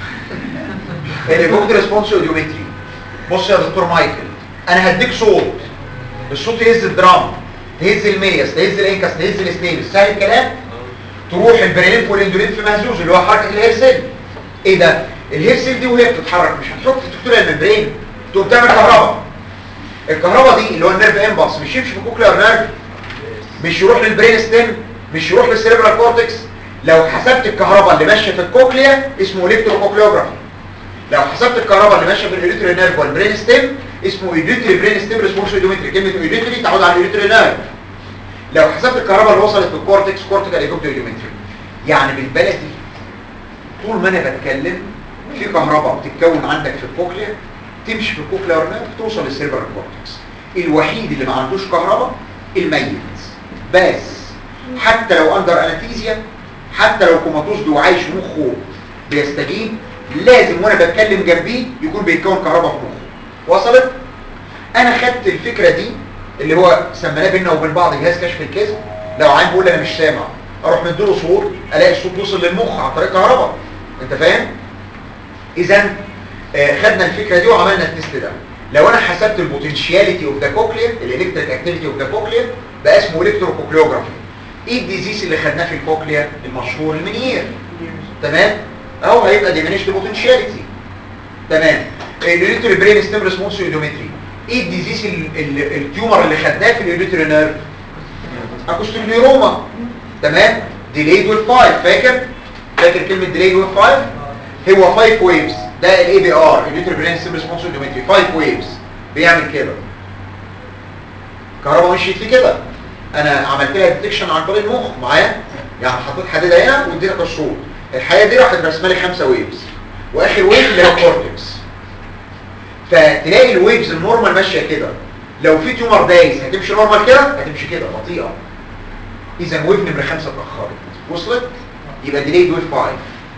الايفوكد ريسبونس اوديومتري بص يا دكتور مايكل انا هديك صوت الصوت يهز الدرام تهز الميس تهز الانكس تهز الستيبس سهل الكلام تروح البريلينف والاندولينف مهزوز اللي هو حركه الهيرسل ايه ده الهيرسل دي وهي بتتحرك مش هتحط تكتورها الممبرين تقوم تعمل كهرباء الكهرباء دي اللي هو النيرف امبلس مش يمشي في الكوكلير نيرف مش يروح للبرين ستيم مش يروح للسيريبرال كورتكس لو حسبت الكهرباء اللي ماشيه في الكوكليا اسمه الكتروكوكليوجرافي لو حسبت الكهرباء اللي ماشيه في الاليتري نيرف والبرين ستيم اسمه ايديوتري برين ستيم ريسبونس اوديومتري كلمه ايديوتري تعود على الاليتري نيرف لو حسبت الكهرباء اللي وصلت في الكورتكس كورتيكال ايفوكتو اوديومتري يعني بالبلدي طول ما انا بتكلم في كهرباء بتتكون عندك في الكوكليا تمشي في الكوكليار نيرف توصل للسيربرال كورتكس الوحيد اللي ما عندوش كهرباء الميت بس حتى لو اندر انستيزيا حتى لو كوماتوز وعايش مخه بيستجيب لازم وانا بتكلم جنبيه يكون بيتكون كهرباء في مخه وصلت انا خدت الفكره دي اللي هو سميناه بينا وبين بعض جهاز كشف الكذب لو عين بيقول انا مش سامع اروح مديله صوت الاقي الصوت وصل للمخ عن طريق كهرباء انت فاهم اذا آه، خدنا الفكره دي وعملنا التست ده لو انا حسبت البوتنشياليتي اوف ذا كوكليا الالكتريك اكتيفيتي اوف ذا كوكليا بقى اسمه الكتروكوكليوجرافي ايه الديزيز اللي خدناه في الكوكليا المشهور المنير تمام اهو هيبقى ديمينيشد بوتنشياليتي تمام الالكتريك برين ستيم ريسبونس اودومتري ايه الديزيز ال- ال- التيومر اللي خدناه في الالكتريك نيرف اكوستيليروما تمام ديليد ويف 5 فاكر فاكر كلمه ديليد ويف 5 هو 5 ويفز ده الاي بي ار الالكتريك برين ستيم ريسبونس اودومتري 5 ويفز بيعمل كده الكهرباء مشيت في كده انا عملت لها ديتكشن عن طريق المخ معايا يعني حطيت حديده هنا واديتك الصوت الحقيقه دي راحت رسمه لي خمسه ويفز واخر ويف اللي هو الكورتكس فتلاقي الويفز النورمال ماشيه كده لو في تيومر دايس هتمشي نورمال كده هتمشي كده بطيئه اذا ويف نمره خمسه اتاخرت وصلت يبقى ديليد ويف 5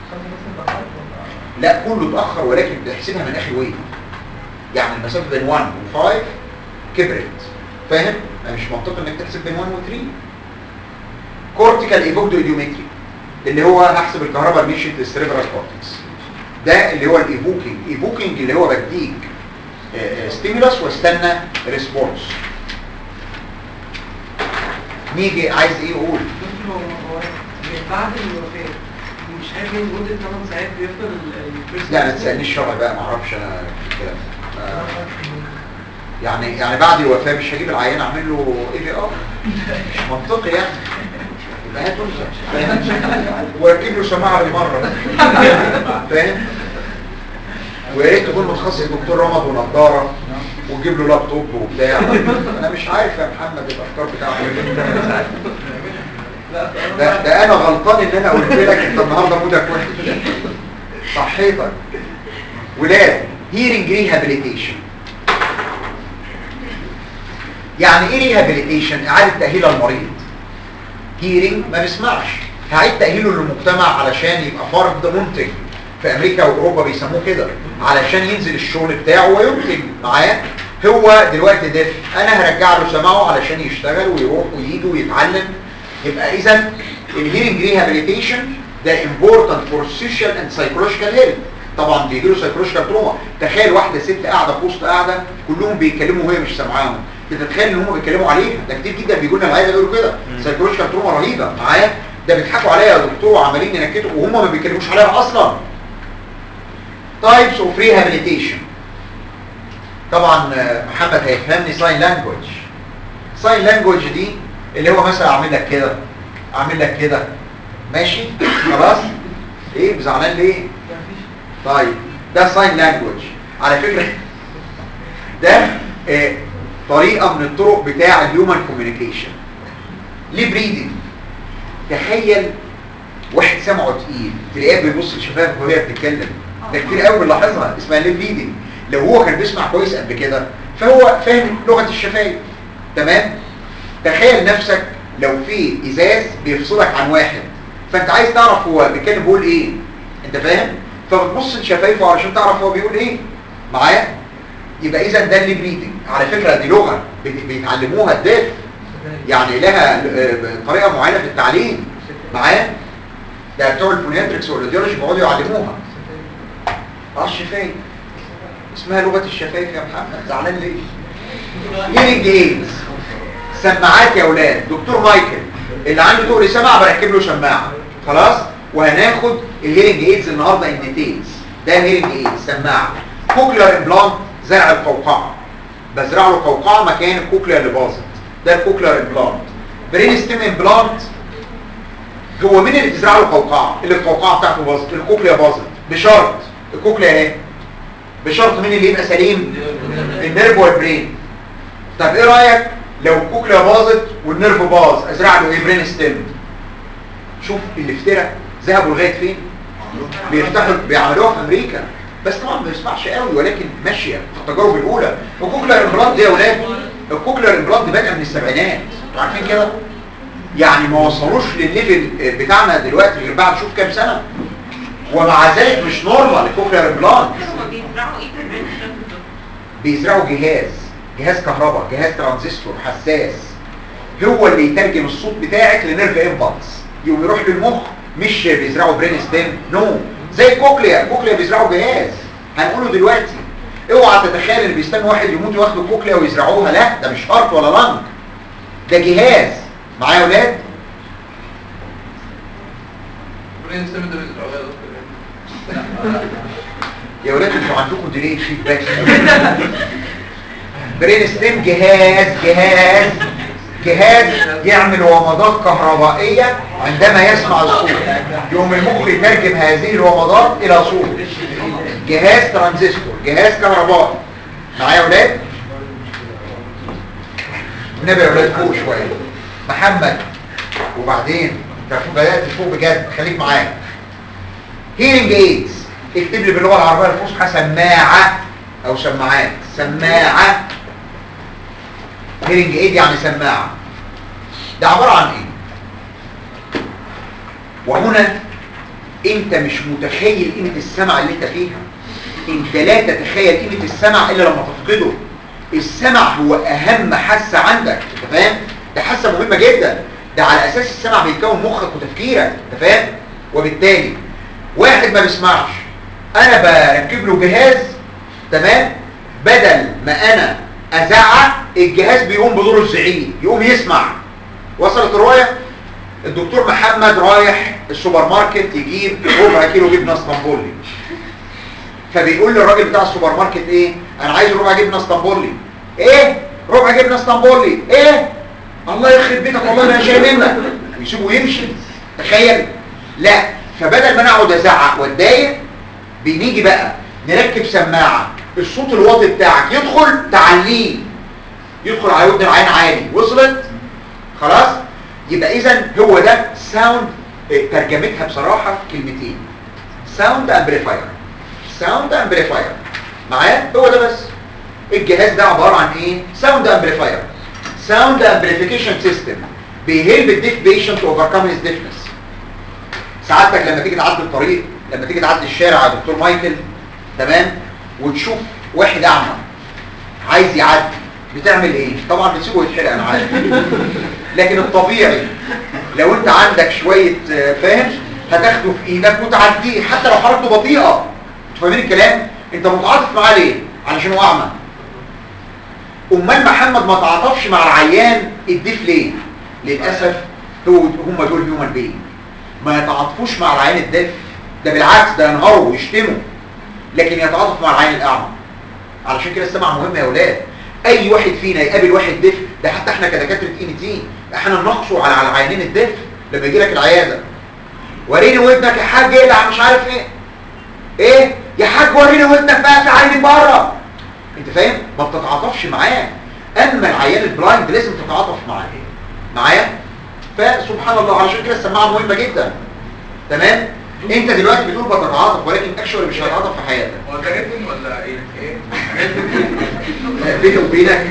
لا كله اتاخر ولكن بتحسبها من اخر ويف يعني المسافه بين 1 و 5 كبرت فاهم؟ ما مش منطقي انك تحسب بين 1 و 3 كورتيكال ايفوكدو ايديومتري اللي هو هحسب الكهرباء اللي مشيت للسيريبرال كورتكس ده اللي هو الايفوكينج ايفوكينج اللي هو بديك ستيمولس واستنى ريسبونس نيجي عايز ايه يقول بعد الوفاة مش عارف ايه لمده 8 ساعات بيفضل ال- لا ما تسالنيش شرح بقى ما اعرفش انا الكلام ده. آه، يعني يعني بعد الوفاه مش هجيب العيان اعمل له اي في ار مش منطقي يعني يبقى هات انثى فاهم واركب له سماعه بالمره فاهم ويا ريت تكون متخصص دكتور رمض ونضاره وتجيب له لابتوب وبتاع انا مش عارف يا محمد الافكار بتاعتك ده, ده انا غلطان ان انا قلت لك انت النهارده مودك وحش صحيتك ولاد هيرنج ريهابيليتيشن يعني ايه ريهابيليتيشن اعاده تاهيل المريض هيرنج ما بيسمعش هعيد تاهيله للمجتمع علشان يبقى فرد منتج في امريكا واوروبا بيسموه كده علشان ينزل الشغل بتاعه وينتج معاه هو دلوقتي دف انا هرجع له سماعه علشان يشتغل ويروح ويجي ويتعلم يبقى اذا الهيرنج ريهابيليتيشن ده important for social and psychological health طبعا بيجي له psychological trauma تخيل واحده ست قاعده في وسط قاعده كلهم بيتكلموا وهي مش سامعاهم تتخيل ان هم بيتكلموا عليها ده كتير جدا بيجوا لنا العياده يقولوا كده psychological trauma رهيبه معايا ده بيضحكوا عليا يا دكتور وعمالين ينكتوا وهم ما بيتكلموش عليها اصلا types of rehabilitation طبعا آه، محمد هيفهمني sign language sign language دي اللي هو مثلا اعمل لك كده اعمل لك كده ماشي خلاص ايه زعلان ليه طيب ده sign language على فكرة ده آه، طريقة من الطرق بتاع الهيومن كوميونيكيشن ليه بريدنج تخيل واحد سمعه تقيل تلاقيه بيبص لشفافه وهي بتتكلم ده كتير قوي بنلاحظها اسمها ليه بريدنج لو هو كان بيسمع كويس قبل كده فهو فاهم لغة الشفايف تمام تخيل نفسك لو في ازاز بيفصلك عن واحد فانت عايز تعرف هو بيتكلم بيقول ايه انت فاهم فبتبص لشفايفه علشان تعرف هو بيقول ايه معايا يبقى اذا ده اللي بريدنج على فكره دي لغه بت- بيتعلموها الداف يعني لها آه، طريقه معينه في التعليم معايا ده بتوع الفونياتريكس والايديولوجي بيقعدوا يعلموها اه الشفايف اسمها لغه الشفايف يا محمد زعلان ليه هيرنج ايدز سماعات يا اولاد دكتور مايكل اللي عنده تقل سمع بركب له سماعه خلاص وهناخد الهيرنج ايدز النهارده ان ديتيلز ده الهيرنج ايدز سماعه كوكلر امبلانت زرع القوقعه بزرع له قوقعه مكان الكوكليا اللي باظت ده الكوكلر امبلانت برين ستيم امبلانت هو مين اللي تزرع له قوقعه اللي القوقعه بتاعته باظت الكوكليا باظت بشرط الكوكليا اهي بشرط مين اللي يبقى سليم النيرف والبرين طب ايه رايك لو الكوكليا باظت والنيرف باظ ازرع له ايه برين ستيم شوف اللي افترى ذهبوا لغايه فين بيفتحوا بيعملوها في امريكا بس طبعا ما بيسمعش قوي ولكن ماشيه في التجارب الاولى الكوكلر امبلانت دي يا اولاد الكوكلر امبلانت بدأ من السبعينات انتوا عارفين كده يعني ما وصلوش للليفل بتاعنا دلوقتي غير بعد شوف كام سنه ومع ذلك مش نورمال الكوكلر امبلانت هما بيزرعوا ايه في البرين بيزرعوا جهاز جهاز كهرباء جهاز ترانزستور حساس هو اللي يترجم الصوت بتاعك لنيرف امبلس يقوم يروح للمخ مش بيزرعوا برين ستيم نو زي الكوكليا الكوكليا بيزرعوا جهاز هنقوله دلوقتي اوعى تتخيل ان بيستنوا واحد يموت ياخدوا الكوكليا ويزرعوها لا ده مش هارت ولا لنج ده جهاز معايا يا ولاد برين ستيم ده بيزرعوها يا دكتور يا ولاد انتوا عندكم ديلي فيدباك برين ستيم جهاز جهاز جهاز يعمل ومضات كهربائية عندما يسمع الصوت يقوم المخ يترجم هذه الومضات إلى صوت جهاز ترانزستور جهاز كهربائي معايا يا ولاد النبي يا ولاد فوق شوية محمد وبعدين انت بدأت فوق بجد خليك معايا هيرنج ايدز اكتب لي باللغه العربيه الفصحى سماعه او سماعات سماعه هيرنج ايد يعني سماعه ده عباره عن ايه وهنا انت مش متخيل قيمه السمع اللي انت فيها انت لا تتخيل قيمه السمع الا لما تفقده السمع هو اهم حاسه عندك انت فاهم ده حاسه مهمه جدا ده على اساس السمع بيكون مخك وتفكيرك انت فاهم وبالتالي واحد ما بيسمعش انا بركب له جهاز تمام بدل ما انا ازعق الجهاز بيقوم بدور الزعيق يقوم يسمع وصلت الروايه الدكتور محمد رايح السوبر ماركت يجيب ربع كيلو جبنه اسطنبولي فبيقول للراجل بتاع السوبر ماركت ايه انا عايز ربع جبنه اسطنبولي ايه ربع جبنه اسطنبولي ايه الله يخرب بيتك والله انا شايل منك ويسيبه ويمشي تخيل لا فبدل ما انا اقعد ازعق واتضايق بنيجي بقى نركب سماعه الصوت الواطي بتاعك يدخل تعليه يدخل على ودن العين عالي وصلت خلاص يبقى اذا هو ده ساوند ترجمتها بصراحه كلمتين ساوند امبليفاير ساوند امبليفاير معايا هو ده بس الجهاز ده عباره عن ايه ساوند امبليفاير ساوند امبليفيكيشن سيستم بيهيلب الديف بيشنت اوفركم هيز ديفنس سعادتك لما تيجي تعدي الطريق لما تيجي تعدي الشارع يا دكتور مايكل تمام وتشوف واحد اعمى عايز يعدي بتعمل ايه طبعا بتسيبه يتحرق انا عارف لكن الطبيعي لو انت عندك شويه آه، فاهم هتاخده في ايدك وتعديه حتى لو حركته بطيئه انتوا فاهمين الكلام انت متعاطف معاه ليه علشان هو اعمى امال محمد ما تعاطفش مع العيان الديف ليه للاسف هو هم دول هيومن بينج ما يتعاطفوش مع العيان الديف ده بالعكس ده ينهاروا ويشتموا لكن يتعاطف مع العيان الاعمى علشان كده السمع مهم يا اولاد اي واحد فينا يقابل واحد دف ده حتى احنا كدكاتره اي ان تي احنا نناقشه على على العيانين الدف لما يجي لك العياده وريني ودنك يا حاج اقلع مش عارف ايه ايه يا حاج وريني ودنك بقى في عيني بره انت فاهم ما بتتعاطفش معاه اما العيان البلايند لازم تتعاطف معاه معايا فسبحان الله علشان كده السماعه مهمه جدا تمام انت دلوقتي بتقول بتتعاطف ولكن اكشولي مش هتتعاطف في حياتك هو ده ريتم ولا ايه؟ ايه؟ بيني وبينك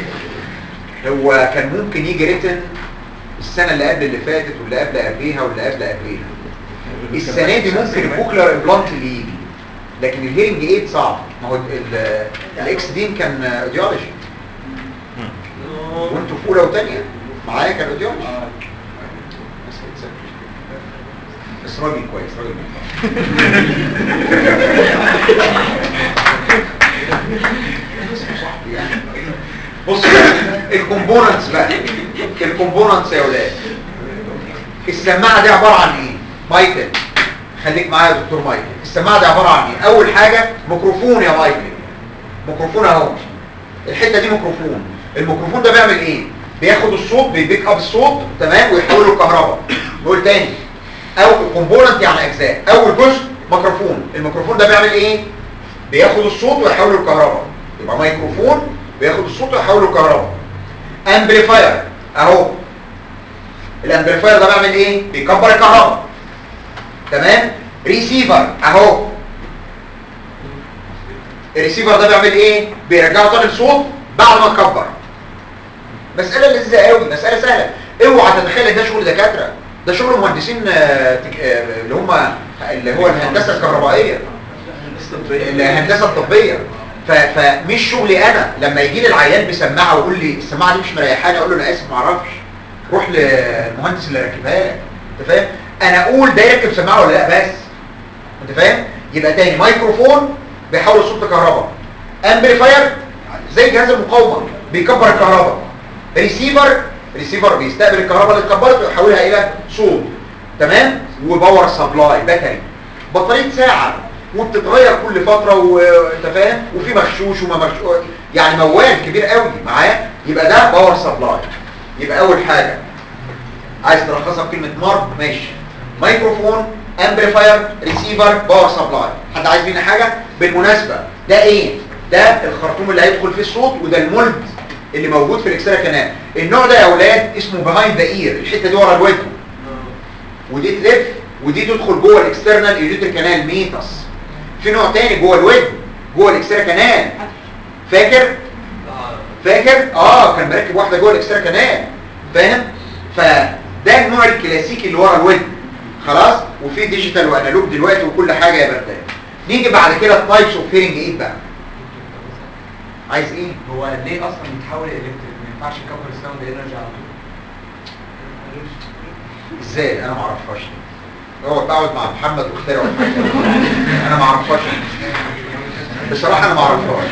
هو كان ممكن يجي ريتن السنة اللي قبل اللي فاتت واللي قبل قبليها واللي قبل قبليها السنة دي ممكن البوكلر امبلانت اللي يجي لكن الهيرنج ايد صعب ما هو ال- الاكس دين كان اوديولوجي وانتوا في اولى وثانيه معايا كان اوديولوجي بس راجل كويس راجل محترم صاحبي يعني بص بقى الكومبوننتس بقى الكومبوننتس يا ولاد السماعه دي عباره عن ايه مايكل خليك معايا يا دكتور مايكل السماعه دي عباره عن ايه اول حاجه ميكروفون يا مايكل ميكروفون اهو الحته دي ميكروفون الميكروفون ده بيعمل ايه بياخد الصوت بيبيك اب الصوت تمام ويحوله لكهرباء نقول تاني او كومبوننت يعني اجزاء اول جزء ميكروفون الميكروفون ده بيعمل ايه بياخد الصوت ويحوله لكهرباء يبقى ميكروفون بياخد الصوت ويحوله لكهرباء امبليفاير اهو الامبليفاير ده بيعمل ايه بيكبر الكهرباء تمام ريسيفر اهو الريسيفر ده بيعمل ايه بيرجعه تاني الصوت بعد ما اتكبر مساله لذيذه قوي مساله سهله اوعى تتخيل ان ده شغل دكاتره ده شغل مهندسين آه، تك- آه، اللي هم اللي هو الهندسه الكهربائيه الهندسه الطبيه ف- فمش شغلي انا لما يجي لي العيان بسماعه ويقول لي السماعه دي مش مريحاني اقول له انا اسف ما اعرفش روح للمهندس اللي راكبها لك انت فاهم انا اقول ده يركب سماعه ولا لا بس انت فاهم يبقى تاني ميكروفون بيحول الصوت لكهرباء امبليفاير زي جهاز المقاومه بيكبر الكهرباء ريسيفر ريسيفر بيستقبل الكهرباء اللي اتكبرت ويحولها الى صوت تمام وباور سبلاي باتري بطاريه ساعه وبتتغير كل فتره وانت فاهم وفي مغشوش وما مغشوش يعني موال كبير قوي معاه يبقى ده باور سبلاي يبقى اول حاجه عايز تلخصها بكلمه مارك ماشي ميكروفون امبليفاير ريسيفر باور سبلاي حد عايز مني حاجه بالمناسبه ده ايه ده الخرطوم اللي هيدخل فيه الصوت وده المولد اللي موجود في الاكسترا كانال النوع ده يا اولاد اسمه بيهايند ذا اير الحته دي ورا الودن ودي تلف ودي تدخل جوه الاكسترنال ايريتر كانال ميتس في نوع تاني جوه الودن جوه الاكسترا كانال فاكر فاكر اه كان مركب واحده جوه الاكسترا كانال فاهم فده النوع الكلاسيكي اللي ورا الودن خلاص وفي ديجيتال وانالوج دلوقتي وكل حاجه يا بردان نيجي بعد كده التايبس اوف هيرنج ايد بقى عايز ايه هو ليه اصلا بيتحول الكتريك ما ينفعش يكبر الساوند انرجي على طول ازاي انا ما اعرفهاش هو بقعد مع محمد واخترعوا الحاجه انا ما اعرفهاش بصراحه انا ما اعرفهاش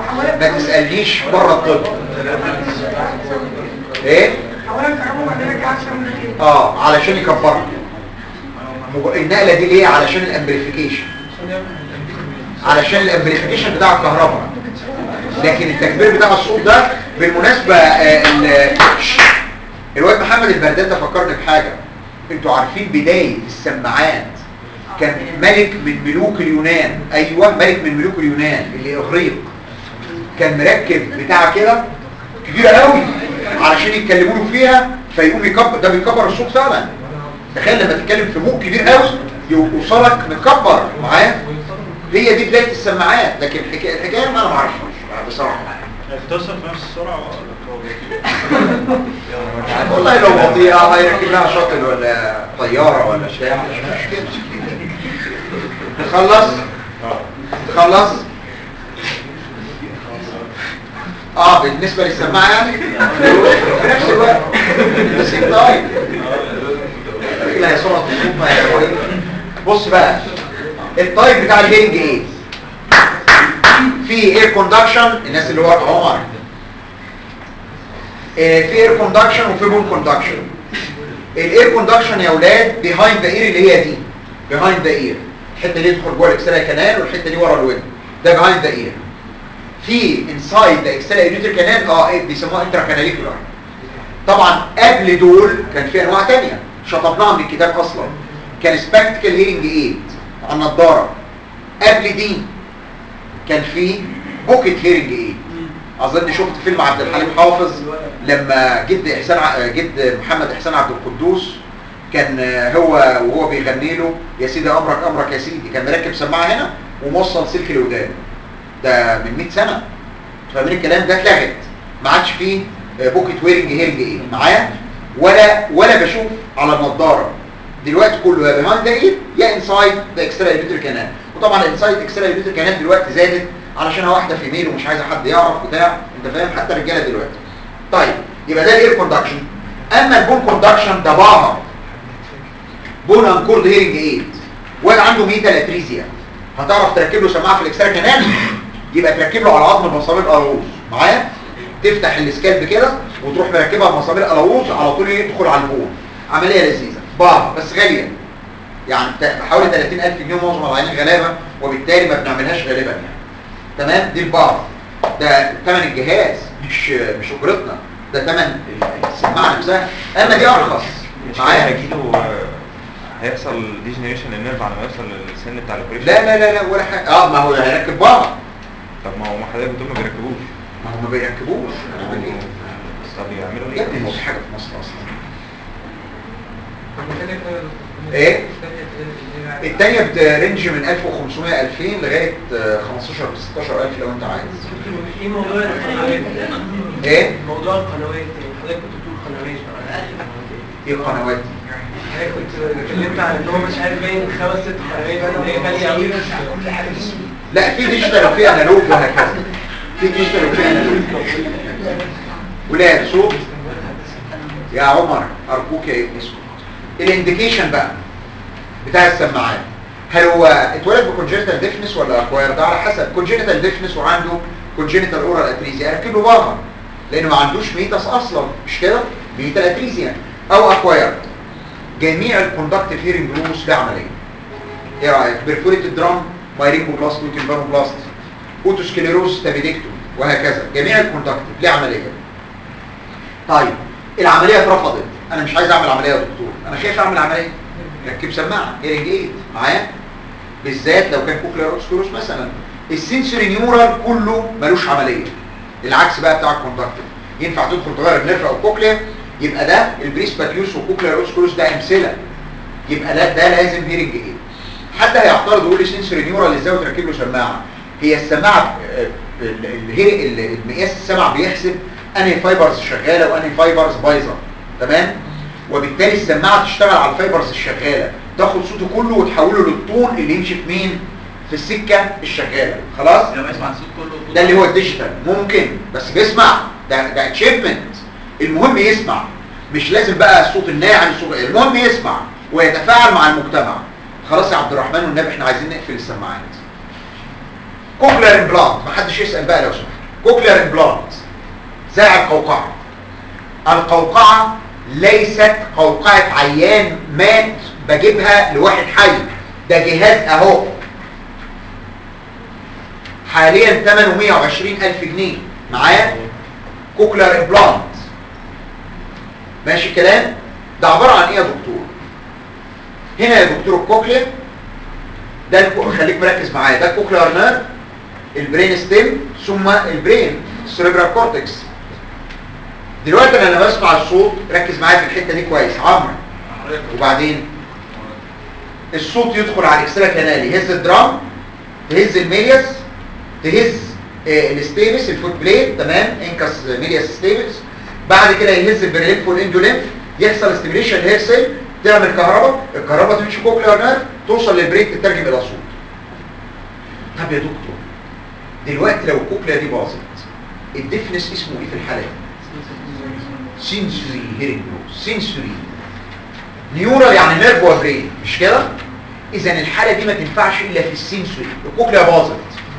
ما تسالنيش بره الطب ايه اولا الكهرباء بعدين رجع اه علشان يكبرها مج- النقله دي ليه علشان الامبليفيكيشن علشان الامبليفيكيشن بتاع الكهرباء لكن التكبير بتاع الصوت ده بالمناسبه آه، ال- الواد محمد البردان ده فكرني بحاجه انتوا عارفين بدايه السماعات كان ملك من ملوك اليونان ايوه ملك من ملوك اليونان اللي اغريق كان مركب بتاع كده كبيره قوي علشان يتكلموا له فيها فيقوم يكبر ده بيكبر الصوت فعلا تخيل لما تتكلم في موج كبير قوي يوصلك مكبر معاه هي دي بدايه السماعات لكن الحكايه الحكايه ما انا ما اعرفش بصراحه توصل في نفس السرعة ولا والله لو بطيئه هيركب لها شاطئ ولا طياره ولا بتاع مش مشكله خلص خلص اه بالنسبه للسماعه يعني في نفس الوقت بس طيب لا هي سرعه الصوت ما هي قريبة. بص بقى التايب بتاع الهيرنج ايه في اير كوندكشن الناس اللي هو عمر آه، في اير كوندكشن وفي بون كوندكشن الاير كوندكشن يا اولاد بيهايند ذا اير اللي هي دي بيهايند ذا اير الحته دي تدخل جوه الاكسترا كانال والحته دي ورا الودن ده بيهايند ذا اير في انسايد ذا اكسترا يوتر كانال اه إيه بيسموها انترا كاناليكولار طبعا قبل دول كان في انواع تانية شطبناها من الكتاب اصلا كان سبكتكل هيرنج ايد على النضاره قبل دي كان في بوكيت هيرنج ايد اظن شفت فيلم عبد الحليم حافظ لما جد احسان ع- جد محمد احسان عبد القدوس كان آه، هو وهو بيغني له يا سيدي امرك امرك يا سيدي كان مركب سماعه هنا وموصل سلك لودان ده من 100 سنه فاهمين الكلام ده اتلغت ما عادش فيه آه، بوكيت ويرنج هيرنج ايه معايا ولا ولا بشوف على النضاره دلوقتي كله يا بيهايند ذا اير يا انسايد ذا اكسترا يوتر كانال وطبعا الانسايد اكسترا يوتر كانال دلوقتي زادت علشانها واحده في ميل ومش عايزه حد يعرف بتاع انت فاهم حتى الرجاله دلوقتي طيب يبقى ده الاير كوندكشن اما البون كوندكشن ده باها بون انكورد هيرنج ايد واد عنده ميتال اتريزيا هتعرف تركب له سماعه في الاكسترا كانال يبقى تركب له على عظم مسامير القلاووز معايا تفتح السكالب كده وتروح مركبها على مسامير القلاووز على طول يدخل على البون عمليه لذيذه باها بس غاليه يعني بتا- حوالي 30000 جنيه معظم العيانين غلابه وبالتالي ما بنعملهاش غالبا يعني تمام دي البار ده ثمن الجهاز مش مش اجرتنا ده ثمن السماعه نفسها اما دي ارخص مش كده معايا هيجيله آه، هيحصل ديجنريشن للنيرف على ما يوصل للسن بتاع الاوبريشن لا لا لا لا ولا حاجه اه ما هو هيركب بار طب ما هو ما حضرتك بتقول ما بيركبوش ما هو ما بيركبوش هنعمل ايه طب يعملوا يا ابني ايه؟ هو في حاجه في مصر اصلا ايه الثانيه بترنج من 1500 2000 لغايه آه، 15 16000 لو انت عايز ايه موضوع القنوات ايه موضوع القنوات يعني حضرتك كنت بتقول قنوات ايه القنوات دي حضرتك كنت اتكلمت عن ان هو مش عارف باين خمس ست قنوات اللي هي غاليه قوي لا في ديجيتال وفي انالوج وهكذا في ديجيتال وفي انالوج ولاد صوت يا عمر ارجوك يا ابني اسكت الانديكيشن بقى بتاع السماعات هل هو اتولد بكونجنتال ديفنس ولا اكواير ده على حسب كونجنتال ديفنس وعنده كونجنتال اورال اتريزيا اركب له بابا لانه ما عندوش ميتاس اصلا مش كده ميتال اتريزيا او اكواير جميع الكوندكتيف هيرنج لوس ده عمليه ايه رايك بيرفوريتد درام مايرينجو بلاست وتمبانو بلاست اوتوسكليروز تابيديكتوم وهكذا جميع الكوندكتيف ليه عمليه طيب العمليه اترفضت انا مش عايز اعمل عمليه يا دكتور انا خايف اعمل عمليه ركب سماعه هيرنج ايد معايا بالذات لو كان كوكلير اوتوسكليروز مثلا السنسوري نيورال كله ملوش عمليه العكس بقى بتاع الكوندكتيف ينفع تدخل تغير النيرف او كوكلير يبقى ده البريس باكيوس والكوكلير اوتوسكليروز ده امثله يبقى لا ده لازم هيرنج ايد حد هيعترض ويقول لي سنسوري نيورال ازاي وتركب له سماعه هي السماعه آه، ال- ال- هي- ال- المقياس السمع بيحسب انهي فايبرز شغاله وانهي فايبرز بايظه تمام وبالتالي السماعه تشتغل على الفايبرز الشغاله تاخد صوته كله وتحوله للطون اللي يمشي في مين في السكه الشغاله خلاص لما يسمع الصوت كله ده اللي هو الديجيتال ممكن بس بيسمع ده ده اتشيفمنت المهم يسمع مش لازم بقى الصوت الناعم الصوت المهم يسمع ويتفاعل مع المجتمع خلاص يا عبد الرحمن والنبي احنا عايزين نقفل السماعات كوكلر امبلانت محدش يسال بقى لو سمحت كوكلر امبلانت زرع القوقعه القوقعه ليست قوقعة عيان مات بجيبها لواحد حي ده جهاز اهو حاليا ثمنه 120 ألف جنيه معاه كوكلر امبلانت ماشي الكلام ده عبارة عن ايه يا دكتور هنا يا دكتور الكوكليا ده الكو... خليك مركز معايا ده الكوكلر نيرف البرين ستيم ثم البرين السيريبرال كورتكس دلوقتي انا لما بسمع الصوت ركز معايا في الحته دي كويس عمرو وبعدين الصوت يدخل على الاكسترا كانال يهز الدرام تهز الميلياس تهز آه، الستيبس الفوت بليد تمام انكس ميلياس ستيبس بعد كده يهز البريليمف والاندوليمف يحصل ستيميليشن هير سيل تعمل كهرباء الكهرباء تمشي كوكلير نيرف توصل للبرين تترجم الى صوت طب يا دكتور دلوقتي لو الكوكليا دي باظت الديفنس اسمه ايه في الحاله دي سينسوري هيرنج سينسوري نيورال يعني نيرف وبرين مش كده اذا الحاله دي ما تنفعش الا في السينسوري الكوكليا باظت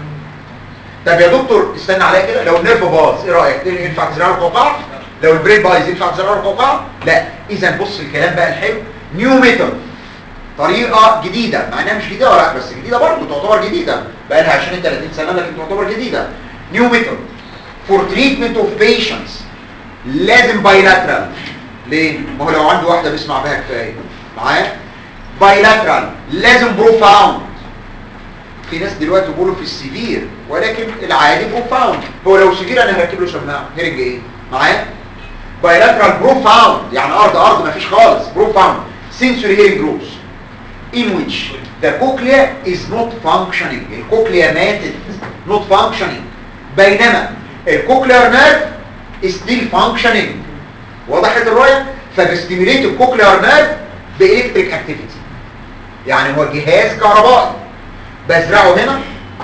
طب يا دكتور استنى عليا كده لو النيرف باظ ايه رايك تاني ينفع تزرع له قوقعه لو البرين بايظ ينفع تزرع له قوقعه لا اذا بص الكلام بقى الحلو نيو ميثود طريقه جديده مع انها مش جديده ولا لا بس جديده برضه تعتبر جديده بقى لها 20 30 سنه لكن تعتبر جديده نيو ميثود فور تريتمنت اوف بيشنتس لازم بايلاترال ليه ما هو لو عنده واحده بيسمع بها كفايه معايا بايلاترال لازم بروفاوند في ناس دلوقتي بيقولوا في السيفير ولكن العادي بروفاوند هو لو سيفير انا هركب له سماعه هيرنج ايه معايا بايلاترال بروفاوند يعني ارض ارض مفيش خالص بروفاوند sensory hearing loss in which the cochlea is not functioning الكوكليا ماتت not functioning بينما الكوكليار نيرف still functioning وضحت الرؤية فبستيميليت الكوكليار نيرف بإلكتريك اكتيفيتي يعني هو جهاز كهربائي بزرعه هنا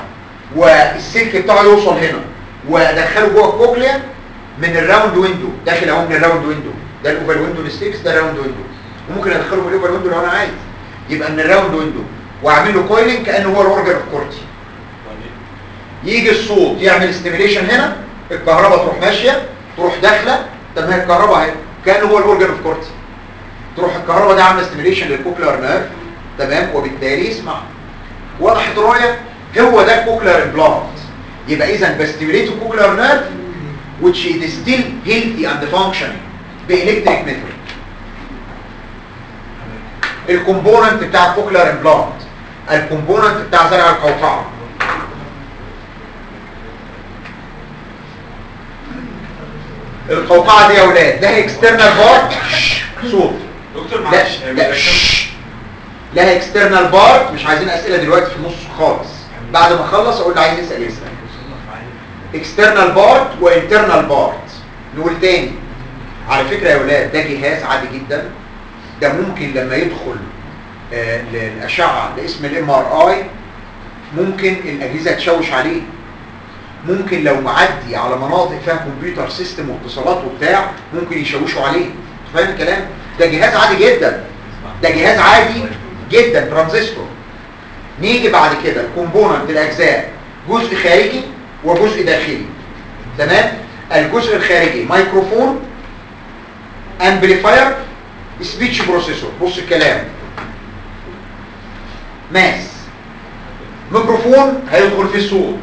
والسلك بتاعه يوصل هنا وادخله جوه الكوكليا من الراوند ويندو داخل اهو من الراوند ويندو ده الاوفر ويندو الستيكس ده الراوند ويندو وممكن ادخله من الاوفر ويندو لو انا عايز يبقى من الراوند ويندو واعمل له كويلنج كانه هو الاورجن اوف كورتي يجي الصوت يعمل ستيميليشن هنا الكهرباء تروح ماشيه تروح داخله طب ما هي الكهرباء اهي كانه هو الاورجن اوف كورتي تروح الكهرباء دي عامله ستيميليشن للكوكلر نيرف تمام وبالتالي يسمع وضحت الرؤيه هو ده الكوكلر امبلانت يبقى اذا بستيميليت الكوكلر نيرف which is still healthy and functioning بإلكتريك ميثود الكومبوننت بتاع الكوكلر امبلانت الكومبوننت بتاع زرع القوقعه القوقعه دي يا اولاد ده اكسترنال بارت صوت دكتور لا معلش هي لا بتركب- شش. لها اكسترنال بارت مش عايزين اسئله دلوقتي في النص خالص بعد ما اخلص اقول اللي عايز يسال يسال اكسترنال بارت وانترنال بارت نقول تاني على فكره يا اولاد ده جهاز عادي جدا ده ممكن لما يدخل آه، للاشعه لاسم الام ار اي ممكن الاجهزه تشوش عليه ممكن لو معدي على مناطق فيها كمبيوتر سيستم واتصالات وبتاع ممكن يشوشوا عليه أنت فاهم الكلام ده جهاز عادي جدا ده جهاز عادي جدا ترانزستور نيجي بعد كده الكومبوننت الاجزاء جزء خارجي وجزء داخلي تمام الجزء الخارجي مايكروفون امبليفاير سبيتش بروسيسور بص الكلام ماس ميكروفون هيدخل فيه الصوت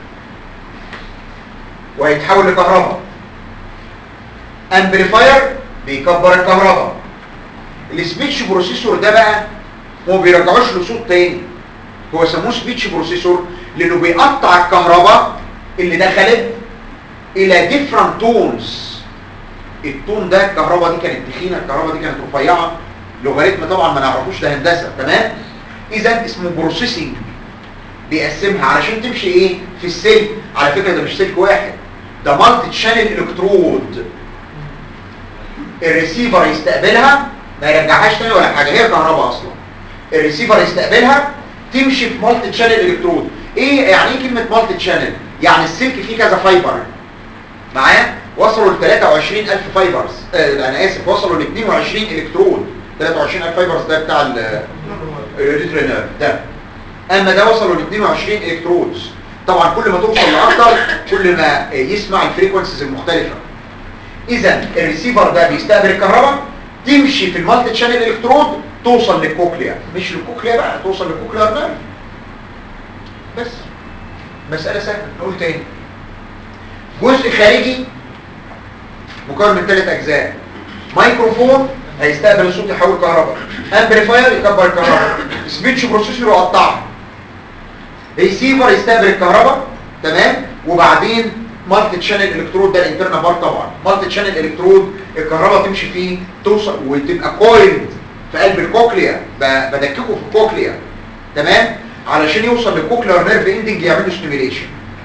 وهيتحول لكهرباء امبليفاير بيكبر الكهرباء السبيتش بروسيسور ده بقى هو ما بيرجعوش له صوت تاني هو سموه سبيتش بروسيسور لانه بيقطع الكهرباء اللي دخلت الى ديفرنت تونز التون ده الكهرباء دي كانت تخينه الكهرباء دي كانت رفيعه لوغاريتم طبعا ما نعرفوش ده هندسه تمام اذا اسمه بروسيسنج بيقسمها علشان تمشي ايه في السلك على فكره ده مش سلك واحد ده مالتي شانل الكترود الريسيفر يستقبلها ما يرجعهاش تاني ولا حاجه هي كهرباء اصلا الريسيفر يستقبلها تمشي في مالتي شانل الكترود ايه يعني ايه كلمه مالتي شانل يعني السلك فيه كذا فايبر معايا وصلوا ل 23000 فايبرز آه انا اسف وصلوا ل 22 الكترود 23000 فايبرز ده بتاع الريترينر ده اما ده وصلوا ل 22 الكترودز طبعا كل ما توصل لاكتر كل ما يسمع الفريكونسيز المختلفه اذا الريسيفر ده بيستقبل الكهرباء تمشي في المالتي تشانل الكترود توصل للكوكليا مش للكوكليا بقى توصل للكوكليار نيرف بس مسألة سهلة نقول تاني جزء خارجي مكون من ثلاث اجزاء مايكروفون هيستقبل الصوت يحول كهرباء امبليفاير يكبر الكهرباء سبيتش بروسيسور يقطعها ريسيفر يستقبل الكهرباء تمام وبعدين مالتي تشانل الكترود ده الانترنال بار طبعا مالتي تشانل الكترود الكهرباء تمشي فيه توصل وتبقى كويلد في قلب الكوكليا ب- بدككه في الكوكليا تمام علشان يوصل للكوكليار نيرف اندنج يعمل له ستيميليشن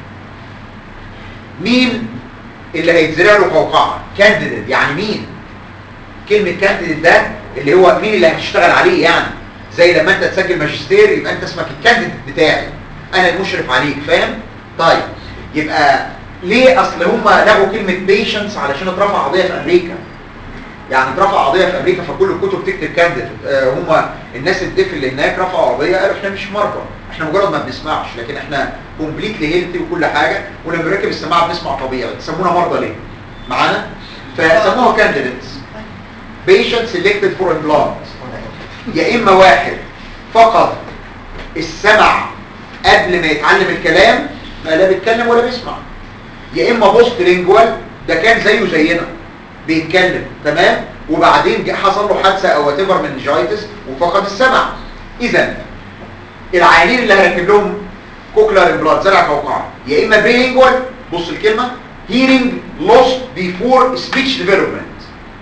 مين اللي هيتزرع له قوقعه كانديديت يعني مين كلمه كانديديت ده اللي هو مين اللي هتشتغل عليه يعني زي لما انت تسجل ماجستير يبقى انت اسمك الكانديديت بتاعي انا المشرف عليك فاهم طيب يبقى ليه اصل هم لغوا كلمه بيشنس علشان اترفع قضيه في امريكا يعني اترفع قضيه في امريكا فكل الكتب تكتب كانديديت آه هم الناس الدف اللي هناك رفعوا قضيه قالوا احنا مش مرضى احنا مجرد ما بنسمعش لكن احنا كومبليتلي هيلثي وكل حاجه ولما بنركب السماعه بنسمع طبيعي تسمونا مرضى ليه معانا فسموها كانديديتس patient selected for implant يا اما واحد فقد السمع قبل ما يتعلم الكلام ما لا بيتكلم ولا بيسمع يا اما بوست لينجوال ده كان زيه زينا بيتكلم تمام وبعدين جه حصل له حادثه او وات ايفر منجايتس وفقد السمع اذا العيانين اللي هركب لهم كوكلر امبلانت زرع قوقعه يا اما بيلينجوال بص الكلمه hearing lost before speech development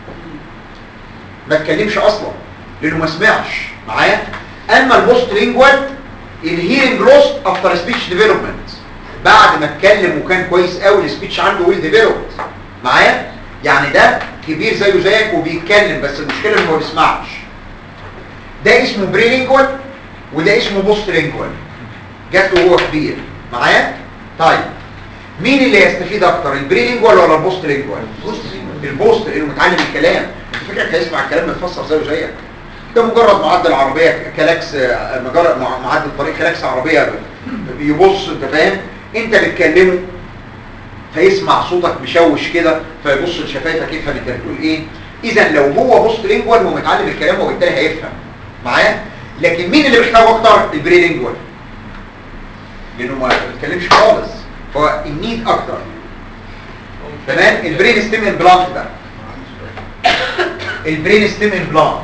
ما اتكلمش اصلا لانه ما سمعش معايا اما البوست لينجوال الهيرنج لوست افتر سبيتش ديفلوبمنت بعد ما اتكلم وكان كويس قوي السبيتش عنده ويل ديفلوبد معايا يعني ده كبير زيه زيك وبيتكلم بس المشكله انه ما بيسمعش ده اسمه بريلينجوال وده اسمه بوست لينجوال جات له هو كبير معايا طيب مين اللي يستفيد اكتر البريلينجوال ولا البوست لينجوال البوست لانه متعلم الكلام انت فكرك هيسمع الكلام متفسر زيه زيك ده مجرد معدل عربيه كلاكس آه، مجرد مع- معدل طريق كلاكس عربيه يبص انت فاهم انت بتكلمه فيسمع صوتك مشوش كده فيبص لشفايفك يفهم انت بتقول ايه اذا لو هو بوست لينجوال هو متعلم الكلام وبالتالي هيفهم معايا لكن مين اللي بيحتاجه اكتر البريلينجوال لانه ما بيتكلمش خالص فهو النيد اكتر تمام البرين ستيم امبلانت بقى البرين ستيم امبلانت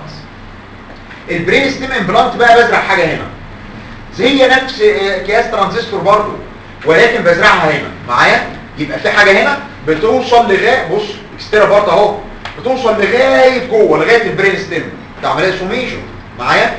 البرين ستيم امبلانت بقى بزرع حاجه هنا هي نفس آه، اكياس ترانزستور برضو ولكن بزرعها هنا معايا يبقى في حاجه هنا بتوصل لغايه بص اكسترا بارت اهو بتوصل لغايه جوه لغايه البرين ستيم ده عمليه سوميشن معايا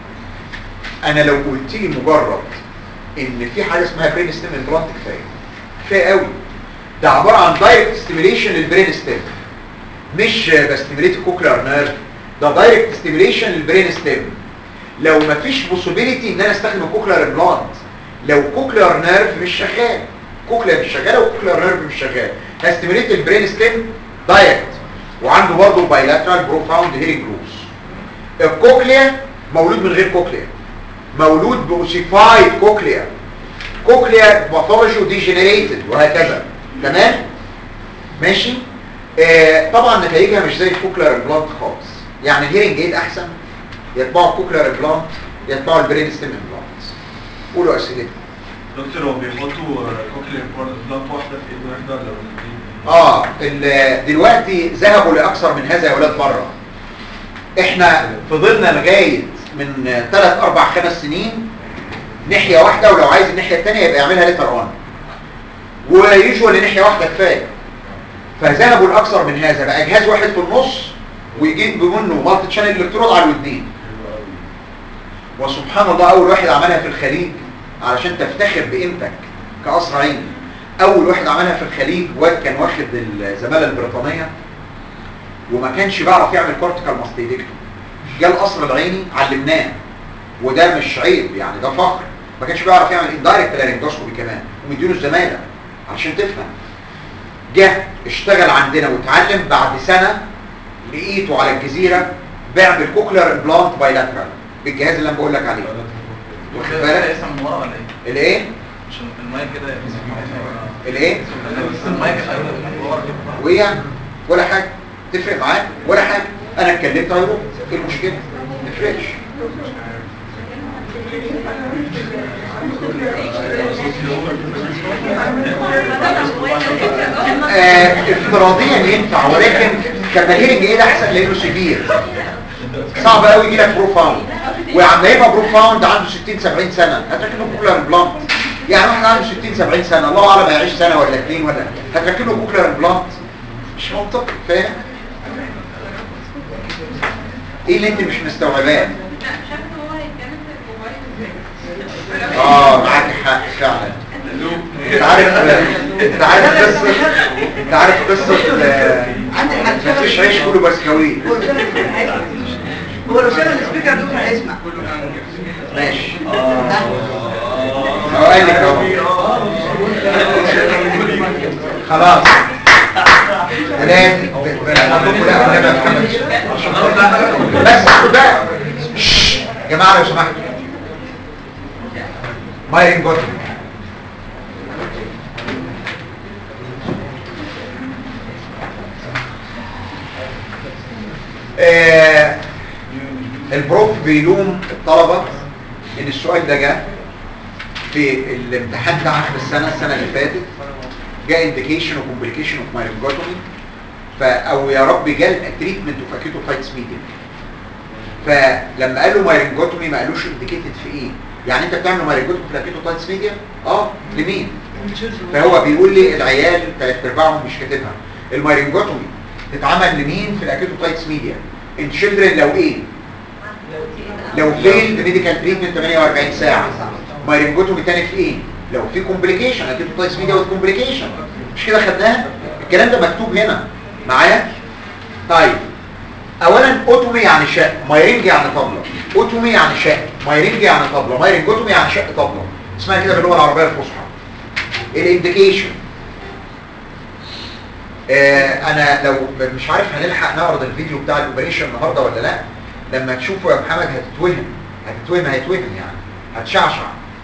انا لو قلت لي مجرد ان في حاجه اسمها برين ستيم امبلانت كفايه كفايه قوي ده عباره عن دايركت ستيميليشن للبرين ستيم مش بستيميليت الكوكلير نيرف ده دايركت ستيميليشن للبرين ستيم لو مفيش بوسيبيليتي ان انا استخدم الكوكلير امبلانت لو كوكلير نيرف مش شغال كوكلير مش شغاله وكوكلير نيرف مش شغال هستيميليت البرين ستيم دايركت وعنده برضه بايلاترال بروفاوند هيرنج لوس الكوكليا مولود من غير كوكليا مولود باوسيفايد كوكليا كوكليا باثولوجي وديجنريتد وهكذا تمام ماشي آه طبعا نتائجها مش زي الكوكلير امبلانت خالص يعني الهيرنج ايد احسن يتبعوا الكوكلير امبلانت يتبعوا البرين ستيم امبلانت قولوا اسئلتكم دكتور هو بيحطوا كوكلي بلانت واحده في ايد واحده ولا الاثنين؟ اه ال- دلوقتي ذهبوا لاكثر من هذا يا اولاد بره احنا فضلنا لغايه من 3 4 5 سنين ناحيه واحده ولو عايز الناحيه الثانيه يبقى يعملها لتر 1 ويجوال ناحيه واحده كفايه فذهبوا لاكثر من هذا بقى جهاز واحد في النص ويجيب منه مالتي تشانل الكترود على الودنين وسبحان الله اول واحد عملها في الخليج علشان تفتخر بقيمتك كأسرى عيني اول واحد عملها في الخليج واد كان واخد الزماله البريطانيه وما كانش بيعرف يعمل كورتيكال ماستيدكتوم جه القصر العيني علمناه وده مش عيب يعني ده فخر ما كانش بيعرف يعمل اندايركت لارنجوسكوبي كمان ومديله الزماله علشان تفهم جه اشتغل عندنا واتعلم بعد سنه لقيته على الجزيره بيعمل كوكلر امبلانت بايلاترال بالجهاز اللي انا بقول لك عليه واخد كده بالك اسم من ورا ولا ايه؟ الايه عشان المايك كده يمسك الايه المايك من ورا كده وايه يعني ولا حاجه تفرق معاك ولا حاجه انا اتكلمت هيروح ايه المشكله ما تفرقش آه، افتراضيا ينفع ولكن كماليرنج ايه ده احسن لانه سيفير صعب قوي يجي لك بروفاوند وعم يبقى بروفاوند عنده 60 70 سنه هتركبه كوكلر بلانت يعني واحد عنده 60 70 سنه الله اعلم هيعيش سنه ولا اثنين ولا هتركب له كوكلر بلانت مش منطقي فاهم ايه اللي انت مش مستوعباه لا مش عارفه هو هيتكلم في الموبايل ازاي اه معاك حق فعلا انت عارف انت عارف قصه انت عارف قصه آه، مفيش عيش كله بسكويت هو لو شغل السبيكر دكتور هيسمع ماشي هو قال لك اهو خلاص لازم هنقول لا ولا ما محمد بس بقى شش. يا جماعه لو سمحتوا مايرين جوتن آه البروف بيلوم الطلبة ان السؤال ده جه في الامتحان بتاع اخر السنة السنة اللي فاتت جاء انديكيشن وكومبليكيشن اوف مايرنجوتومي او يا رب جاء تريتمنت اوف اكيوتوفايتس ميديم فلما قالوا مايرنجوتومي ما قالوش انديكيتد في ايه يعني انت بتعمل مايرنجوتومي في الاكيوتوفايتس ميديم اه لمين فهو بيقول لي العيال ثلاث ارباعهم مش كاتبها المايرنجوتومي تتعمل لمين في الاكيوتوفايتس ميديا ان تشيلدرن لو ايه لو فيل ميديكال تريتمنت 48 ساعه مايرنجوتومي تاني في ايه لو في كومبليكيشن اكيوتوفايتس ميديا وذ كومبليكيشن مش كده خدناها الكلام ده مكتوب هنا معايا طيب اولا اوتومي يعني شق مايرنج يعني طبله اوتومي يعني شق مايرنج يعني طبله مايرنجوتومي يعني شق طبله اسمها كده باللغه العربيه الفصحى الانديكيشن آه انا لو مش عارف هنلحق نعرض الفيديو بتاع الاوبريشن النهارده ولا لا لما تشوفه يا محمد هتتوهم هتتوهم هيتوهم يعني هتشعشع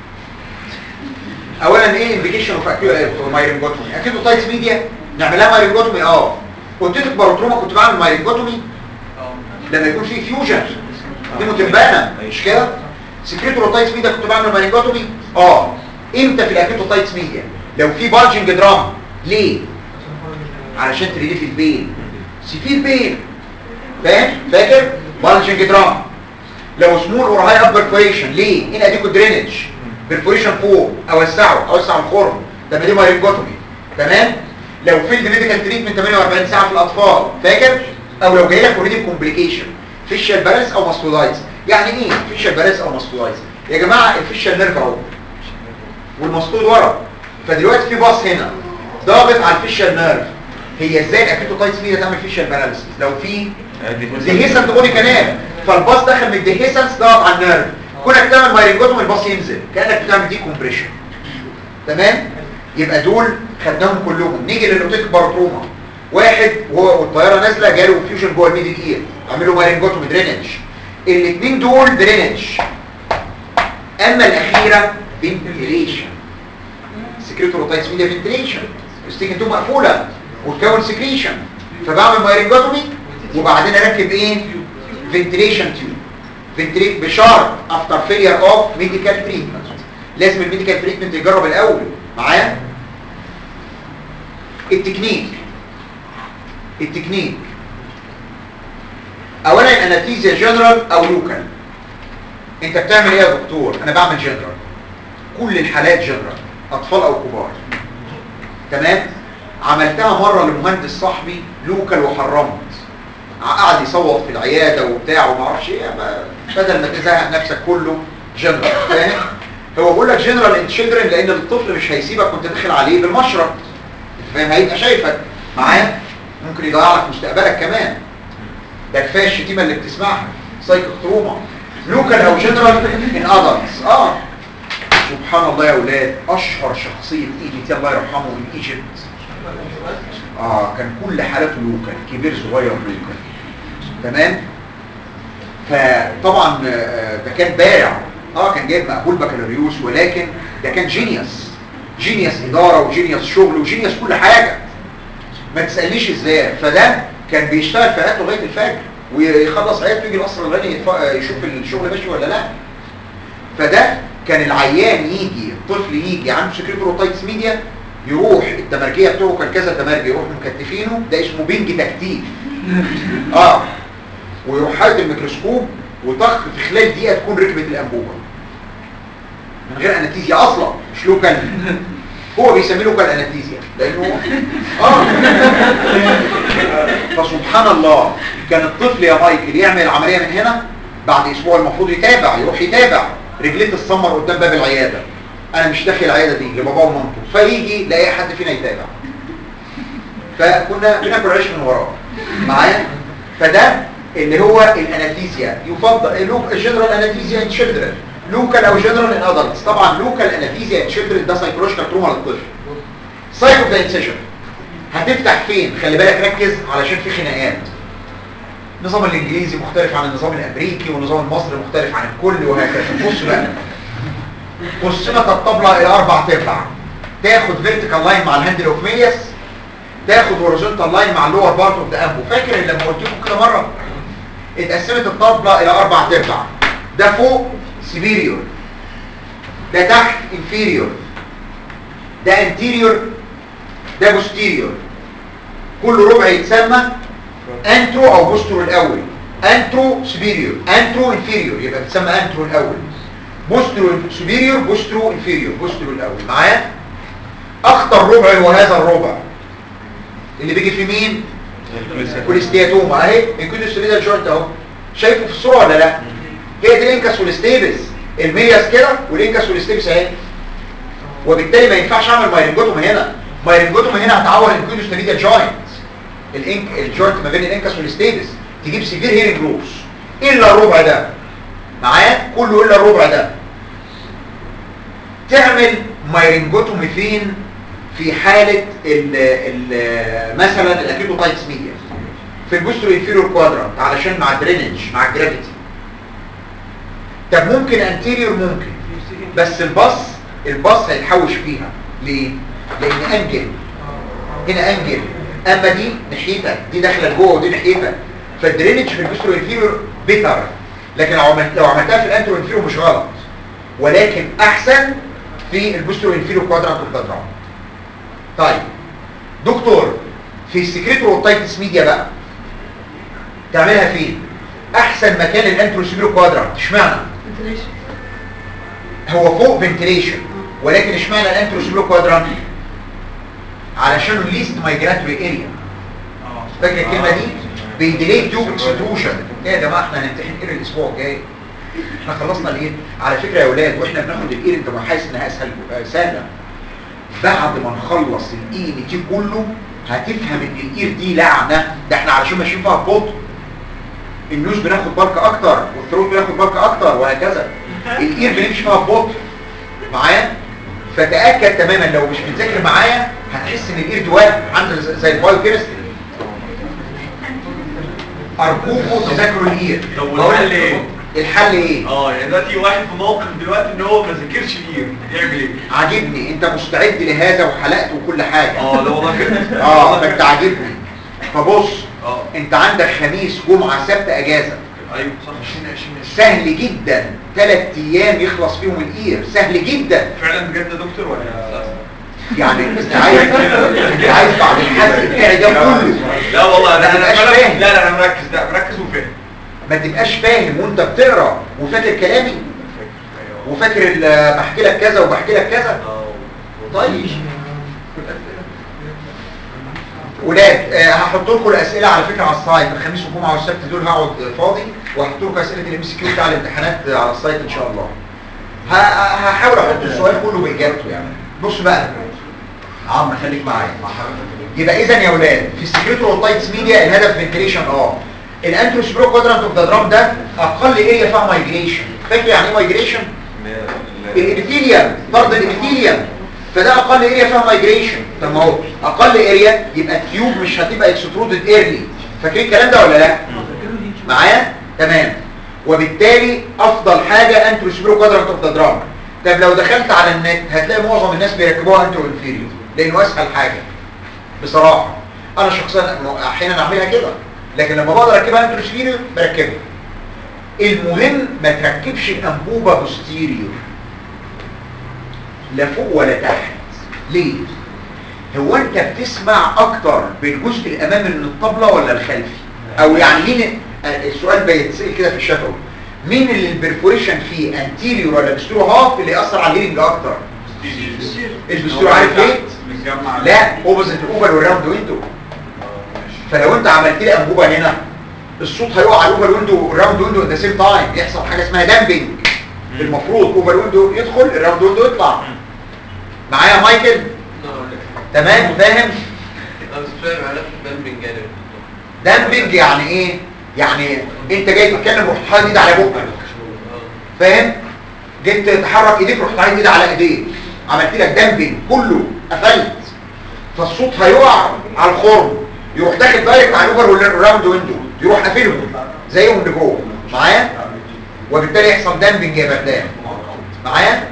اولا ايه انديكيشن اوف مايرنجوتومي اكيد تايتس ميديا نعملها مايرنجوتومي اه كنت باروتروما كنت بعمل مايرنجوتومي لما يكون في فيوجن دي متبانه مش كده سكريتوروتايتس ميديا كنت بعمل مايرنجوتومي اه امتى في الاكيوتوتايتس ميديا لو في بالجنج درام ليه علشان تريليف البين سيفير بين فاهم فاكر بالجنج درام لو سمول اور هاي اب برفوريشن ليه هنا اديكو درينج برفوريشن فوق اوسعه اوسع الخرم ده دي مايرنجوتومي تمام لو فيلد ميديكال تريتمنت 48 ساعه في الاطفال فاكر او لو جاي لك اوريدي كومبليكيشن فيشال بالانس او ماستودايتس يعني ايه فيشال بالانس او ماستودايتس يا جماعه الفيشال نيرف اهو والماستود ورا فدلوقتي في باص هنا ضاغط على الفيشال نيرف هي ازاي الاكيتوتايتس ميديا تعمل فيشال بالانس لو في ديهيسنت بودي كانال فالباص دخل من الديهيسنس ضغط على النيرف كونك تعمل مايرنجوتوم الباص ينزل كانك بتعمل دي كومبريشن تمام يبقى دول خدناهم كلهم نيجي للاوتيك باروتروما واحد وهو والطياره نازله جاله فيوجن جوه الميدل اير عملوا مايرنجوتوم درينج الاثنين دول درينج اما الاخيره فنتيليشن سكريتوروتايتس ميديا فنتيليشن الستيكن مقفوله وتكون سكريشن فبعمل مايرنجوتومي وبعدين اركب ايه فنتيليشن تيوب فنتريت بشرط افتر فيلير اوف ميديكال تريتمنت لازم الميديكال تريتمنت يجرب الاول معايا التكنيك التكنيك اولا انستيزيا جنرال او لوكال انت بتعمل ايه يا دكتور انا بعمل جنرال كل الحالات جنرال اطفال او كبار تمام عملتها مره لمهندس صاحبي لوكال وحرمت قعد يصوت في العياده وبتاع وما اعرفش ايه بدل ما تزهق نفسك كله جنرال فاهم هو بيقول لك جنرال انت شيلدرن لان الطفل مش هيسيبك وانت داخل عليه بالمشرط انت فاهم هيبقى شايفك معايا ممكن يضيع لك مستقبلك كمان ده كفايه الشتيمه اللي بتسمعها سايكو تروما لوكال او جنرال ان ادلتس اه سبحان الله يا اولاد اشهر شخصيه ايجيبت الله يرحمه من ايجيبت اه كان كل حالاته لوكال كبير صغير لوكال تمام فطبعا آه، ده كان بارع اه كان جايب مقبول بكالوريوس ولكن ده كان جينيوس جينيوس اداره وجينيوس شغل وجينيوس كل حاجه ما تسالنيش ازاي فده كان بيشتغل في عيادته لغايه الفجر ويخلص عيادته يجي القصر الغني يتف- يشوف الشغل ماشي ولا لا فده كان العيان يجي الطفل يجي عنده سكريتور روتايتس ميديا يروح التمرجيه بتوعه كان كذا تمرجي يروح مكتفينه ده اسمه بنج تكتيف اه ويروح حاطط الميكروسكوب وطخ في خلال دقيقه تكون ركبت الانبوبه من غير انستيزيا اصلا مش لوكال هو بيسميه لوكال انستيزيا لانه اه فسبحان الله كان الطفل يا مايكل يعمل العمليه من هنا بعد اسبوع المفروض يتابع يروح يتابع رجليه تتسمر قدام باب العياده انا مش داخل العياده دي لباباه ومامته فيجي لا اي حد فينا يتابع فكنا بناكل عيش من وراه معايا فده اللي هو الانستيزيا يفضل لوك جنرال انستيزيا ان تشيلدرن لوكال او جنرال ان ادلتس طبعا لوكال انستيزيا ان تشيلدرن ده سايكولوجيكال تروما للطفل سايت اوف ذا انسيشن هتفتح فين خلي بالك ركز علشان في خناقات النظام الانجليزي مختلف عن النظام الامريكي والنظام المصري مختلف عن الكل وهكذا بص بقى قسمت الطبلة الى اربع تربع تاخد فيرتيكال لاين مع الهاندل اوف ميس تاخد هوريزونتال لاين مع اللور بارت اوف ذا امبو فاكر إن لما قلت لكم كده مره اتقسمت الطبلة الى اربع تربع ده فوق سبيريور ده تحت انفيريور ده انتيريور ده بوستيريور كل ربع يتسمى انترو او بوسترو الاول انترو سبيريور انترو انفيريور يبقى بتسمى انترو الاول بوسترو سبيريور بوسترو انفيريور بوسترو الاول معايا اخطر ربع هو هذا الربع اللي بيجي في مين كوليستياتوما اهي الكوليستيريدال جوينت اهو شايفه في الصوره ولا لا هي دي الانكس والستيبس المياس كده والانكس والستيبس اهي وبالتالي ما ينفعش اعمل مايرنجوتوم هنا مايرنجوتوم هنا هتعور الكوليستيريدال جوينت الانك الجوينت ما بين الانكس والستيبس تجيب سيفير هيرنج لوس الا الربع ده معايا كله الا الربع ده تعمل مايرنجوتومي فين في حالة ال ال مثلا الاكيدوتايتس ميديا في البوسترو انفيريور كوادرانت علشان مع الدرينج مع الجرافيتي طب ممكن انتيريور ممكن بس الباص الباص هيتحوش فيها ليه؟ لان انجل هنا انجل اما دي ناحيتك دي داخله لجوه ودي ناحيتك فالدرينج في البوسترو انفيريور بيتر لكن لو عملت لو عملتها في الانترو انفيريور مش غلط ولكن احسن في البوسترو انفيريور كوادرانت اوف ذا درام طيب دكتور في السكريتوروتايتس ميديا بقى تعملها فين احسن مكان الانترو سيبيرو كوادرانت اشمعنى هو فوق فنتليشن ولكن اشمعنى الانترو سيبيرو كوادرانت علشان الليست مايجراتوري اريا فاكر الكلمه دي بيديلي تيوب اكستروشن ايه يا جماعه احنا هنمتحن ايه الاسبوع الجاي احنا خلصنا الايه على فكره يا اولاد واحنا بناخد الايه انت حاسس انها اسهل آه، سهله بعد ما نخلص الاي ان تي كله هتفهم ان الاير دي لعنه ده احنا علشان ماشيين فيها ببطء النوز بناخد بالك اكتر والثروت بناخد بالك اكتر وهكذا الاير بنمشي فيها ببطء معايا فتاكد تماما لو مش بتذاكر معايا هتحس ان الاير دي واقف عامل زي- زي البايو كيمستري ارجوكم تذاكروا الاير طب والحل ايه؟ الحل ايه اه يعني دلوقتي واحد في موقف دلوقتي ان هو ما ذاكرش الاير يعمل ايه؟ عاجبني انت مستعد لهذا وحلقت وكل حاجه اه لا والله كده اه والله فانت كده. عاجبني فبص اه انت عندك خميس جمعه سبت اجازه ايوه صح سهل جدا ثلاث ايام يخلص فيهم الاير سهل جدا فعلا بجد يا دكتور ولا يعني انت عايز انت عايز بعد الحزق بتاعي ده كله لا والله ما انا انا تبقاش فعلا فاهم. لا لا انا مركز لا مركز وفاهم ما تبقاش فاهم وانت بتقرا وفاكر كلامي وفاكر ال- بحكي لك كذا وبحكي لك كذا اه طيب ولاد آه، هحط لكم الاسئله على فكره على السايت الخميس والجمعه والسبت دول هقعد فاضي وهحط لكم اسئله الام سي كيو بتاع الامتحانات على السايت ان شاء الله ه- هحاول احط السؤال كله باجابته يعني بص بقى عم خليك معايا يبقى اذا يا اولاد في السكريتوروتايتس ميديا الهدف فنتريشن اه الانتروسبرو كوادرانت اوف ذا درام ده اقل اريا فيها مايجريشن فاكر يعني ايه مايجريشن الابيثيليوم فرض الابيثيليوم فده اقل اريا فيها مايجريشن طب ما هو اقل اريا يبقى التيوب مش هتبقى اكسترودد ايرلي فاكرين الكلام ده ولا لا معايا تمام وبالتالي افضل حاجه انتروسبرو كوادرانت اوف ذا درام طب لو دخلت على النت هتلاقي معظم الناس بيركبوها انترو انفيريور لانه اسهل حاجه بصراحه انا شخصيا احيانا اعملها كده لكن لما بقدر اركبها انتروسفيريور بركبها المهم ما تركبش الانبوبه بوستيريور لا فوق ولا تحت ليه هو انت بتسمع اكتر بالجزء الامامي من الطبلة ولا الخلفي او يعني مين آه، السؤال بيتسأل كده في الشفوي مين اللي البرفوريشن فيه انتيريور ولا بسترو هاف اللي يأثر على الهيرنج اكتر البسترو عارف ليه بنجمع لا اوبوزيت الاوفر والراوند ويندو فلو انت عملت لي انبوبه هنا الصوت هيقع على الاوفر ويندو والراوند ويندو ات سيم تايم يحصل حاجه اسمها دامبنج المفروض اوفر ويندو يدخل الراوند ويندو يطلع معايا يا مايكل تمام فاهم انا مش فاهم علاقه الدمبنج يعني دامبنج يعني ايه يعني انت جاي تتكلم رحت حاطط ايدي على بقك فاهم جيت تحرك ايديك رحت حاطط ايدي على ايديك عملت لك دامبنج كله قفلت فالصوت هيقع على الخرم يروح داخل دايركت على الاوفر والراوند ويندو يروح قافلهم زيهم لجوه معايا وبالتالي يحصل دامبنج يا بردان معايا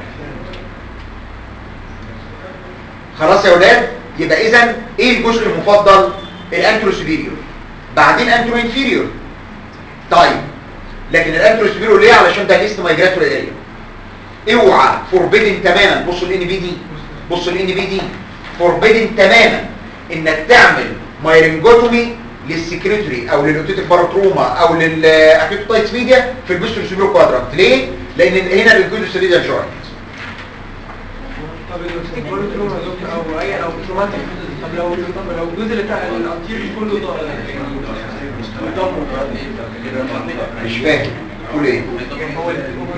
خلاص يا ولاد يبقى اذا ايه الجزء المفضل الانترو سوبيريور بعدين انترو انفيريور طيب لكن الانترو سوبيريور ليه علشان ده ليست مايجراتوري اريا اوعى فوربيدن تماما بصوا الان بي دي بصوا الان بي دي فوربيدن تماما انك تعمل مايرنجوتومي للسكريتوري او للاوتيتيك باروتروما او للاكيوتايتس ميديا في البوستر سوبيريور كوادرانت ليه لان هنا الانكودوسيريدال جوينت طب البولو تروما يا دكتور او اي او تروماتيك طب لو طب لو الجزء اللي بتاع الانتير كله ضاع مش فاهم تقول ايه هو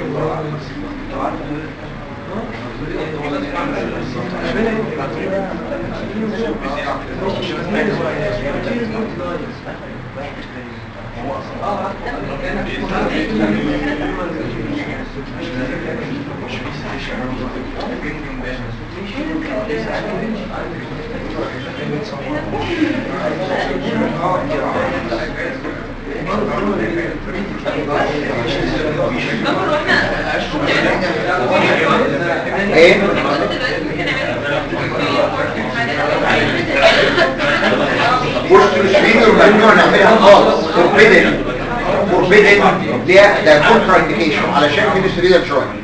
دكتور واحنا ايه بوستر سوبيريور ممنوع نعملها خالص فوربيدن فوربيدن ليه ده كونترا انديكيشن علشان في السريال جوينت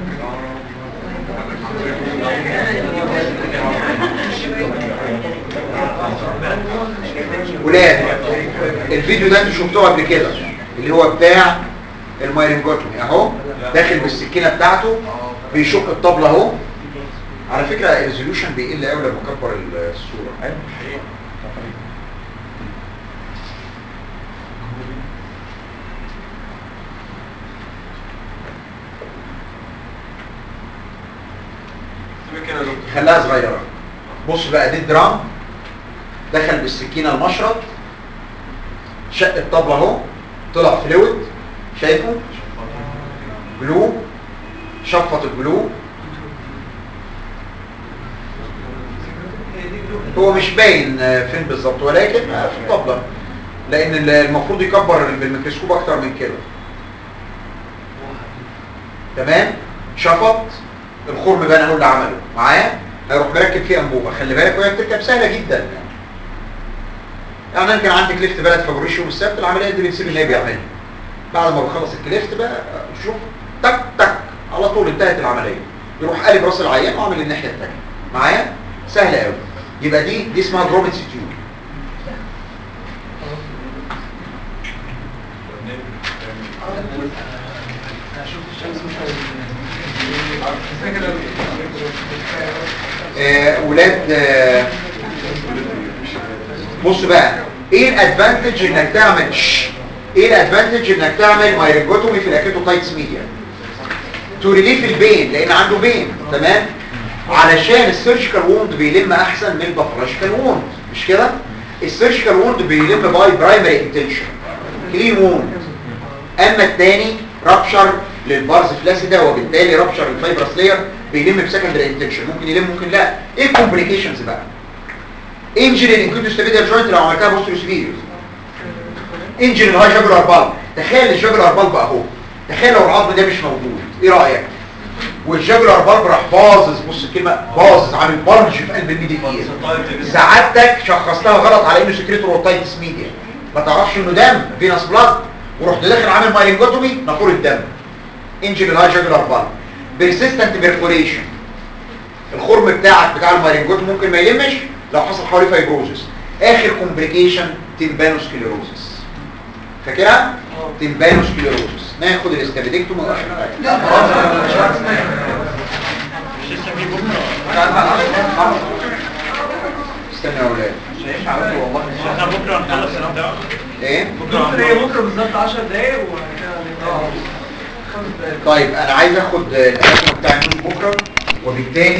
ولاد الفيديو ده انتوا شفتوه قبل كده اللي هو بتاع المايرنجوتومي اهو داخل بالسكينه بتاعته بيشق الطبله اهو على فكره الريزوليوشن بيقل قوي لما اكبر الصوره خلاها صغيره بص بقى دي الدرام دخل بالسكينه المشرط شق الطبله اهو طلع فلويد شايفه جلو شفط الجلو هو مش باين آه، فين بالظبط ولكن آه، في الطبله لان ال- المفروض يكبر بالميكروسكوب اكتر من كده تمام شفط الخرم بقى اهو اللي عمله معايا هيروح مركب فيه انبوبه خلي بالك وهي بتركب سهله جدا يعني انا كان عندي كليفت بلد فابوريشيو يوم السبت العمليه دي بنسيب ان هي بيعملها بعد ما بخلص الكليفت بقى شوف تك تك على طول انتهت العمليه يروح قالب راس العيان وعامل الناحيه الثانيه معايا سهله قوي يبقى دي دي اسمها جروميت ستيول آه ولاد آه بص بقى ايه الادفانتج انك تعمل شش. ايه الادفانتج انك تعمل مايرنجوتومي في الاكيتوتايتس ميديا تو ريليف البين لان عنده بين تمام علشان السيرجيكال ووند بيلم احسن من الباثولوجيكال ووند مش كده السيرجيكال ووند بيلم باي برايمري انتنشن كلين ووند اما الثاني رابشر للبارز فلاسيدا وبالتالي رابشر الفايبرس لاير بيلم بسكندري انتنشن ممكن يلم ممكن لا ايه الكومبليكيشنز بقى انجري الانكوتوستابيدال جوينت لو عملتها بوسترو سبيريوس انجري الهاي جاجولار بالب تخيل الجاجولار بالب اهو تخيل لو العظم ده مش موجود ايه رايك والجاجولار بالب راح باظظ بص الكلمه باظظ عامل بلج في قلب الميدي اير سعادتك شخصتها غلط على انه سكريتور روتايتس ميديا ما تعرفش انه دم فينس بلاد ورحت داخل عامل مايلينجوتومي نافوره دم انجل الهاي جاجولار بالب بيرسيستنت بيرفوريشن الخرم بتاعك بتاع المارينجوت ممكن ما يلمش لو حصل حواليه فايبروزس اخر كومبليكيشن تيمبانوسكليروزس فاكرها تيمبانوسكليروزس ناخد الاستابيدكتوم واخر حاجه مش لسه في بكره استنى يا اولاد مش هينفع بكره والله احنا بكره نخلص البتاع ايه دكتور هي بكره بالظبط 10 دقايق وبعد كده اه خمس دقايق طيب انا عايز اخد الاسم بتاع النوز بكره وبالتالي